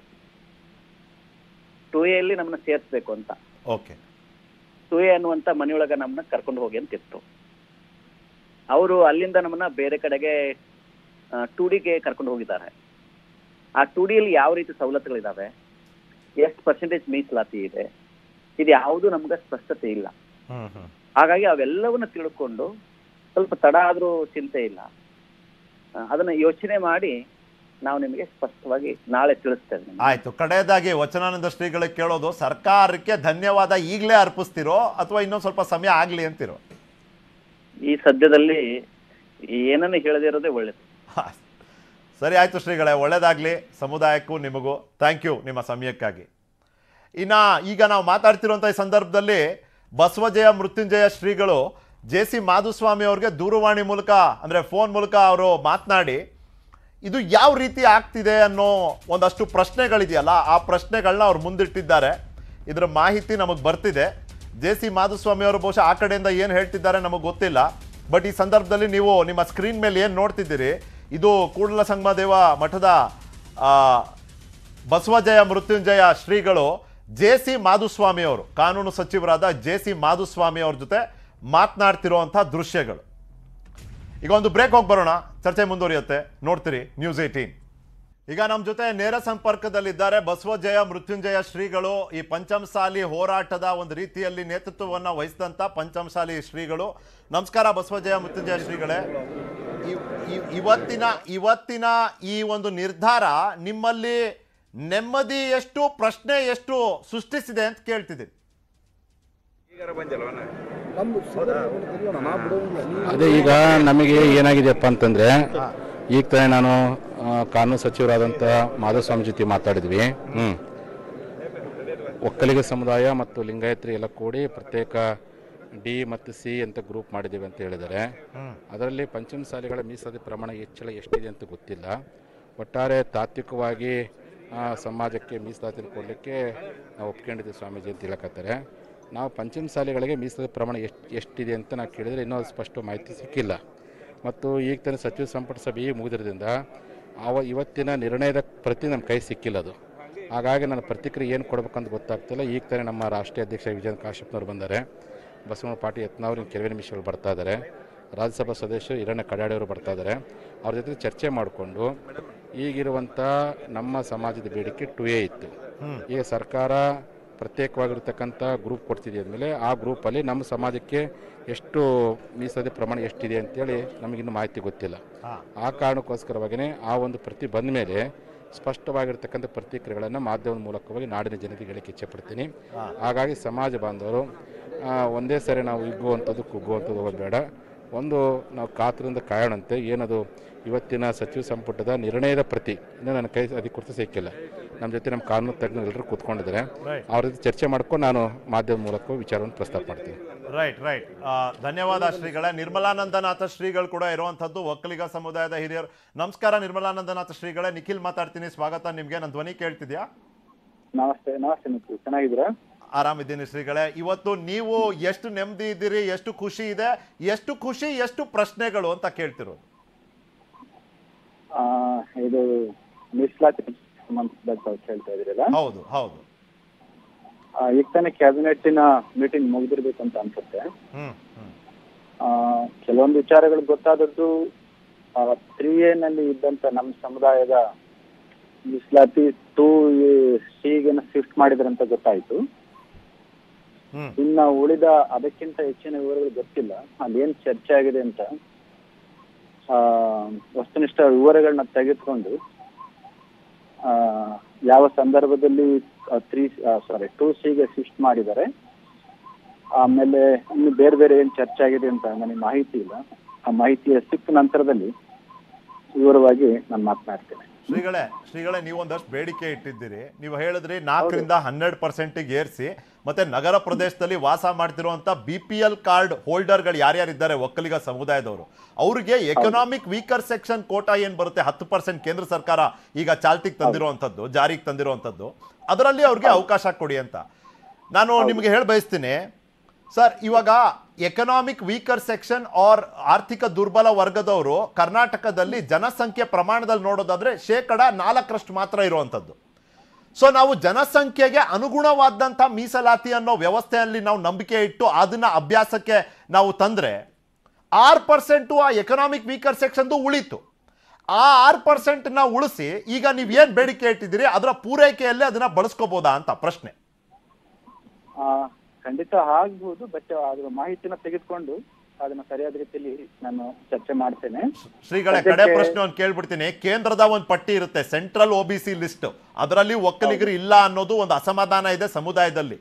ಟು ಎ ಅಲ್ಲಿ ನಮ್ಮನ್ನ ಸೇರಿಸ್ಬೇಕು ಅಂತ ಓಕೆ ಟು ಎ ಅನ್ನುವಂತ ಮನೆಯೊಳಗ ನಮ್ಮನ್ನ ಕರ್ಕೊಂಡು ಹೋಗಿ ಅಂತಿತ್ತು ಅವರು ಅಲ್ಲಿಂದ ನಮ್ಮನ್ನ ಬೇರೆ ಕಡೆಗೆ ಟು ಡಿಗೆ ಕರ್ಕೊಂಡು ಹೋಗಿದ್ದಾರೆ ಆ ಟು ಡಿಯಲ್ಲಿ ಯಾವ ರೀತಿ ಸವಲತ್ತುಗಳಿದಾವೆ ಎಷ್ಟು ಪರ್ಸೆಂಟೇಜ್ ಮೀಸಲಾತಿ ಇದೆ ಇದು ಯಾವುದು ನಮ್ಗೆ ಸ್ಪಷ್ಟತೆ ಇಲ್ಲ ಹ್ಮ್ ಹ್ಮ್ ಹಾಗಾಗಿ ಅವೆಲ್ಲವನ್ನ ತಿಳ್ಕೊಂಡು ಸ್ವಲ್ಪ ತಡ ಆದ್ರೂ ಚಿಂತೆ ಇಲ್ಲ ಆ, ಅದನ್ನ ಯೋಚನೆ ಮಾಡಿ ನಾವು ನಿಮಗೆ ಸ್ಪಷ್ಟವಾಗಿ ನಾಳೆ ತಿಳಿಸ್ತೇವೆ ನಿಮ್ಗೆ. ಆಯ್ತು ಕಡೆಯದಾಗಿ ವಚನಾನಂದ ಶ್ರೀಗಳಿಗೆ ಕೇಳೋದು ಸರ್ಕಾರಕ್ಕೆ ಧನ್ಯವಾದ ಈಗಲೇ ಅರ್ಪಿಸ್ತಿರೋ ಅಥವಾ ಇನ್ನೊಂದು ಸ್ವಲ್ಪ ಸಮಯ ಆಗ್ಲಿ ಅಂತಿರೋ ಈ ಸದ್ಯದಲ್ಲಿ ಏನನ್ನು ಹೇಳದೇ ಇರೋದೇ ಒಳ್ಳೇದು ಸರಿ ಆಯ್ತು ಶ್ರೀಗಳೇ ಒಳ್ಳೇದಾಗ್ಲಿ ಸಮುದಾಯಕ್ಕೂ ನಿಮಗೂ ಥ್ಯಾಂಕ್ ಯು ನಿಮ್ಮ ಸಮಯಕ್ಕಾಗಿ ಇನ್ನ ಈಗ ನಾವು ಮಾತಾಡ್ತಿರುವಂಥ ಈ ಸಂದರ್ಭದಲ್ಲಿ ಬಸವಜಯ ಮೃತ್ಯುಂಜಯ ಶ್ರೀಗಳು ಜೆ ಸಿ ಮಾಧುಸ್ವಾಮಿ ಅವ್ರಿಗೆ ದೂರವಾಣಿ ಮೂಲಕ ಅಂದರೆ ಫೋನ್ ಮೂಲಕ ಅವರು ಮಾತನಾಡಿ ಇದು ಯಾವ ರೀತಿ ಆಗ್ತಿದೆ ಅನ್ನೋ ಒಂದಷ್ಟು ಪ್ರಶ್ನೆಗಳಿದೆಯಲ್ಲ ಆ ಪ್ರಶ್ನೆಗಳನ್ನ ಅವ್ರು ಮುಂದಿಟ್ಟಿದ್ದಾರೆ ಇದರ ಮಾಹಿತಿ ನಮಗೆ ಬರ್ತಿದೆ ಜೆ ಸಿ ಮಾಧುಸ್ವಾಮಿ ಅವರು ಬಹುಶಃ ಆ ಕಡೆಯಿಂದ ಏನು ಹೇಳ್ತಿದ್ದಾರೆ ನಮಗೆ ಗೊತ್ತಿಲ್ಲ ಬಟ್ ಈ ಸಂದರ್ಭದಲ್ಲಿ ನೀವು ನಿಮ್ಮ ಸ್ಕ್ರೀನ್ ಮೇಲೆ ಏನು ನೋಡ್ತಿದ್ದೀರಿ ಇದು ಕೂಡಲ ಸಂಗಮದೇವ ಮಠದ ಆ, ಬಸವಜಯ ಮೃತ್ಯುಂಜಯ ಶ್ರೀಗಳು ಜೆ ಸಿ ಮಾಧುಸ್ವಾಮಿ ಅವರು ಕಾನೂನು ಸಚಿವರಾದ ಜೆ ಸಿ ಮಾಧುಸ್ವಾಮಿ ಅವ್ರ ಜೊತೆ ಮಾತನಾಡ್ತಿರುವಂಥ ದೃಶ್ಯಗಳು ಈಗ ಒಂದು ಬ್ರೇಕ್ ಹೋಗಿ ಬರೋಣ ಚರ್ಚೆ ಮುಂದುವರಿಯುತ್ತೆ ನೋಡ್ತೀರಿ ನ್ಯೂಸ್ ಏಯ್ಟೀನ್ ಈಗ ನಮ್ಮ ಜೊತೆ ನೇರ ಸಂಪರ್ಕದಲ್ಲಿದ್ದಾರೆ ಬಸವಜಯ ಮೃತ್ಯುಂಜಯ ಶ್ರೀಗಳು ಈ ಪಂಚಮಸಾಲಿ ಹೋರಾಟದ ಒಂದು ರೀತಿಯಲ್ಲಿ ನೇತೃತ್ವವನ್ನು ವಹಿಸಿದಂಥ ಪಂಚಮಸಾಲಿ ಶ್ರೀಗಳು ನಮಸ್ಕಾರ ಬಸವಜಯ ಮೃತ್ಯುಂಜಯ ಶ್ರೀಗಳೇ ಇ- ಇ- ಇವತ್ತಿನ ಇವತ್ತಿನ ಈ ಒಂದು ನಿರ್ಧಾರ ನಿಮ್ಮಲ್ಲಿ ನೆಮ್ಮದಿ ಎಷ್ಟು ಪ್ರಶ್ನೆ ಎಷ್ಟು ಸೃಷ್ಟಿಸಿದೆ ಅಂತ ಕೇಳ್ತಿದ್ದೀನಿ ಅದೇ ಈಗ ನಮಗೆ ಏನಾಗಿದೆಯಪ್ಪ ಅಂತಂದ್ರೆ ಈಗ ತಾನೇ ನಾನು ಆ, ಕಾನೂನು ಸಚಿವರಾದಂಥ ಮಾಧವಸ್ವಾಮಿ ಜೊತೆ ಮಾತಾಡಿದ್ವಿ ಹ್ಮ್ ಒಕ್ಕಲಿಗ ಸಮುದಾಯ ಮತ್ತು ಲಿಂಗಾಯತರಿ ಎಲ್ಲ ಕೂಡಿ ಪ್ರತ್ಯೇಕ ಡಿ ಮತ್ತು ಸಿ ಅಂತ ಗ್ರೂಪ್ ಮಾಡಿದ್ದೀವಿ ಅಂತ ಹೇಳಿದ್ದಾರೆ ಅದರಲ್ಲಿ ಪಂಚಮಸಾಲಿಗಳ ಮೀಸಲಾತಿ ಪ್ರಮಾಣ ಹೆಚ್ಚಳ ಎಷ್ಟಿದೆ ಅಂತ ಗೊತ್ತಿಲ್ಲ ಒಟ್ಟಾರೆ ತಾತ್ವಿಕವಾಗಿ ಆ, ಸಮಾಜಕ್ಕೆ ಮೀಸಲಾತಿ ಕೊಡಲಿಕ್ಕೆ ನಾವು ಒಪ್ಕೊಂಡಿದ್ದೀವಿ ಸ್ವಾಮೀಜಿ ಅಂತ ಹೇಳಕತ್ತಾರೆ ನಾವು ಪಂಚಮಸಾಲಿಗಳಿಗೆ ಮೀಸಲಾತಿ ಪ್ರಮಾಣ ಎಷ್ಟು ಎಷ್ಟಿದೆ ಅಂತ ನಾವು ಕೇಳಿದರೆ ಇನ್ನೂ ಅದು ಸ್ಪಷ್ಟ ಮಾಹಿತಿ ಸಿಕ್ಕಿಲ್ಲ ಮತ್ತು ಈಗ ತಾನೇ ಸಚಿವ ಸಂಪುಟ ಸಭೆ ಈಗ ಮುಗಿದಿರೋದ್ರಿಂದ ಅವ ಇವತ್ತಿನ ನಿರ್ಣಯದ ಪ್ರತಿ ನಮ್ಮ ಕೈ ಸಿಕ್ಕಿಲ್ಲ ಅದು ಹಾಗಾಗಿ ನನ್ನ ಪ್ರತಿಕ್ರಿಯೆ ಏನು ಕೊಡ್ಬೇಕಂತ ಗೊತ್ತಾಗ್ತಿಲ್ಲ ಈಗ ತಾನೇ ನಮ್ಮ ರಾಷ್ಟ್ರೀಯ ಅಧ್ಯಕ್ಷ ವಿಜಯನ್ ಕಾಶ್ಯಪ್ನವ್ರು ಬಂದ್ದಾರೆ ಬಸವಣ್ಣ ಪಾಟಿ ಯತ್ನಾವ್ರು ಕೆಲವೇ ನಿಮಿಷಗಳು ಬರ್ತಾ ಇದ್ದಾರೆ ರಾಜ್ಯಸಭಾ ಸದಸ್ಯರು ಹಿರಣ್ಯ ಕಡಾಡಿಯವರು ಬರ್ತಾ ಇದ್ದಾರೆ ಅವ್ರ ಜೊತೆ ಚರ್ಚೆ ಮಾಡಿಕೊಂಡು ಈಗಿರುವಂಥ ನಮ್ಮ ಸಮಾಜದ ಬೇಡಿಕೆ ಟು ಎ ಇತ್ತು ಈಗ ಸರ್ಕಾರ ಪ್ರತ್ಯೇಕವಾಗಿರ್ತಕ್ಕಂಥ ಗ್ರೂಪ್ ಕೊಡ್ತಿದೆ ಅಂದಮೇಲೆ ಆ ಗ್ರೂಪಲ್ಲಿ ನಮ್ಮ ಸಮಾಜಕ್ಕೆ ಎಷ್ಟು ಮೀಸಲಾತಿ ಪ್ರಮಾಣ ಎಷ್ಟಿದೆ ಅಂತೇಳಿ ನಮಗಿನ್ನೂ ಮಾಹಿತಿ ಗೊತ್ತಿಲ್ಲ ಆ ಕಾರಣಕ್ಕೋಸ್ಕರವಾಗಿಯೇ ಆ ಒಂದು ಪ್ರತಿ ಬಂದ ಮೇಲೆ ಸ್ಪಷ್ಟವಾಗಿರ್ತಕ್ಕಂಥ ಪ್ರತಿಕ್ರಿಯೆಗಳನ್ನು ಮಾಧ್ಯಮದ ಮೂಲಕವಾಗಿ ನಾಡಿನ ಜನತೆಗೆ ಹೇಳಕ್ಕೆ ಇಚ್ಛೆಪಡ್ತೀನಿ ಹಾಗಾಗಿ ಸಮಾಜ ಬಾಂಧವರು ಆ, ಒಂದೇ ಸರಿ ನಾವು ಹಿಗ್ಗುವಂಥದ್ದು ಕುಗ್ಗುವಂಥದ್ದು ಹೋಗೋದು ಬೇಡ ಒಂದು ನಾವು ಕಾತರದಿಂದ ಕಾಯೋಣಂತೆ ಏನದು ಇವತ್ತಿನ ಸಚಿವ ಸಂಪುಟದ ನಿರ್ಣಯದ ಪ್ರತಿ ಇನ್ನೂ ನನ್ನ ಕೈ ಅಧಿಕೃತ ಸಿಕ್ಕಿಲ್ಲ ನಮ್ಮ ಜೊತೆ ನಮ್ಮ ಕಾನೂನು ತಜ್ಞರು ಎಲ್ಲರೂ ಕೂತ್ಕೊಂಡಿದ್ದಾರೆ Right. ಅವ್ರ ಜೊತೆ ಚರ್ಚೆ ಮಾಡ್ಕೊಂಡು ನಾನು ಮಾಧ್ಯಮ ಮೂಲಕ ವಿಚಾರವನ್ನು ಪ್ರಸ್ತಾಪ ಮಾಡ್ತೀನಿ ರೈಟ್ ರೈಟ್ ಧನ್ಯವಾದ ಶ್ರೀಗಳೇ ನಿರ್ಮಲಾನಂದನಾಥ ಶ್ರೀಗಳು ಕೂಡ ಇರುವಂಥದ್ದು ಒಕ್ಕಲಿಗ ಸಮುದಾಯದ ಹಿರಿಯರು ನಮಸ್ಕಾರ ನಿರ್ಮಲಾನಂದನಾಥ ಶ್ರೀಗಳೇ ನಿಖಿಲ್ ಮಾತಾಡ್ತೀನಿ ಸ್ವಾಗತ ನಿಮಗೆ ನನ್ನ ಧ್ವನಿ ಕೇಳ್ತಿದ್ಯಾ ನಮಸ್ತೆ ನಮಸ್ತೆ ಮಿತ್ರ ಚೆನ್ನಾಗಿದ್ದೀರಾ ಆರಾಮಿದ್ದೀನಿ ಶ್ರೀಗಳೇ ಇವತ್ತು ನೀವು ಎಷ್ಟು ನೆಮ್ಮದಿ ಇದ್ದೀರಿ ಎಷ್ಟು ಖುಷಿ ಇದೆ ಎಷ್ಟು ಖುಷಿ ಎಷ್ಟು ಪ್ರಶ್ನೆಗಳು ಅಂತ ಕೇಳ್ತಿರೋದು ಆ, ಇದು ಮೀಸಲಾತಿ ಸಂಬಂಧಿಸಿದ ಹೇಳ್ತಾ ಇದ್ದೀರಲ್ಲ ಹೌದು ಹೌದು ಆ, ಈಗ ತಾನೇ ಕ್ಯಾಬಿನೆಟ್ಟಿನ ಮೀಟಿಂಗ್ ಮುಗಿದಿರ್ಬೇಕು ಅಂತ ಅನ್ಸುತ್ತೆ ಹ್ಮ್ ಹ್ಮ್ ಆ, ಕೆಲವೊಂದು ವಿಚಾರಗಳು ಗೊತ್ತಾದದ್ದು ತ್ರೀ ಎ ನಲ್ಲಿ ಇದ್ದಂತ ನಮ್ಮ ಸಮುದಾಯದ ಮೀಸಲಾತಿ ಟೂ ಸಿಗೆ ಶಿಫ್ಟ್ ಮಾಡಿದ್ರೆ ಅಂತ ಗೊತ್ತಾಯ್ತು ಹ್ಮ್ ಇನ್ನ ಉಳಿದ ಅದಕ್ಕಿಂತ ಹೆಚ್ಚಿನ ವಿವರಗಳು ಗೊತ್ತಿಲ್ಲ ಅಲ್ಲಿ ಏನ್ ಚರ್ಚೆ ಆಗಿದೆ ಅಂತ ಆ, ವಸ್ತುನಿಷ್ಠ ವಿವರಗಳನ್ನ ತೆಗೆದುಕೊಂಡು ಆ, ಯಾವ ಸಂದರ್ಭದಲ್ಲಿ ತ್ರೀ ಸಾರಿ ಟೂ ಸಿಗೆ ಶಿಫ್ಟ್ ಮಾಡಿದ್ದಾರೆ ಆಮೇಲೆ ಇನ್ನು ಬೇರೆ ಬೇರೆ ಏನ್ ಚರ್ಚೆ ಆಗಿದೆ ಅಂತ ನನಗೆ ಮಾಹಿತಿ ಇಲ್ಲ ಆ ಮಾಹಿತಿಯ ಸಿಕ್ಕ ನಂತರದಲ್ಲಿ ವಿವರವಾಗಿ ನಾನು ಮಾತನಾಡ್ತೇನೆ ಶ್ರೀಗಳೇ ಶ್ರೀಗಳೇ ನೀವು ಒಂದಷ್ಟು ಬೇಡಿಕೆ ಇಟ್ಟಿದ್ದೀರಿ ನೀವು ಹೇಳಿದ್ರಿ ನಾಲ್ಕರಿಂದ ಹನ್ನೆರಡು ಪರ್ಸೆಂಟಿಗೆ ಏರಿಸಿ ಮತ್ತೆ ನಗರ ಪ್ರದೇಶದಲ್ಲಿ ವಾಸ ಮಾಡ್ತಿರುವಂತ ಬಿ ಪಿ ಎಲ್ ಕಾರ್ಡ್ ಹೋಲ್ಡರ್ಗಳು ಯಾರ್ಯಾರಿದ್ದಾರೆ ಒಕ್ಕಲಿಗ ಸಮುದಾಯದವರು ಅವರಿಗೆ ಎಕನಾಮಿಕ್ ವೀಕರ್ ಸೆಕ್ಷನ್ ಕೋಟಾ ಏನ್ ಬರುತ್ತೆ ಹತ್ತು ಪರ್ಸೆಂಟ್ ಕೇಂದ್ರ ಸರ್ಕಾರ ಈಗ ಚಾಲ್ತಿಗೆ ತಂದಿರುವಂಥದ್ದು ಜಾರಿಗೆ ತಂದಿರುವಂಥದ್ದು ಅದರಲ್ಲಿ ಅವ್ರಿಗೆ ಅವಕಾಶ ಕೊಡಿ ಅಂತ ನಾನು ನಿಮಗೆ ಹೇಳಿ ಬಯಸ್ತೀನಿ ಸರ್ ಇವಾಗ ಎಕನಾಮಿಕ್ ವೀಕರ್ ಸೆಕ್ಷನ್ ಆರ್ ಆರ್ಥಿಕ ದುರ್ಬಲ ವರ್ಗದವರು ಕರ್ನಾಟಕದಲ್ಲಿ ಜನಸಂಖ್ಯೆ ಪ್ರಮಾಣದಲ್ಲಿ ನೋಡೋದಾದ್ರೆ ಶೇಕಡ ನಾಲ್ಕರಷ್ಟು ಮಾತ್ರ ಇರುವಂಥದ್ದು ಸೊ ನಾವು ಜನಸಂಖ್ಯೆಗೆ ಅನುಗುಣವಾದಂಥ ಮೀಸಲಾತಿ ಅನ್ನೋ ವ್ಯವಸ್ಥೆಯಲ್ಲಿ ನಾವು ನಂಬಿಕೆ ಇಟ್ಟು ಅದನ್ನ ಅಭ್ಯಾಸಕ್ಕೆ ನಾವು ತಂದ್ರೆ ಆರು ಪರ್ಸೆಂಟು ಆ ಎಕನಾಮಿಕ್ ವೀಕರ್ ಸೆಕ್ಷನ್ದು ಉಳಿತು ಆ ಆರು ಪರ್ಸೆಂಟ್ನ ಉಳಿಸಿ ಈಗ ನೀವು ಏನು ಬೇಡಿಕೆ ಇಟ್ಟಿದ್ದೀರಿ ಅದರ ಪೂರೈಕೆಯಲ್ಲೇ ಅದನ್ನ ಬಳಸ್ಕೋಬೋದಾ ಅಂತ ಪ್ರಶ್ನೆ ಆ, ಖಂಡಿತ ಆಗ್ಬೋದು ಬಟ್ ಅದ್ರ ಮಾಹಿತಿನ ತೆಗೆದುಕೊಂಡು ಅದನ್ನ ಸರಿಯಾದ ರೀತಿಯಲ್ಲಿ ನಾನು ಚರ್ಚೆ ಮಾಡ್ತೇನೆ ಶ್ರೀಗಳೇ ಕಡೆ ಸದ್ಯಕ್ಕೆ- ಪ್ರಶ್ನೆ ಒಂದು ಕೇಳ್ಬಿಡ್ತೀನಿ ಕೇಂದ್ರದ ಒಂದು ಪಟ್ಟಿ ಇರುತ್ತೆ central O B C list ಅದರಲ್ಲಿ ಒಕ್ಕಲಿಗರು ಇಲ್ಲ ಅನ್ನೋದು ಒಂದು ಅಸಮಾಧಾನ ಇದೆ ಸಮುದಾಯದಲ್ಲಿ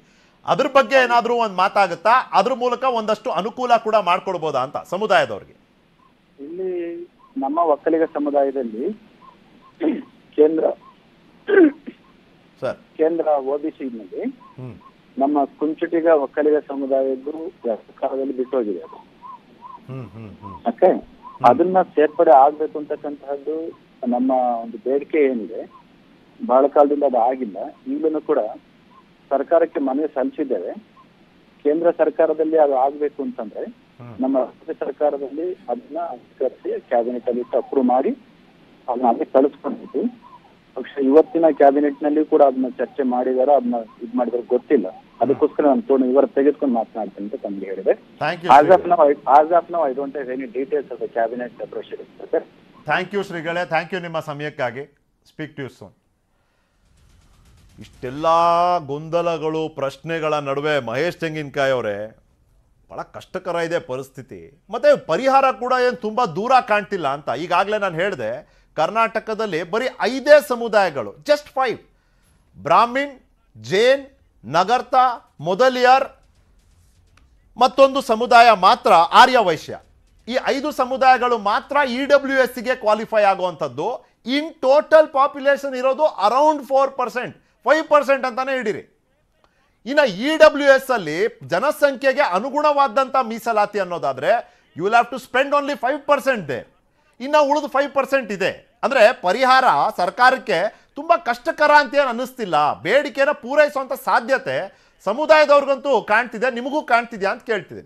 ಅದ್ರ ಬಗ್ಗೆ ಏನಾದರೂ ಒಂದು ಮಾತಾಗುತ್ತಾ ಅದ್ರ ಮೂಲಕ ಒಂದಷ್ಟು ಅನುಕೂಲ ಕೂಡ ಮಾಡ್ಕೊಡ್ಬೋದಾ ಅಂತ ಸಮುದಾಯದವ್ರಿಗೆ ಇಲ್ಲಿ ನಮ್ಮ ಒಕ್ಕಲಿಗ ಸಮುದಾಯದಲ್ಲಿ ಕೇಂದ್ರ ಸರ್ ಕೇಂದ್ರ ಒಬಿಸಿ ನಲ್ಲಿ ಹ್ಮ್ ನಮ್ಮ ಕುಂಚುಟಿಗ ಒಕ್ಕಲಿಗ ಸಮುದಾಯದ್ದು ಕಾಲದಲ್ಲಿ ಬಿಟ್ಟು ಹೋಗಿದೆ ಅದು ಹ್ಮ್ ಹ್ಮ್ ಹ್ಮ್ ಓಕೆ ಅದನ್ನ ಸೇರ್ಪಡೆ ಆಗ್ಬೇಕು ಅಂತಕ್ಕಂತಹದ್ದು ನಮ್ಮ ಒಂದು ಬೇಡಿಕೆ ಏನಿದೆ ಬಹಳ ಕಾಲದಿಂದ ಅದು ಆಗಿಲ್ಲ ಈಗಲೂ ಕೂಡ ಸರ್ಕಾರಕ್ಕೆ ಮನವಿ ಸಲ್ಲಿಸಿದ್ದೇವೆ ಕೇಂದ್ರ ಸರ್ಕಾರದಲ್ಲಿ ಅದು ಆಗ್ಬೇಕು ಅಂತಂದ್ರೆ ನಮ್ಮ ರಾಜ್ಯ ಸರ್ಕಾರದಲ್ಲಿ ಅದನ್ನ ಅನುಸರಿಸಿ ಕ್ಯಾಬಿನೆಟ್ ಅಲ್ಲಿ ಅಪ್ರೂವ್ ಮಾಡಿ ಅದನ್ನ ಅಲ್ಲಿ ಕಳಿಸ್ಕೊಂಡಿದ್ದು ಪಕ್ಷ ಇವತ್ತಿನ ಕ್ಯಾಬಿನೆಟ್ ನಲ್ಲಿ ಕೂಡ ಅದನ್ನ ಚರ್ಚೆ ಮಾಡಿದಾರ ಅದನ್ನ ಇದ್ ಮಾಡಿದಾರೆ ಗೊತ್ತಿಲ್ಲ ಅದಕ್ಕೋಸ್ಕರ ನಾನು ತೋಣ ಇವರ ತೆಗೆದುಕೊಂಡು ಮಾತನಾಡ್ತೀನಿ ಅಂತ ತಮ್ಗೆ ಹೇಳಿದೆ thank as you of now as of now I don't have any details of the cabinet proceeding sir thank you ಶ್ರೀಗಳೇ ಥ್ಯಾಂಕ್ ಯು ನಿಮ್ಮ ಸಮಯಕ್ಕಾಗಿ ಸ್ಪೀಕ್ ಟು ಯು ಸೋನ್ ಇಷ್ಟೆಲ್ಲ ಗೊಂದಲಗಳು ಪ್ರಶ್ನೆಗಳ ನಡುವೆ ಮಹೇಶ್ ತೆಂಗಿನಕಾಯಿ ಅವರೇ ಭಾಳ ಕಷ್ಟಕರ ಇದೆ ಪರಿಸ್ಥಿತಿ ಮತ್ತೆ ಪರಿಹಾರ ಕೂಡ ಏನು ತುಂಬ ದೂರ ಕಾಣ್ತಿಲ್ಲ ಅಂತ ಈಗಾಗಲೇ ನಾನು ಹೇಳಿದೆ ಕರ್ನಾಟಕದಲ್ಲಿ ಬರೀ ಐದೇ ಸಮುದಾಯಗಳು ಜಸ್ಟ್ ಫೈವ್ ಬ್ರಾಹ್ಮಿನ್ ಜೈನ್ ನಗರ್ತ ಮೊದಲಿಯರ್ ಮತ್ತೊಂದು ಸಮುದಾಯ ಮಾತ್ರ ಆರ್ಯ ವೈಶ್ಯ ಈ ಐದು ಸಮುದಾಯಗಳು ಮಾತ್ರ ಇ ಡಬ್ಲ್ಯೂ ಎಸ್ಗೆ ಕ್ವಾಲಿಫೈ ಆಗುವಂಥದ್ದು ಇನ್ ಟೋಟಲ್ ಪಾಪ್ಯುಲೇಷನ್ ಇರೋದು around four percent five percent ಅಂತಾನೆ ಹಿಡೀರಿ ಇನ್ನು ಇ ಡಬ್ಲ್ಯೂ ಎಸ್ ಅಲ್ಲಿ ಜನಸಂಖ್ಯೆಗೆ ಅನುಗುಣವಾದಂಥ ಮೀಸಲಾತಿ ಅನ್ನೋದಾದ್ರೆ you will have to spend only five percent they ಇನ್ನು ಉಳಿದು ಫೈವ್ ಪರ್ಸೆಂಟ್ ಇದೆ ಅಂದರೆ ಪರಿಹಾರ ಸರ್ಕಾರಕ್ಕೆ ತುಂಬ ಕಷ್ಟಕರ ಅಂತ ಏನು ಅನ್ನಿಸ್ತಿಲ್ಲ ಬೇಡಿಕೆನ ಪೂರೈಸುವಂಥ ಸಾಧ್ಯತೆ ಸಮುದಾಯದವ್ರಿಗಂತೂ ಕಾಣ್ತಿದೆ ನಿಮಗೂ ಕಾಣ್ತಿದ್ಯಾ ಅಂತ ಕೇಳ್ತಿದ್ದೀನಿ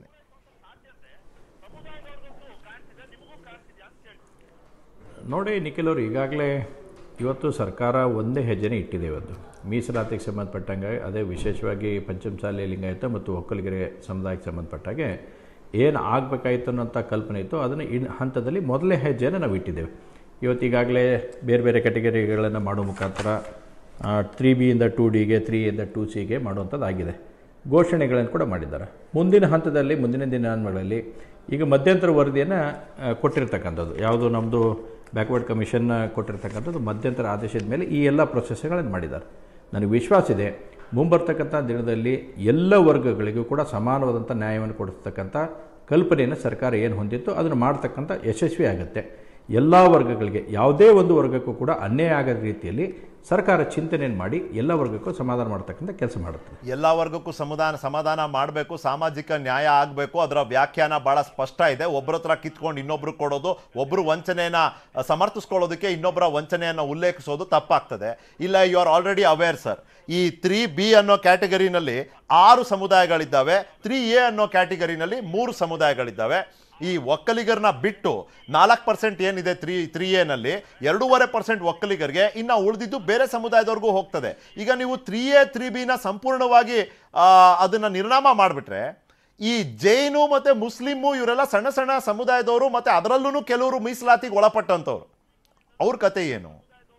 ನೋಡಿ ನಿಖಿಲ್ ಅವರು ಈಗಾಗಲೇ ಇವತ್ತು ಸರ್ಕಾರ ಒಂದೇ ಹೆಜ್ಜೆನೇ ಇಟ್ಟಿದೆ ಇವತ್ತು ಮೀಸಲಾತಿಗೆ ಸಂಬಂಧಪಟ್ಟಂಗೆ ಅದೇ ವಿಶೇಷವಾಗಿ ಪಂಚಮಸಾಲಿ ಲಿಂಗಾಯತ ಮತ್ತು ಒಕ್ಕಲಿಗರಿಗೆ ಸಮುದಾಯಕ್ಕೆ ಸಂಬಂಧಪಟ್ಟಾಗೆ ಏನು ಆಗಬೇಕಾಯಿತು ಅನ್ನೋಂಥ ಕಲ್ಪನೆ ಇತ್ತು ಅದನ್ನು ಇನ್ ಹಂತದಲ್ಲಿ ಮೊದಲನೇ ಹೆಜ್ಜೆನ ನಾವು ಇಟ್ಟಿದ್ದೇವೆ ಇವತ್ತು ಈಗಾಗಲೇ ಬೇರೆ ಬೇರೆ ಕೆಟಗರಿಗಳನ್ನು ಮಾಡೋ ಮುಖಾಂತರ ತ್ರೀ ಬಿಯಿಂದ ಟೂ ಡಿಗೆ ತ್ರೀಯಿಂದ ಟೂ ಸಿಗೆ ಮಾಡುವಂಥದ್ದಾಗಿದೆ ಘೋಷಣೆಗಳನ್ನು ಕೂಡ ಮಾಡಿದ್ದಾರೆ ಮುಂದಿನ ಹಂತದಲ್ಲಿ ಮುಂದಿನ ದಿನಮಾನಗಳಲ್ಲಿ ಈಗ ಮಧ್ಯಂತರ ವರದಿಯನ್ನು ಕೊಟ್ಟಿರ್ತಕ್ಕಂಥದ್ದು ಯಾವುದು ನಮ್ಮದು ಬ್ಯಾಕ್ವರ್ಡ್ ಕಮಿಷನ್ ಕೊಟ್ಟಿರ್ತಕ್ಕಂಥದ್ದು ಮಧ್ಯಂತರ ಆದೇಶದ ಮೇಲೆ ಈ ಎಲ್ಲ ಪ್ರೊಸೆಸ್ಗಳನ್ನು ಮಾಡಿದ್ದಾರೆ ನನಗೆ ವಿಶ್ವಾಸ ಇದೆ ಮುಂಬರ್ತಕ್ಕಂಥ ದಿನದಲ್ಲಿ ಎಲ್ಲ ವರ್ಗಗಳಿಗೂ ಕೂಡ ಸಮಾನವಾದಂಥ ನ್ಯಾಯವನ್ನು ಕೊಡಿಸ್ತಕ್ಕಂಥ ಕಲ್ಪನೆಯನ್ನು ಸರ್ಕಾರ ಏನು ಹೊಂದಿತ್ತು ಅದನ್ನು ಮಾಡ್ತಕ್ಕಂಥ ಯಶಸ್ವಿ ಆಗುತ್ತೆ ಎಲ್ಲ ವರ್ಗಗಳಿಗೆ ಯಾವುದೇ ಒಂದು ವರ್ಗಕ್ಕೂ ಕೂಡ ಅನ್ಯಾಯ ಆಗದ ರೀತಿಯಲ್ಲಿ ಸರ್ಕಾರ ಚಿಂತನೆಯನ್ನು ಮಾಡಿ ಎಲ್ಲ ವರ್ಗಕ್ಕೂ ಸಮಾಧಾನ ಮಾಡ್ತಕ್ಕಂಥ ಕೆಲಸ ಮಾಡುತ್ತೆ ಎಲ್ಲ ವರ್ಗಕ್ಕೂ ಸಮಾಧಾನ ಸಮಾಧಾನ ಮಾಡಬೇಕು ಸಾಮಾಜಿಕ ನ್ಯಾಯ ಆಗಬೇಕು ಅದರ ವ್ಯಾಖ್ಯಾನ ಭಾಳ ಸ್ಪಷ್ಟ ಇದೆ ಒಬ್ಬರ ಹತ್ರ ಕಿತ್ಕೊಂಡು ಇನ್ನೊಬ್ರು ಕೊಡೋದು ಒಬ್ಬರು ವಂಚನೆಯನ್ನು ಸಮರ್ಥಿಸ್ಕೊಳ್ಳೋದಕ್ಕೆ ಇನ್ನೊಬ್ಬರ ವಂಚನೆಯನ್ನು ಉಲ್ಲೇಖಿಸೋದು ತಪ್ಪಾಗ್ತದೆ ಇಲ್ಲ you are already aware sir ಈ ತ್ರೀ ಬಿ ಅನ್ನೋ ಕ್ಯಾಟಗರಿನಲ್ಲಿ ಆರು ಸಮುದಾಯಗಳಿದ್ದಾವೆ ತ್ರೀ ಎ ಅನ್ನೋ ಕ್ಯಾಟಗರಿನಲ್ಲಿ ಮೂರು ಸಮುದಾಯಗಳಿದ್ದಾವೆ ಈ ಒಕ್ಕಲಿಗರನ್ನ ಬಿಟ್ಟು ನಾಲ್ಕು ಪರ್ಸೆಂಟ್ ಏನಿದೆ ತ್ರೀ ತ್ರೀ ಎನಲ್ಲಿ ಎರಡೂವರೆ ಪರ್ಸೆಂಟ್ ಒಕ್ಕಲಿಗರಿಗೆ ಇನ್ನು ಉಳಿದಿದ್ದು ಬೇರೆ ಸಮುದಾಯದವ್ರಿಗೂ ಹೋಗ್ತದೆ ಈಗ ನೀವು ತ್ರೀ ಎ ತ್ರೀ ಬಿನ ಸಂಪೂರ್ಣವಾಗಿ ಅದನ್ನು ನಿರ್ನಾಮ ಮಾಡಿಬಿಟ್ರೆ ಈ ಜೈನು ಮತ್ತು ಮುಸ್ಲಿಮು ಇವರೆಲ್ಲ ಸಣ್ಣ ಸಣ್ಣ ಸಮುದಾಯದವರು ಮತ್ತು ಅದರಲ್ಲೂ ಕೆಲವರು ಮೀಸಲಾತಿಗೆ ಒಳಪಟ್ಟಂಥವ್ರು ಅವ್ರ ಕತೆ ಏನು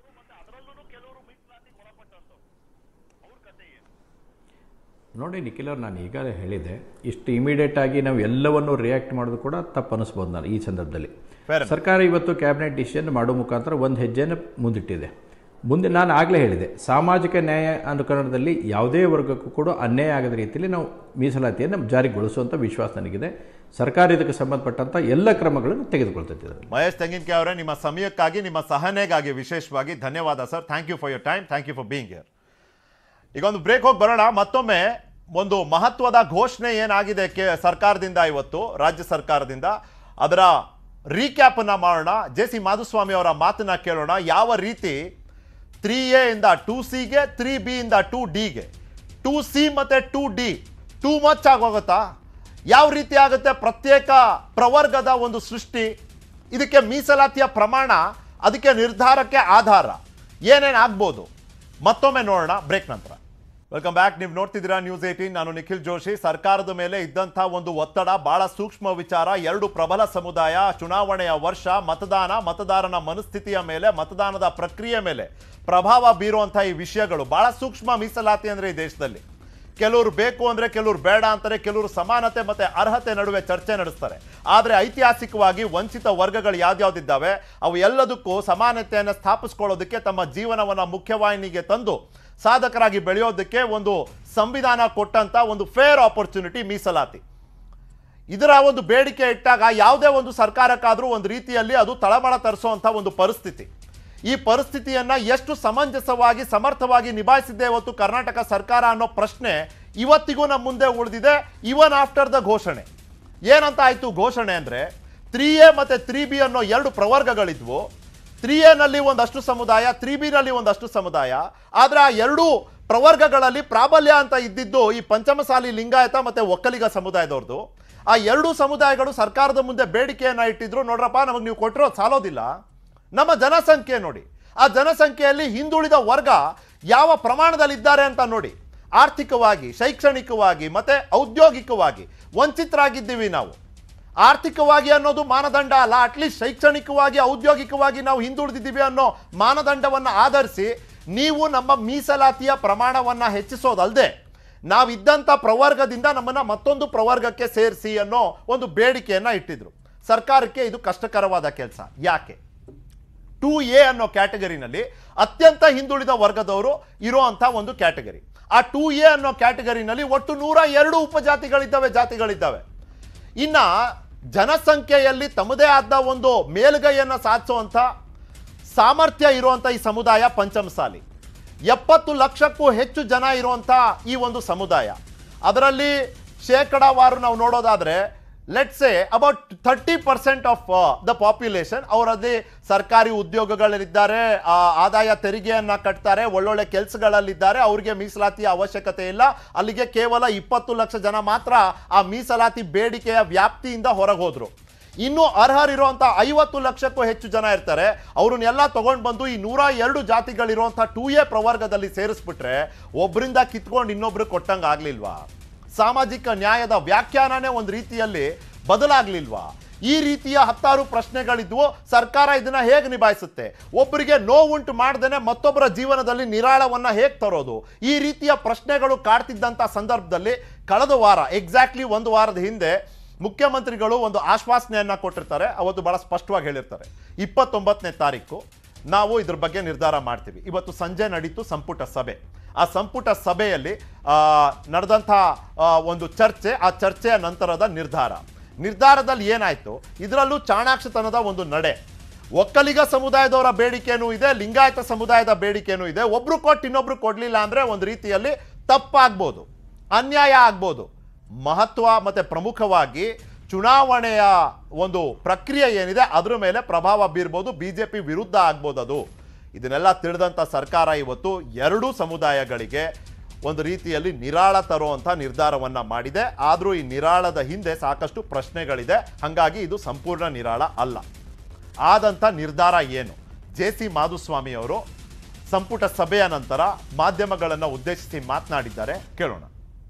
ನೋಡಿ ನಿಖಿಲ್ ಅವ್ರು ನಾನು ಈಗಾಗಲೇ ಹೇಳಿದೆ ಇಷ್ಟು ಇಮಿಡಿಯೇಟ್ ಆಗಿ ನಾವು ಎಲ್ಲವನ್ನು ರಿಯಾಕ್ಟ್ ಮಾಡೋದು ಕೂಡ ತಪ್ಪು ಅನಿಸ್ಬೋದು ನಾನು ಈ ಸಂದರ್ಭದಲ್ಲಿ Fair enough. ಸರ್ಕಾರ ಇವತ್ತು ಕ್ಯಾಬಿನೆಟ್ ಡಿಸಿಷನ್ ಮಾಡೋ ಮುಖಾಂತರ ಒಂದು ಹೆಜ್ಜೆಯನ್ನು ಮುಂದಿಟ್ಟಿದೆ ಮುಂದೆ ನಾನು ಆಗಲೇ ಹೇಳಿದೆ ಸಾಮಾಜಿಕ ನ್ಯಾಯ ಅನುಕರಣದಲ್ಲಿ ಯಾವುದೇ ವರ್ಗಕ್ಕೂ ಕೂಡ ಅನ್ಯಾಯ ಆಗದ ರೀತಿಯಲ್ಲಿ ನಾವು ಮೀಸಲಾತಿಯನ್ನು ಜಾರಿಗೊಳಿಸುವಂಥ ವಿಶ್ವಾಸ ನನಗಿದೆ ಸರ್ಕಾರ ಇದಕ್ಕೆ ಸಂಬಂಧಪಟ್ಟಂಥ ಎಲ್ಲ ಕ್ರಮಗಳನ್ನು ತೆಗೆದುಕೊಳ್ತಿದ್ದಾರೆ ಮಹೇಶ್ ತೆಂಗಿನಕಾಯಿ ಅವರೇ ನಿಮ್ಮ ಸಮಯಕ್ಕಾಗಿ ನಿಮ್ಮ ಸಹನೆಗಾಗಿ ವಿಶೇಷವಾಗಿ ಧನ್ಯವಾದ sir thank you for your time thank you for being here ಈಗ ಒಂದು ಬ್ರೇಕ್ ಹೋಗಿ ಬರೋಣ ಮತ್ತೊಮ್ಮೆ ಒಂದು ಮಹತ್ವದ ಘೋಷಣೆ ಏನಾಗಿದೆ ಕೆ ಸರ್ಕಾರದಿಂದ ಇವತ್ತು ರಾಜ್ಯ ಸರ್ಕಾರದಿಂದ ಅದರ ರೀಕ್ಯಾಪನ್ನು ಮಾಡೋಣ ಜೆ ಸಿ ಮಾಧುಸ್ವಾಮಿ ಅವರ ಮಾತನ್ನ ಕೇಳೋಣ ಯಾವ ರೀತಿ ತ್ರೀ ಎ ಇಂದ ಟೂ ಸಿಗೆ ತ್ರೀ ಬಿ ಇಂದ ಟೂ ಡಿಗೆ ಟೂ ಸಿ ಮತ್ತು ಟೂ ಡಿ ಟೂ ಮಚ್ ಆಗೋಗುತ್ತಾ ಯಾವ ರೀತಿ ಆಗುತ್ತೆ ಪ್ರತ್ಯೇಕ ಪ್ರವರ್ಗದ ಒಂದು ಸೃಷ್ಟಿ ಇದಕ್ಕೆ ಮೀಸಲಾತಿಯ ಪ್ರಮಾಣ ಅದಕ್ಕೆ ನಿರ್ಧಾರಕ್ಕೆ ಆಧಾರ ಏನೇನು ಆಗ್ಬೋದು ಮತ್ತೊಮ್ಮೆ ನೋಡೋಣ ಬ್ರೇಕ್ ನಂತರ ವೆಲ್ಕಮ್ ಬ್ಯಾಕ್ ನೀವು ನೋಡ್ತಿದ್ದೀರಾ ನ್ಯೂಸ್ ಏಟೀನ್ ನಾನು ನಿಖಿಲ್ ಜೋಶಿ ಸರ್ಕಾರದ ಮೇಲೆ ಇದ್ದಂಥ ಒಂದು ಒತ್ತಡ ಬಹಳ ಸೂಕ್ಷ್ಮ ವಿಚಾರ ಎರಡು ಪ್ರಬಲ ಸಮುದಾಯ ಚುನಾವಣೆಯ ವರ್ಷ ಮತದಾನ ಮತದಾರನ ಮನಸ್ಥಿತಿಯ ಮೇಲೆ ಮತದಾನದ ಪ್ರಕ್ರಿಯೆ ಮೇಲೆ ಪ್ರಭಾವ ಬೀರುವಂಥ ಈ ವಿಷಯಗಳು ಬಹಳ ಸೂಕ್ಷ್ಮ ಮೀಸಲಾತಿ ಅಂದರೆ ಈ ದೇಶದಲ್ಲಿ ಕೆಲವರು ಬೇಕು ಅಂದರೆ ಕೆಲವರು ಬೇಡ ಅಂತಾರೆ ಕೆಲವರು ಸಮಾನತೆ ಮತ್ತು ಅರ್ಹತೆ ನಡುವೆ ಚರ್ಚೆ ನಡೆಸ್ತಾರೆ ಆದರೆ ಐತಿಹಾಸಿಕವಾಗಿ ವಂಚಿತ ವರ್ಗಗಳು ಯಾವ್ದ್ಯಾವ್ದಿದ್ದಾವೆ ಅವು ಎಲ್ಲದಕ್ಕೂ ಸಮಾನತೆಯನ್ನು ಸ್ಥಾಪಿಸ್ಕೊಳ್ಳೋದಕ್ಕೆ ತಮ್ಮ ಜೀವನವನ್ನು ಮುಖ್ಯವಾಹಿನಿಗೆ ತಂದು ಸಾಧಕರಾಗಿ ಬೆಳೆಯೋದಕ್ಕೆ ಒಂದು ಸಂವಿಧಾನ ಕೊಟ್ಟಂತ ಒಂದು ಫೇರ್ ಆಪರ್ಚುನಿಟಿ ಮೀಸಲಾತಿ ಇದರ ಒಂದು ಬೇಡಿಕೆ ಇಟ್ಟಾಗ ಯಾವುದೇ ಒಂದು ಸರ್ಕಾರಕ್ಕಾದ್ರೂ ಒಂದು ರೀತಿಯಲ್ಲಿ ಅದು ತಳಮಳ ತರಿಸುವಂತ ಒಂದು ಪರಿಸ್ಥಿತಿ ಈ ಪರಿಸ್ಥಿತಿಯನ್ನ ಎಷ್ಟು ಸಮಂಜಸವಾಗಿ ಸಮರ್ಥವಾಗಿ ನಿಭಾಯಿಸಿದ್ದೆ ಇವತ್ತು ಕರ್ನಾಟಕ ಸರ್ಕಾರ ಅನ್ನೋ ಪ್ರಶ್ನೆ ಇವತ್ತಿಗೂ ನಮ್ಮ ಮುಂದೆ ಉಳಿದಿದೆ ಇವನ್ ಆಫ್ಟರ್ ದ ಘೋಷಣೆ ಏನಂತ ಆಯ್ತು ಘೋಷಣೆ ಅಂದ್ರೆ ತ್ರೀ ಎ ಮತ್ತೆ ತ್ರೀ ಬಿ ಅನ್ನೋ ಎರಡು ಪ್ರವರ್ಗಗಳಿದ್ವು ತ್ರೀ ಎನಲ್ಲಿ ಒಂದಷ್ಟು ಸಮುದಾಯ ತ್ರೀ ಬಿನಲ್ಲಿ ಒಂದಷ್ಟು ಸಮುದಾಯ ಆದ್ರೆ ಆ ಎರಡೂ ಪ್ರವರ್ಗಗಳಲ್ಲಿ ಪ್ರಾಬಲ್ಯ ಅಂತ ಇದ್ದಿದ್ದು ಈ ಪಂಚಮಸಾಲಿ ಲಿಂಗಾಯತ ಮತ್ತೆ ಒಕ್ಕಲಿಗ ಸಮುದಾಯದವ್ರದ್ದು ಆ ಎರಡೂ ಸಮುದಾಯಗಳು ಸರ್ಕಾರದ ಮುಂದೆ ಬೇಡಿಕೆಯನ್ನ ಇಟ್ಟಿದ್ರು ನೋಡ್ರಪ್ಪ ನಮಗೆ ನೀವು ಕೊಟ್ಟಿರೋ ಸಾಲೋದಿಲ್ಲ ನಮ್ಮ ಜನಸಂಖ್ಯೆ ನೋಡಿ ಆ ಜನಸಂಖ್ಯೆಯಲ್ಲಿ ಹಿಂದುಳಿದ ವರ್ಗ ಯಾವ ಪ್ರಮಾಣದಲ್ಲಿದ್ದಾರೆ ಅಂತ ನೋಡಿ ಆರ್ಥಿಕವಾಗಿ ಶೈಕ್ಷಣಿಕವಾಗಿ ಮತ್ತೆ ಔದ್ಯೋಗಿಕವಾಗಿ ವಂಚಿತರಾಗಿದ್ದೀವಿ ನಾವು ಆರ್ಥಿಕವಾಗಿ ಅನ್ನೋದು ಮಾನದಂಡ ಅಲ್ಲ ಅಟ್ಲೀಸ್ಟ್ ಶೈಕ್ಷಣಿಕವಾಗಿ ಔದ್ಯೋಗಿಕವಾಗಿ ನಾವು ಹಿಂದುಳಿದಿದ್ದೀವಿ ಅನ್ನೋ ಮಾನದಂಡವನ್ನು ಆಧರಿಸಿ ನೀವು ನಮ್ಮ ಮೀಸಲಾತಿಯ ಪ್ರಮಾಣವನ್ನ ಹೆಚ್ಚಿಸೋದಲ್ಲದೆ ನಾವಿದ್ದಂಥ ಪ್ರವರ್ಗದಿಂದ ನಮ್ಮನ್ನ ಮತ್ತೊಂದು ಪ್ರವರ್ಗಕ್ಕೆ ಸೇರಿಸಿ ಅನ್ನೋ ಒಂದು ಬೇಡಿಕೆಯನ್ನ ಇಟ್ಟಿದ್ರು ಸರ್ಕಾರಕ್ಕೆ ಇದು ಕಷ್ಟಕರವಾದ ಕೆಲಸ ಯಾಕೆ ಟೂ ಎ ಅನ್ನೋ ಕ್ಯಾಟಗರಿನಲ್ಲಿ ಅತ್ಯಂತ ಹಿಂದುಳಿದ ವರ್ಗದವರು ಇರುವಂತ ಒಂದು ಕ್ಯಾಟಗರಿ ಆ ಟೂ ಎ ಅನ್ನೋ ಕ್ಯಾಟಗರಿನಲ್ಲಿ ಒಟ್ಟು ನೂರ ಎರಡು ಉಪಜಾತಿಗಳಿದ್ದಾವೆ ಜಾತಿಗಳಿದ್ದಾವೆ ಇನ್ನ ಜನಸಂಖ್ಯೆಯಲ್ಲಿ ತಮ್ಮದೇ ಆದ ಒಂದು ಮೇಲುಗೈಯನ್ನು ಸಾಧಿಸುವಂಥ ಸಾಮರ್ಥ್ಯ ಇರುವಂಥ ಈ ಸಮುದಾಯ ಪಂಚಮಸಾಲಿ ಎಪ್ಪತ್ತು ಲಕ್ಷಕ್ಕೂ ಹೆಚ್ಚು ಜನ ಇರುವಂಥ ಈ ಒಂದು ಸಮುದಾಯ ಅದರಲ್ಲಿ ಶೇಕಡಾವಾರು ನಾವು ನೋಡೋದಾದ್ರೆ let's say about thirty percent of the population ಅವರಲ್ಲಿ ಸರ್ಕಾರಿ ಉದ್ಯೋಗಗಳಲ್ಲಿದ್ದಾರೆ ಆ, ಆದಾಯ ತೆರಿಗೆಯನ್ನ ಕಟ್ತಾರೆ ಒಳ್ಳೊಳ್ಳೆ ಕೆಲಸಗಳಲ್ಲಿದ್ದಾರೆ ಅವ್ರಿಗೆ ಮೀಸಲಾತಿಯ ಅವಶ್ಯಕತೆ ಇಲ್ಲ ಅಲ್ಲಿಗೆ ಕೇವಲ ಇಪ್ಪತ್ತು ಲಕ್ಷ ಜನ ಮಾತ್ರ ಆ ಮೀಸಲಾತಿ ಬೇಡಿಕೆಯ ವ್ಯಾಪ್ತಿಯಿಂದ ಹೊರಗೆ ಹೋದ್ರು ಇನ್ನು ಅರ್ಹರಿರುವಂಥ ಐವತ್ತು ಲಕ್ಷಕ್ಕೂ ಹೆಚ್ಚು ಜನ ಇರ್ತಾರೆ ಅವ್ರನ್ನೆಲ್ಲ ತಗೊಂಡು ಬಂದು ಈ ನೂರ ಎರಡು ಜಾತಿಗಳಿರುವಂಥ ಟೂ ಎ ಪ್ರವರ್ಗದಲ್ಲಿ ಸೇರಿಸ್ಬಿಟ್ರೆ ಒಬ್ಬರಿಂದ ಕಿತ್ಕೊಂಡು ಇನ್ನೊಬ್ರು ಕೊಟ್ಟಂಗೆ ಆಗ್ಲಿಲ್ವಾ ಸಾಮಾಜಿಕ ನ್ಯಾಯದ ವ್ಯಾಖ್ಯಾನನೇ ಒಂದು ರೀತಿಯಲ್ಲಿ ಬದಲಾಗ್ಲಿಲ್ವಾ ಈ ರೀತಿಯ ಹತ್ತಾರು ಪ್ರಶ್ನೆಗಳಿದ್ವು ಸರ್ಕಾರ ಇದನ್ನ ಹೇಗೆ ನಿಭಾಯಿಸುತ್ತೆ ಒಬ್ಬರಿಗೆ ನೋವುಂಟು ಮಾಡ್ದೇನೆ ಮತ್ತೊಬ್ಬರ ಜೀವನದಲ್ಲಿ ನಿರಾಳವನ್ನ ಹೇಗೆ ತರೋದು ಈ ರೀತಿಯ ಪ್ರಶ್ನೆಗಳು ಕಾಡ್ತಿದ್ದಂಥ ಸಂದರ್ಭದಲ್ಲಿ ಕಳೆದ ವಾರ ಎಕ್ಸಾಕ್ಟ್ಲಿ ಒಂದು ವಾರದ ಹಿಂದೆ ಮುಖ್ಯಮಂತ್ರಿಗಳು ಒಂದು ಆಶ್ವಾಸನೆಯನ್ನ ಕೊಟ್ಟಿರ್ತಾರೆ ಅವತ್ತು ಬಹಳ ಸ್ಪಷ್ಟವಾಗಿ ಹೇಳಿರ್ತಾರೆ ಇಪ್ಪತ್ತೊಂಬತ್ತನೇ ತಾರೀಕು ನಾವು ಇದ್ರ ಬಗ್ಗೆ ನಿರ್ಧಾರ ಮಾಡ್ತೀವಿ ಇವತ್ತು ಸಂಜೆ ನಡೀತು ಸಂಪುಟ ಸಭೆ ಆ ಸಂಪುಟ ಸಭೆಯಲ್ಲಿ ಆ, ನಡೆದಂಥ ಆ, ಒಂದು ಚರ್ಚೆ ಆ ಚರ್ಚೆಯ ನಂತರದ ನಿರ್ಧಾರ ನಿರ್ಧಾರದಲ್ಲಿ ಏನಾಯ್ತು ಇದರಲ್ಲೂ ಚಾಣಾಕ್ಷತನದ ಒಂದು ನಡೆ ಒಕ್ಕಲಿಗ ಸಮುದಾಯದವರ ಬೇಡಿಕೆನೂ ಇದೆ ಲಿಂಗಾಯತ ಸಮುದಾಯದ ಬೇಡಿಕೆನೂ ಇದೆ ಒಬ್ರು ಕೊಟ್ಟು ಇನ್ನೊಬ್ರು ಕೊಡ್ಲಿಲ್ಲ ಅಂದ್ರೆ ಒಂದು ರೀತಿಯಲ್ಲಿ ತಪ್ಪಾಗ್ಬೋದು ಅನ್ಯಾಯ ಆಗ್ಬೋದು ಮಹತ್ವ ಮತ್ತೆ ಪ್ರಮುಖವಾಗಿ ಚುನಾವಣೆಯ ಒಂದು ಪ್ರಕ್ರಿಯೆ ಏನಿದೆ ಅದ್ರ ಮೇಲೆ ಪ್ರಭಾವ ಬೀರ್ಬೋದು ಬಿಜೆಪಿ ವಿರುದ್ಧ ಆಗ್ಬೋದು ಅದು ಇದನ್ನೆಲ್ಲ ತಿಳಿದಂಥ ಸರ್ಕಾರ ಇವತ್ತು ಎರಡೂ ಸಮುದಾಯಗಳಿಗೆ ಒಂದು ರೀತಿಯಲ್ಲಿ ನಿರಾಳ ತರುವಂಥ ನಿರ್ಧಾರವನ್ನ ಮಾಡಿದೆ ಆದರೂ ಈ ನಿರಾಳದ ಹಿಂದೆ ಸಾಕಷ್ಟು ಪ್ರಶ್ನೆಗಳಿದೆ ಹಾಗಾಗಿ ಇದು ಸಂಪೂರ್ಣ ನಿರಾಳ ಅಲ್ಲ ಆದಂಥ ನಿರ್ಧಾರ ಏನು ಜೆ ಸಿ ಮಾಧುಸ್ವಾಮಿ ಅವರು ಸಂಪುಟ ಸಭೆಯ ನಂತರ ಮಾಧ್ಯಮಗಳನ್ನು ಉದ್ದೇಶಿಸಿ ಮಾತನಾಡಿದ್ದಾರೆ ಕೇಳೋಣ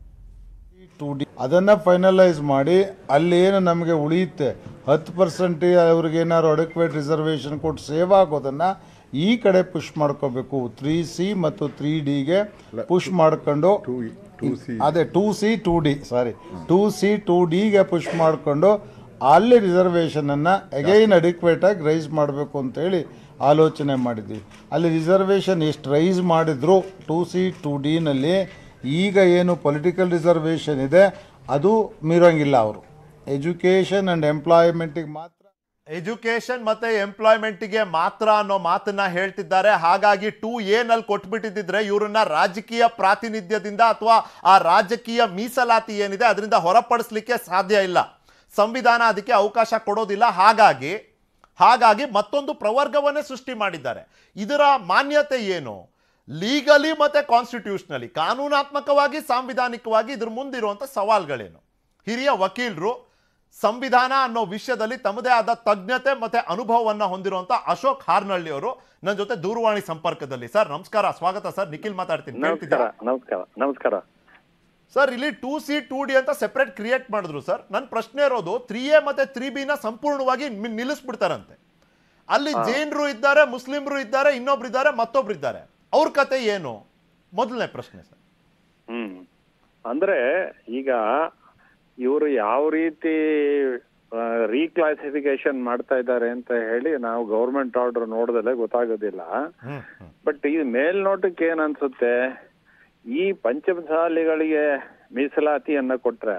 ಟು ಡಿ ಅದನ್ನು ಫೈನಲೈಸ್ ಮಾಡಿ ಅಲ್ಲಿ ಏನು ನಮಗೆ ಉಳಿಯುತ್ತೆ ಹತ್ತು ಪರ್ಸೆಂಟ್ ಅವ್ರಿಗೆ ಏನಾದ್ರು ಅಡೆಕ್ವೇಟ್ ರಿಸರ್ವೇಷನ್ ಕೊಟ್ಟು ಸೇವ್ ಆಗೋದನ್ನು ಈ ಕಡೆ ಪುಷ್ ಮಾಡ್ಕೋಬೇಕು ತ್ರೀ ಸಿ ಮತ್ತು ತ್ರೀ ಡಿಗೆ ಪುಷ್ ಮಾಡ್ಕೊಂಡು ಅದೇ two C two D sorry two C two ಡಿಗೆ ಪುಷ್ ಮಾಡಿಕೊಂಡು ಅಲ್ಲಿ ರಿಸರ್ವೇಷನನ್ನು ಅಗೈನ್ ಅಡಿಕ್ವೇಟಾಗಿ ರೈಸ್ ಮಾಡಬೇಕು ಅಂತೇಳಿ ಆಲೋಚನೆ ಮಾಡಿದ್ವಿ ಅಲ್ಲಿ ರಿಸರ್ವೇಷನ್ ಎಷ್ಟು ರೈಸ್ ಮಾಡಿದ್ರು ಟೂ ಸಿ ಟೂ ಡಿನಲ್ಲಿ ಈಗ ಏನು ಪೊಲಿಟಿಕಲ್ ರಿಸರ್ವೇಷನ್ ಇದೆ ಅದು ಮೀರೋಂಗಿಲ್ಲ ಅವರು ಎಜುಕೇಷನ್ ಆ್ಯಂಡ್ ಎಂಪ್ಲಾಯ್ಮೆಂಟಿಗೆ ಮಾತ್ರ ಎಜುಕೇಶನ್ ಮತ್ತೆ ಎಂಪ್ಲಾಯ್ಮೆಂಟ್ಗೆ ಮಾತ್ರ ಅನ್ನೋ ಮಾತನ್ನ ಹೇಳ್ತಿದ್ದಾರೆ ಹಾಗಾಗಿ ಟೂ ನಲ್ಲಿ ಕೊಟ್ಬಿಟ್ಟಿದ್ರೆ ಇವರನ್ನ ರಾಜಕೀಯ ಪ್ರಾತಿನಿಧ್ಯದಿಂದ ಅಥವಾ ಆ ರಾಜಕೀಯ ಮೀಸಲಾತಿ ಏನಿದೆ ಅದರಿಂದ ಹೊರಪಡಿಸ್ಲಿಕ್ಕೆ ಸಾಧ್ಯ ಇಲ್ಲ ಸಂವಿಧಾನ ಅದಕ್ಕೆ ಅವಕಾಶ ಕೊಡೋದಿಲ್ಲ ಹಾಗಾಗಿ ಹಾಗಾಗಿ ಮತ್ತೊಂದು ಪ್ರವರ್ಗವನ್ನೇ ಸೃಷ್ಟಿ ಮಾಡಿದ್ದಾರೆ ಇದರ ಮಾನ್ಯತೆ ಏನು ಲೀಗಲಿ ಮತ್ತೆ ಕಾನ್ಸ್ಟಿಟ್ಯೂಷನಲಿ ಕಾನೂನಾತ್ಮಕವಾಗಿ ಸಾಂವಿಧಾನಿಕವಾಗಿ ಇದ್ರ ಮುಂದಿರುವಂಥ ಸವಾಲ್ಗಳೇನು ಹಿರಿಯ ವಕೀಲರು ಸಂವಿಧಾನ ಅನ್ನೋ ವಿಷಯದಲ್ಲಿ ತಮ್ಮದೇ ಆದ ತಜ್ಞತೆ ಮತ್ತೆ ಅನುಭವವನ್ನ ಹೊಂದಿರುವಂತ ಅಶೋಕ್ ಹಾರ್ನಳ್ಳಿ ಅವರು ನನ್ನ ಜೊತೆ ದೂರವಾಣಿ ಸಂಪರ್ಕದಲ್ಲಿ ಸರ್ ನಮಸ್ಕಾರ ಸ್ವಾಗತ ಸರ್ ನಿಖಿಲ್ ಮಾತಾಡ್ತೀನಿ ನಮಸ್ಕಾರ ಕೇಳ್ತಿದ್ದೀರಾ? ನಮಸ್ಕಾರ ನಮಸ್ಕಾರ ಸರ್ ಇಲ್ಲಿ ಟೂ ಸಿ ಟೂ ಡಿ ಅಂತ ಸೆಪರೇಟ್ ಕ್ರಿಯೇಟ್ ಮಾಡಿದ್ರು ಸರ್ ನನ್ನ ಪ್ರಶ್ನೆ ಇರೋದು ತ್ರೀ ಎ ಮತ್ತೆ ತ್ರೀ ಬಿನ ಸಂಪೂರ್ಣವಾಗಿ ಮಿ- ನಿಲ್ಲಿಸ್ಬಿಡ್ತಾರಂತೆ ಅಲ್ಲಿ ಹಾ. ಜೈನರು ಇದ್ದಾರೆ ಮುಸ್ಲಿಮ್ರು ಇದ್ದಾರೆ ಇನ್ನೊಬ್ರು ಇದ್ದಾರೆ ಮತ್ತೊಬ್ರು ಇದ್ದಾರೆ ಅವ್ರ ಕತೆ ಏನು ಮೊದಲನೇ ಪ್ರಶ್ನೆ ಸರ್ ಹ್ಮ್ ಅಂದ್ರೆ ಈಗ ಇವರು ಯಾವ ರೀತಿ ರೀಕ್ಲಾಸಿಫಿಕೇಶನ್ ಮಾಡ್ತಾ ಇದ್ದಾರೆ ಅಂತ ಹೇಳಿ ನಾವು ಗೌರ್ಮೆಂಟ್ ಆರ್ಡರ್ ನೋಡಿದಲ್ಲೇ ಗೊತ್ತಾಗೋದಿಲ್ಲ ಬಟ್ ಈ ಮೇಲ್ನೋಟಕ್ಕೆ ಏನ್ ಅನ್ಸುತ್ತೆ ಈ ಪಂಚಮಸಾಲಿಗಳಿಗೆ ಮೀಸಲಾತಿಯನ್ನ ಕೊಟ್ರೆ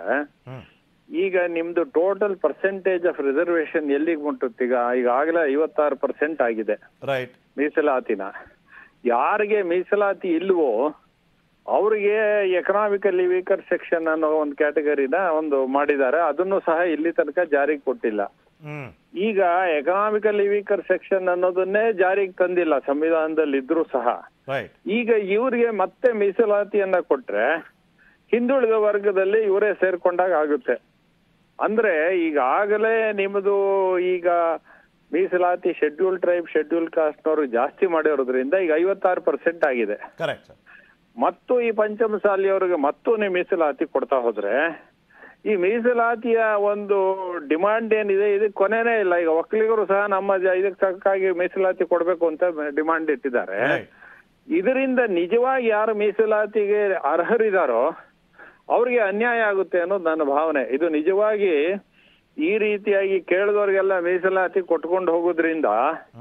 ಈಗ ನಿಮ್ದು ಟೋಟಲ್ ಪರ್ಸೆಂಟೇಜ್ ಆಫ್ ರಿಸರ್ವೇಶನ್ ಎಲ್ಲಿಗೆ ಮುಟ್ಟುತ್ತೆ ಈಗ ಈಗಾಗಲೇ ಐವತ್ತಾರು ಪರ್ಸೆಂಟ್ ಆಗಿದೆ ರೈಟ್ ಮೀಸಲಾತಿನ ಯಾರಿಗೆ ಮೀಸಲಾತಿ ಇಲ್ವೋ ಅವ್ರಿಗೆ ಎಕನಾಮಿಕಲಿ ವೀಕರ್ ಸೆಕ್ಷನ್ ಅನ್ನೋ ಒಂದು ಕ್ಯಾಟಗರಿನ ಒಂದು ಮಾಡಿದ್ದಾರೆ ಅದನ್ನು ಸಹ ಇಲ್ಲಿ ತನಕ ಜಾರಿಗೆ ಕೊಟ್ಟಿಲ್ಲ ಹ್ಮ್ ಈಗ ಎಕನಾಮಿಕಲಿ ವೀಕರ್ ಸೆಕ್ಷನ್ ಅನ್ನೋದನ್ನೇ ಜಾರಿಗೆ ತಂದಿಲ್ಲ ಸಂವಿಧಾನದಲ್ಲಿ ಇದ್ರೂ ಸಹ ರೈಟ್ ಈಗ ಇವ್ರಿಗೆ ಮತ್ತೆ ಮೀಸಲಾತಿಯನ್ನ ಕೊಟ್ರೆ ಹಿಂದುಳಿದ ವರ್ಗದಲ್ಲಿ ಇವರೇ ಸೇರ್ಕೊಂಡಾಗ ಆಗುತ್ತೆ ಅಂದ್ರೆ ಈಗಾಗಲೇ ನಿಮ್ಮದು ಈಗ ಮೀಸಲಾತಿ ಶೆಡ್ಯೂಲ್ ಟ್ರೈಬ್ ಶೆಡ್ಯೂಲ್ ಕಾಸ್ಟ್ನವರು ಜಾಸ್ತಿ ಮಾಡಿರೋದ್ರಿಂದ ಈಗ ಐವತ್ತಾರು ಪರ್ಸೆಂಟ್ ಆಗಿದೆ ಕರೆಕ್ಟ್ ಸರ್ ಮತ್ತು ಈ ಪಂಚಮಸಾಲಿಯವರಿಗೆ ಮತ್ತು ನೀವು ಮೀಸಲಾತಿ ಕೊಡ್ತಾ ಹೋದ್ರೆ ಈ ಮೀಸಲಾತಿಯ ಒಂದು ಡಿಮಾಂಡ್ ಏನಿದೆ ಇದಕ್ಕೆ ಕೊನೆನೇ ಇಲ್ಲ ಈಗ ಒಕ್ಕಲಿಗರು ಸಹ ನಮ್ಮ ಜ- ಇದಕ್ಕೆ ತಕ್ಕಾಗಿ ಮೀಸಲಾತಿ ಕೊಡ್ಬೇಕು ಅಂತ ಡಿಮಾಂಡ್ ಇಟ್ಟಿದ್ದಾರೆ ಇದರಿಂದ ನಿಜವಾಗಿ ಯಾರು ಮೀಸಲಾತಿಗೆ ಅರ್ಹರಿದಾರೋ ಅವ್ರಿಗೆ ಅನ್ಯಾಯ ಆಗುತ್ತೆ ಅನ್ನೋದು ನನ್ನ ಭಾವನೆ ಇದು ನಿಜವಾಗಿ ಈ ರೀತಿಯಾಗಿ ಕೇಳಿದವ್ರಿಗೆಲ್ಲ ಮೀಸಲಾತಿ ಕೊಟ್ಕೊಂಡು ಹೋಗೋದ್ರಿಂದ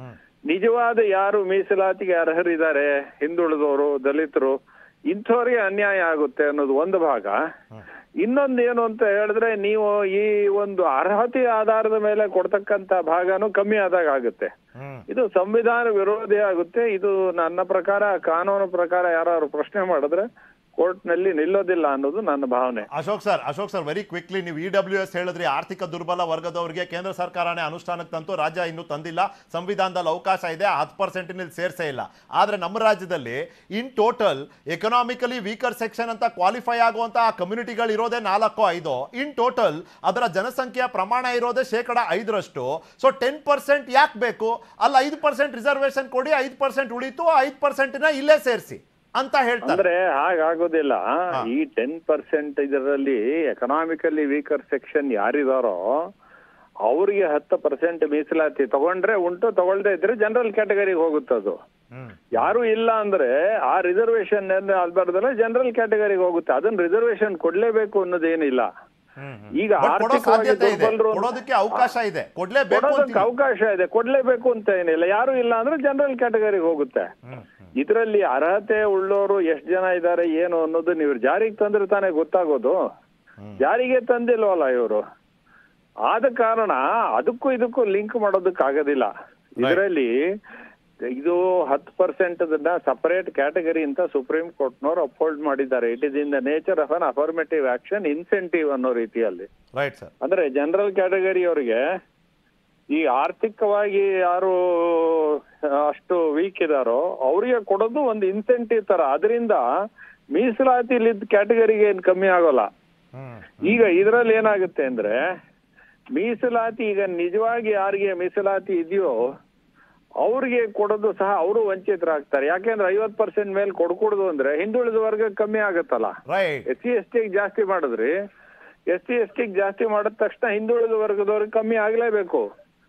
ನಿಜವಾದ ಯಾರು ಮೀಸಲಾತಿಗೆ ಅರ್ಹರಿದ್ದಾರೆ ಹಿಂದುಳಿದವರು ದಲಿತರು ಇಂಥವ್ರಿಗೆ ಅನ್ಯಾಯ ಆಗುತ್ತೆ ಅನ್ನೋದು ಒಂದು ಭಾಗ ಇನ್ನೊಂದು ಏನು ಅಂತ ಹೇಳಿದ್ರೆ ನೀವು ಈ ಒಂದು ಅರ್ಹತೆ ಆಧಾರದ ಮೇಲೆ ಕೊಡ್ತಕ್ಕಂತ ಭಾಗನೂ ಕಮ್ಮಿ ಆದಾಗ ಆಗುತ್ತೆ ಇದು ಸಂವಿಧಾನ ವಿರೋಧಿ ಆಗುತ್ತೆ ಇದು ನನ್ನ ಪ್ರಕಾರ ಕಾನೂನು ಪ್ರಕಾರ ಯಾರು ಪ್ರಶ್ನೆ ಮಾಡಿದ್ರೆ ಕೋರ್ಟ್ ನಲ್ಲಿ ನಿಲ್ಲೋದಿಲ್ಲ ಅನ್ನೋದು ನನ್ನ ಭಾವನೆ Ashok sir Ashok sir very quickly ನೀವು ಇ ಡಬ್ಲ್ಯೂ ಎಸ್ ಹೇಳಿದ್ರಿ ಆರ್ಥಿಕ ದುರ್ಬಲ ವರ್ಗದವರಿಗೆ ಕೇಂದ್ರ ಸರ್ಕಾರನೇ ಅನುಷ್ಠಾನಕ್ಕೆ ತಂತು ರಾಜ್ಯ ಇನ್ನೂ ತಂದಿಲ್ಲ ಸಂವಿಧಾನದಲ್ಲಿ ಅವಕಾಶ ಇದೆ ಹತ್ತು ಪರ್ಸೆಂಟಿನಲ್ಲಿ ಸೇರ್ಸೇ ಇಲ್ಲ ಆದರೆ ನಮ್ಮ ರಾಜ್ಯದಲ್ಲಿ in total economically weaker section ಅಂತ ಕ್ವಾಲಿಫೈ ಆಗುವಂತಹ ಕಮ್ಯುನಿಟಿಗಳು ಇರೋದೇ ನಾಲ್ಕು ಐದು ಇನ್ ಟೋಟಲ್ ಅದರ ಜನಸಂಖ್ಯೆಯ ಪ್ರಮಾಣ ಇರೋದೇ ಶೇಕಡ ಐದರಷ್ಟು ಸೊ ಟೆನ್ ಪರ್ಸೆಂಟ್ ಯಾಕೆ ಬೇಕು ಅಲ್ಲಿ ಐದು ಪರ್ಸೆಂಟ್ ರಿಸರ್ವೇಶನ್ ಕೊಡಿ ಐದು ಪರ್ಸೆಂಟ್ ಉಳಿತು ಐದು ಪರ್ಸೆಂಟ್ನ ಇಲ್ಲೇ ಸೇರಿಸಿ ಅಂತ ಹೇಳ್ತಾರೆ ಅಂದ್ರೆ ಹಾಗಾಗೋದಿಲ್ಲ ಈ ಟೆನ್ ಪರ್ಸೆಂಟ್ ಇದರಲ್ಲಿ ಎಕನಾಮಿಕಲಿ ವೀಕರ್ ಸೆಕ್ಷನ್ ಯಾರಿದಾರೋ ಅವ್ರಿಗೆ ಹತ್ತು ಪರ್ಸೆಂಟ್ ಮೀಸಲಾತಿ ತಗೊಂಡ್ರೆ ಉಂಟು ತಗೊಳ್ದೇ ಇದ್ರೆ ಜನರಲ್ ಕ್ಯಾಟಗರಿಗೆ ಹೋಗುತ್ತದು ಯಾರು ಇಲ್ಲ ಅಂದ್ರೆ ಆ ರಿಸರ್ವೇಶನ್ ಆಧಾರದಲ್ಲ ಜನರಲ್ ಕ್ಯಾಟಗರಿಗೆ ಹೋಗುತ್ತೆ ಅದನ್ನ ರಿಸರ್ವೇಶನ್ ಕೊಡ್ಲೇಬೇಕು ಅನ್ನೋದೇನಿಲ್ಲ ಈಗ But ಕೊಡೋ ಆರ್ಥಿಕವಾಗಿ ಸಾಧ್ಯತೆ ಇದೆ ದುರ್ಬಲರು ಅಂತ- ಕೊಡೋದಕ್ಕೆ ಅವಕಾಶ ಇದೆ ಕೊಡ್ಲೇಬೇಕು ಕೊಡೋದಕ್ಕೆ ಅಂತೀನಿ. ಅವಕಾಶ ಇದೆ ಕೊಡ್ಲೇಬೇಕು ಅಂತ ಏನಿಲ್ಲ ಯಾರು ಇಲ್ಲ ಅಂದ್ರೆ ಜನರಲ್ ಕ್ಯಾಟಗರಿಗೆ ಹೋಗುತ್ತೆ ಇದರಲ್ಲಿ ಅರ್ಹತೆ ಉಳ್ಳೋರು ಎಷ್ಟು ಜನ ಇದ್ದಾರೆ ಏನು ಅನ್ನೋದು ನೀವು ಜಾರಿಗೆ ತಂದ್ರೆ ತಾನೇ ಗೊತ್ತಾಗೋದು ಜಾರಿಗೆ ತಂದಿಲ್ವಲ್ಲ ಇವರು ಆದ ಕಾರಣ ಅದಕ್ಕೂ ಇದಕ್ಕೂ ಲಿಂಕ್ ಮಾಡೋದಕ್ಕೆ ಆಗೋದಿಲ್ಲ ಇದರಲ್ಲಿ ಇದು ಹತ್ತು ಪರ್ಸೆಂಟ್ ಸಪರೇಟ್ ಕ್ಯಾಟಗರಿ ಅಂತ ಸುಪ್ರೀಂ ಕೋರ್ಟ್ನವರು ಅಪ್ಹೋಲ್ಡ್ ಮಾಡಿದ್ದಾರೆ it is in the nature of an affirmative action incentive ಅನ್ನೋ ರೀತಿಯಲ್ಲಿ ರೈಟ್ ಸರ್ ಅಂದ್ರೆ ಜನರಲ್ ಕ್ಯಾಟಗರಿ ಅವರಿಗೆ ಈ ಆರ್ಥಿಕವಾಗಿ ಯಾರು ಅಷ್ಟು ವೀಕ್ ಇದಾರೋ ಅವರಿಗೆ ಕೊಡೋದು ಒಂದು ಇನ್ಸೆಂಟಿವ್ ತರ ಅದರಿಂದ ಮೀಸಲಾತಿ ಕ್ಯಾಟಗರಿಗೆ ಏನ್ ಕಮ್ಮಿ ಆಗೋಲ್ಲ ಈಗ ಇದ್ರಲ್ಲಿ ಏನಾಗುತ್ತೆ ಅಂದ್ರೆ ಮೀಸಲಾತಿ ಈಗ ನಿಜವಾಗಿ ಯಾರಿಗೆ ಮೀಸಲಾತಿ ಇದೆಯೋ ಅವ್ರಿಗೆ ಕೊಡೋದು ಸಹ ಅವರು ವಂಚಿತರಾಗ್ತಾರೆ ಯಾಕೆಂದ್ರೆ ಐವತ್ ಪರ್ಸೆಂಟ್ ಮೇಲೆ ಕೊಡ್ಕೊಡುದು ಅಂದ್ರೆ ಹಿಂದುಳಿದ ವರ್ಗ ಕಮ್ಮಿ ಆಗತ್ತಲ್ಲ ಎಸ್ ಸಿ ಎಸ್ ಟಿಗೆ ಜಾಸ್ತಿ ಮಾಡಿದ್ರಿ ಎಸ್ ಸಿ ಎಸ್ ಟಿಗೆ ಜಾಸ್ತಿ ಮಾಡಿದ ತಕ್ಷಣ ಹಿಂದುಳಿದ ವರ್ಗದವ್ರಿಗೆ ಕಮ್ಮಿ ಆಗ್ಲೇಬೇಕು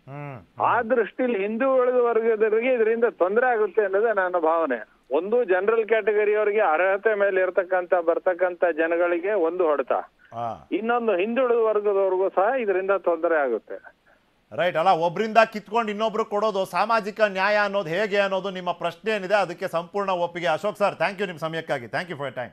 ಆ ದೃಷ್ಟಿಲಿ ಹಿಂದುಳಿದ ವರ್ಗದವರಿಗೆ ಇದರಿಂದ ತೊಂದರೆ ಆಗುತ್ತೆ ಅನ್ನೋದೇ ನನ್ನ ಭಾವನೆ ಒಂದು ಜನರಲ್ ಕ್ಯಾಟಗರಿ ಅವರಿಗೆ ಅರ್ಹತೆ ಮೇಲೆ ಇರ್ತಕ್ಕಂತ ಬರ್ತಕ್ಕಂತ ಜನಗಳಿಗೆ ಒಂದು ಹೊಡೆತ ಇನ್ನೊಂದು ಹಿಂದುಳಿದ ವರ್ಗದವ್ರಿಗೂ ಸಹ ಇದರಿಂದ ತೊಂದರೆ ಆಗುತ್ತೆ ರೈಟ್ ಅಲ್ಲ ಒಬ್ರಿಂದ ಕಿತ್ಕೊಂಡು ಇನ್ನೊಬ್ರು ಕೊಡೋದು ಸಾಮಾಜಿಕ ನ್ಯಾಯ ಅನ್ನೋದು ಹೇಗೆ ಅನ್ನೋದು ನಿಮ್ಮ ಪ್ರಶ್ನೆ ಏನಿದೆ ಅದಕ್ಕೆ ಸಂಪೂರ್ಣ ಒಪ್ಪಿಗೆ ಅಶೋಕ್ ಸರ್ ಥ್ಯಾಂಕ್ ಯು ನಿಮ್ಮ ಸಮಯಕ್ಕಾಗಿ ಥ್ಯಾಂಕ್ ಯು ಫಾರ್ ಟೈಮ್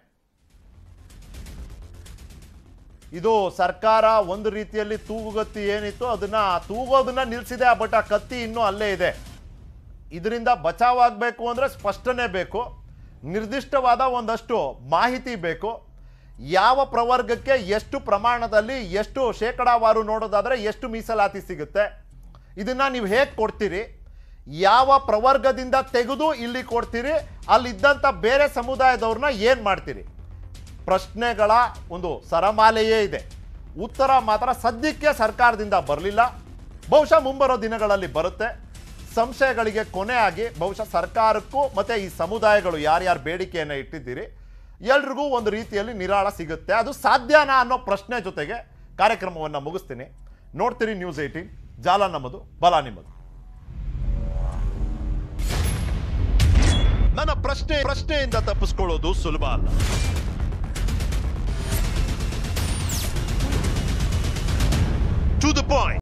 ಇದು ಸರ್ಕಾರ ಒಂದು ರೀತಿಯಲ್ಲಿ ತೂಗುಗತ್ತಿ ಏನಿತ್ತು ಅದನ್ನ ತೂಗೋದನ್ನ ನಿಲ್ಸಿದೆ ಬಟ್ ಆ ಕತ್ತಿ ಇನ್ನೂ ಅಲ್ಲೇ ಇದೆ ಇದರಿಂದ ಬಚಾವಾಗಬೇಕು ಅಂದರೆ ಸ್ಪಷ್ಟನೆ ಬೇಕು ನಿರ್ದಿಷ್ಟವಾದ ಒಂದಷ್ಟು ಮಾಹಿತಿ ಬೇಕು ಯಾವ ಪ್ರವರ್ಗಕ್ಕೆ ಎಷ್ಟು ಪ್ರಮಾಣದಲ್ಲಿ ಎಷ್ಟು ಶೇಕಡಾವಾರು ನೋಡೋದಾದರೆ ಎಷ್ಟು ಮೀಸಲಾತಿ ಸಿಗುತ್ತೆ ಇದನ್ನ ನೀವು ಹೇಗೆ ಕೊಡ್ತೀರಿ ಯಾವ ಪ್ರವರ್ಗದಿಂದ ತೆಗೆದು ಇಲ್ಲಿ ಕೊಡ್ತೀರಿ ಅಲ್ಲಿದ್ದಂಥ ಬೇರೆ ಸಮುದಾಯದವ್ರನ್ನ ಏನು ಮಾಡ್ತೀರಿ ಪ್ರಶ್ನೆಗಳ ಒಂದು ಸರಮಾಲೆಯೇ ಇದೆ ಉತ್ತರ ಮಾತ್ರ ಸದ್ಯಕ್ಕೆ ಸರ್ಕಾರದಿಂದ ಬರಲಿಲ್ಲ ಬಹುಶಃ ಮುಂಬರೋ ದಿನಗಳಲ್ಲಿ ಬರುತ್ತೆ ಸಂಶಯಗಳಿಗೆ ಕೊನೆ ಆಗಿ ಬಹುಶಃ ಸರ್ಕಾರಕ್ಕೂ ಮತ್ತು ಈ ಸಮುದಾಯಗಳು ಯಾರ್ಯಾರು ಬೇಡಿಕೆಯನ್ನು ಇಟ್ಟಿದ್ದೀರಿ ಎಲ್ರಿಗೂ ಒಂದು ರೀತಿಯಲ್ಲಿ ನಿರಾಳ ಸಿಗುತ್ತೆ ಅದು ಸಾಧ್ಯನಾ ಅನ್ನೋ ಪ್ರಶ್ನೆ ಜೊತೆಗೆ ಕಾರ್ಯಕ್ರಮವನ್ನು ಮುಗಿಸ್ತೀನಿ ನೋಡ್ತೀರಿ ನ್ಯೂಸ್ ಏಯ್ಟೀನ್ ಜಾಲ ನಮ್ಮದು ಬಲ ನಿಮ್ಮದು ನನ್ನ ಪ್ರಶ್ನೆ ಪ್ರಶ್ನೆಯಿಂದ ತಪ್ಪಿಸ್ಕೊಳ್ಳೋದು ಸುಲಭ ಅಲ್ಲ ಟು ದ ಪಾಯಿಂಟ್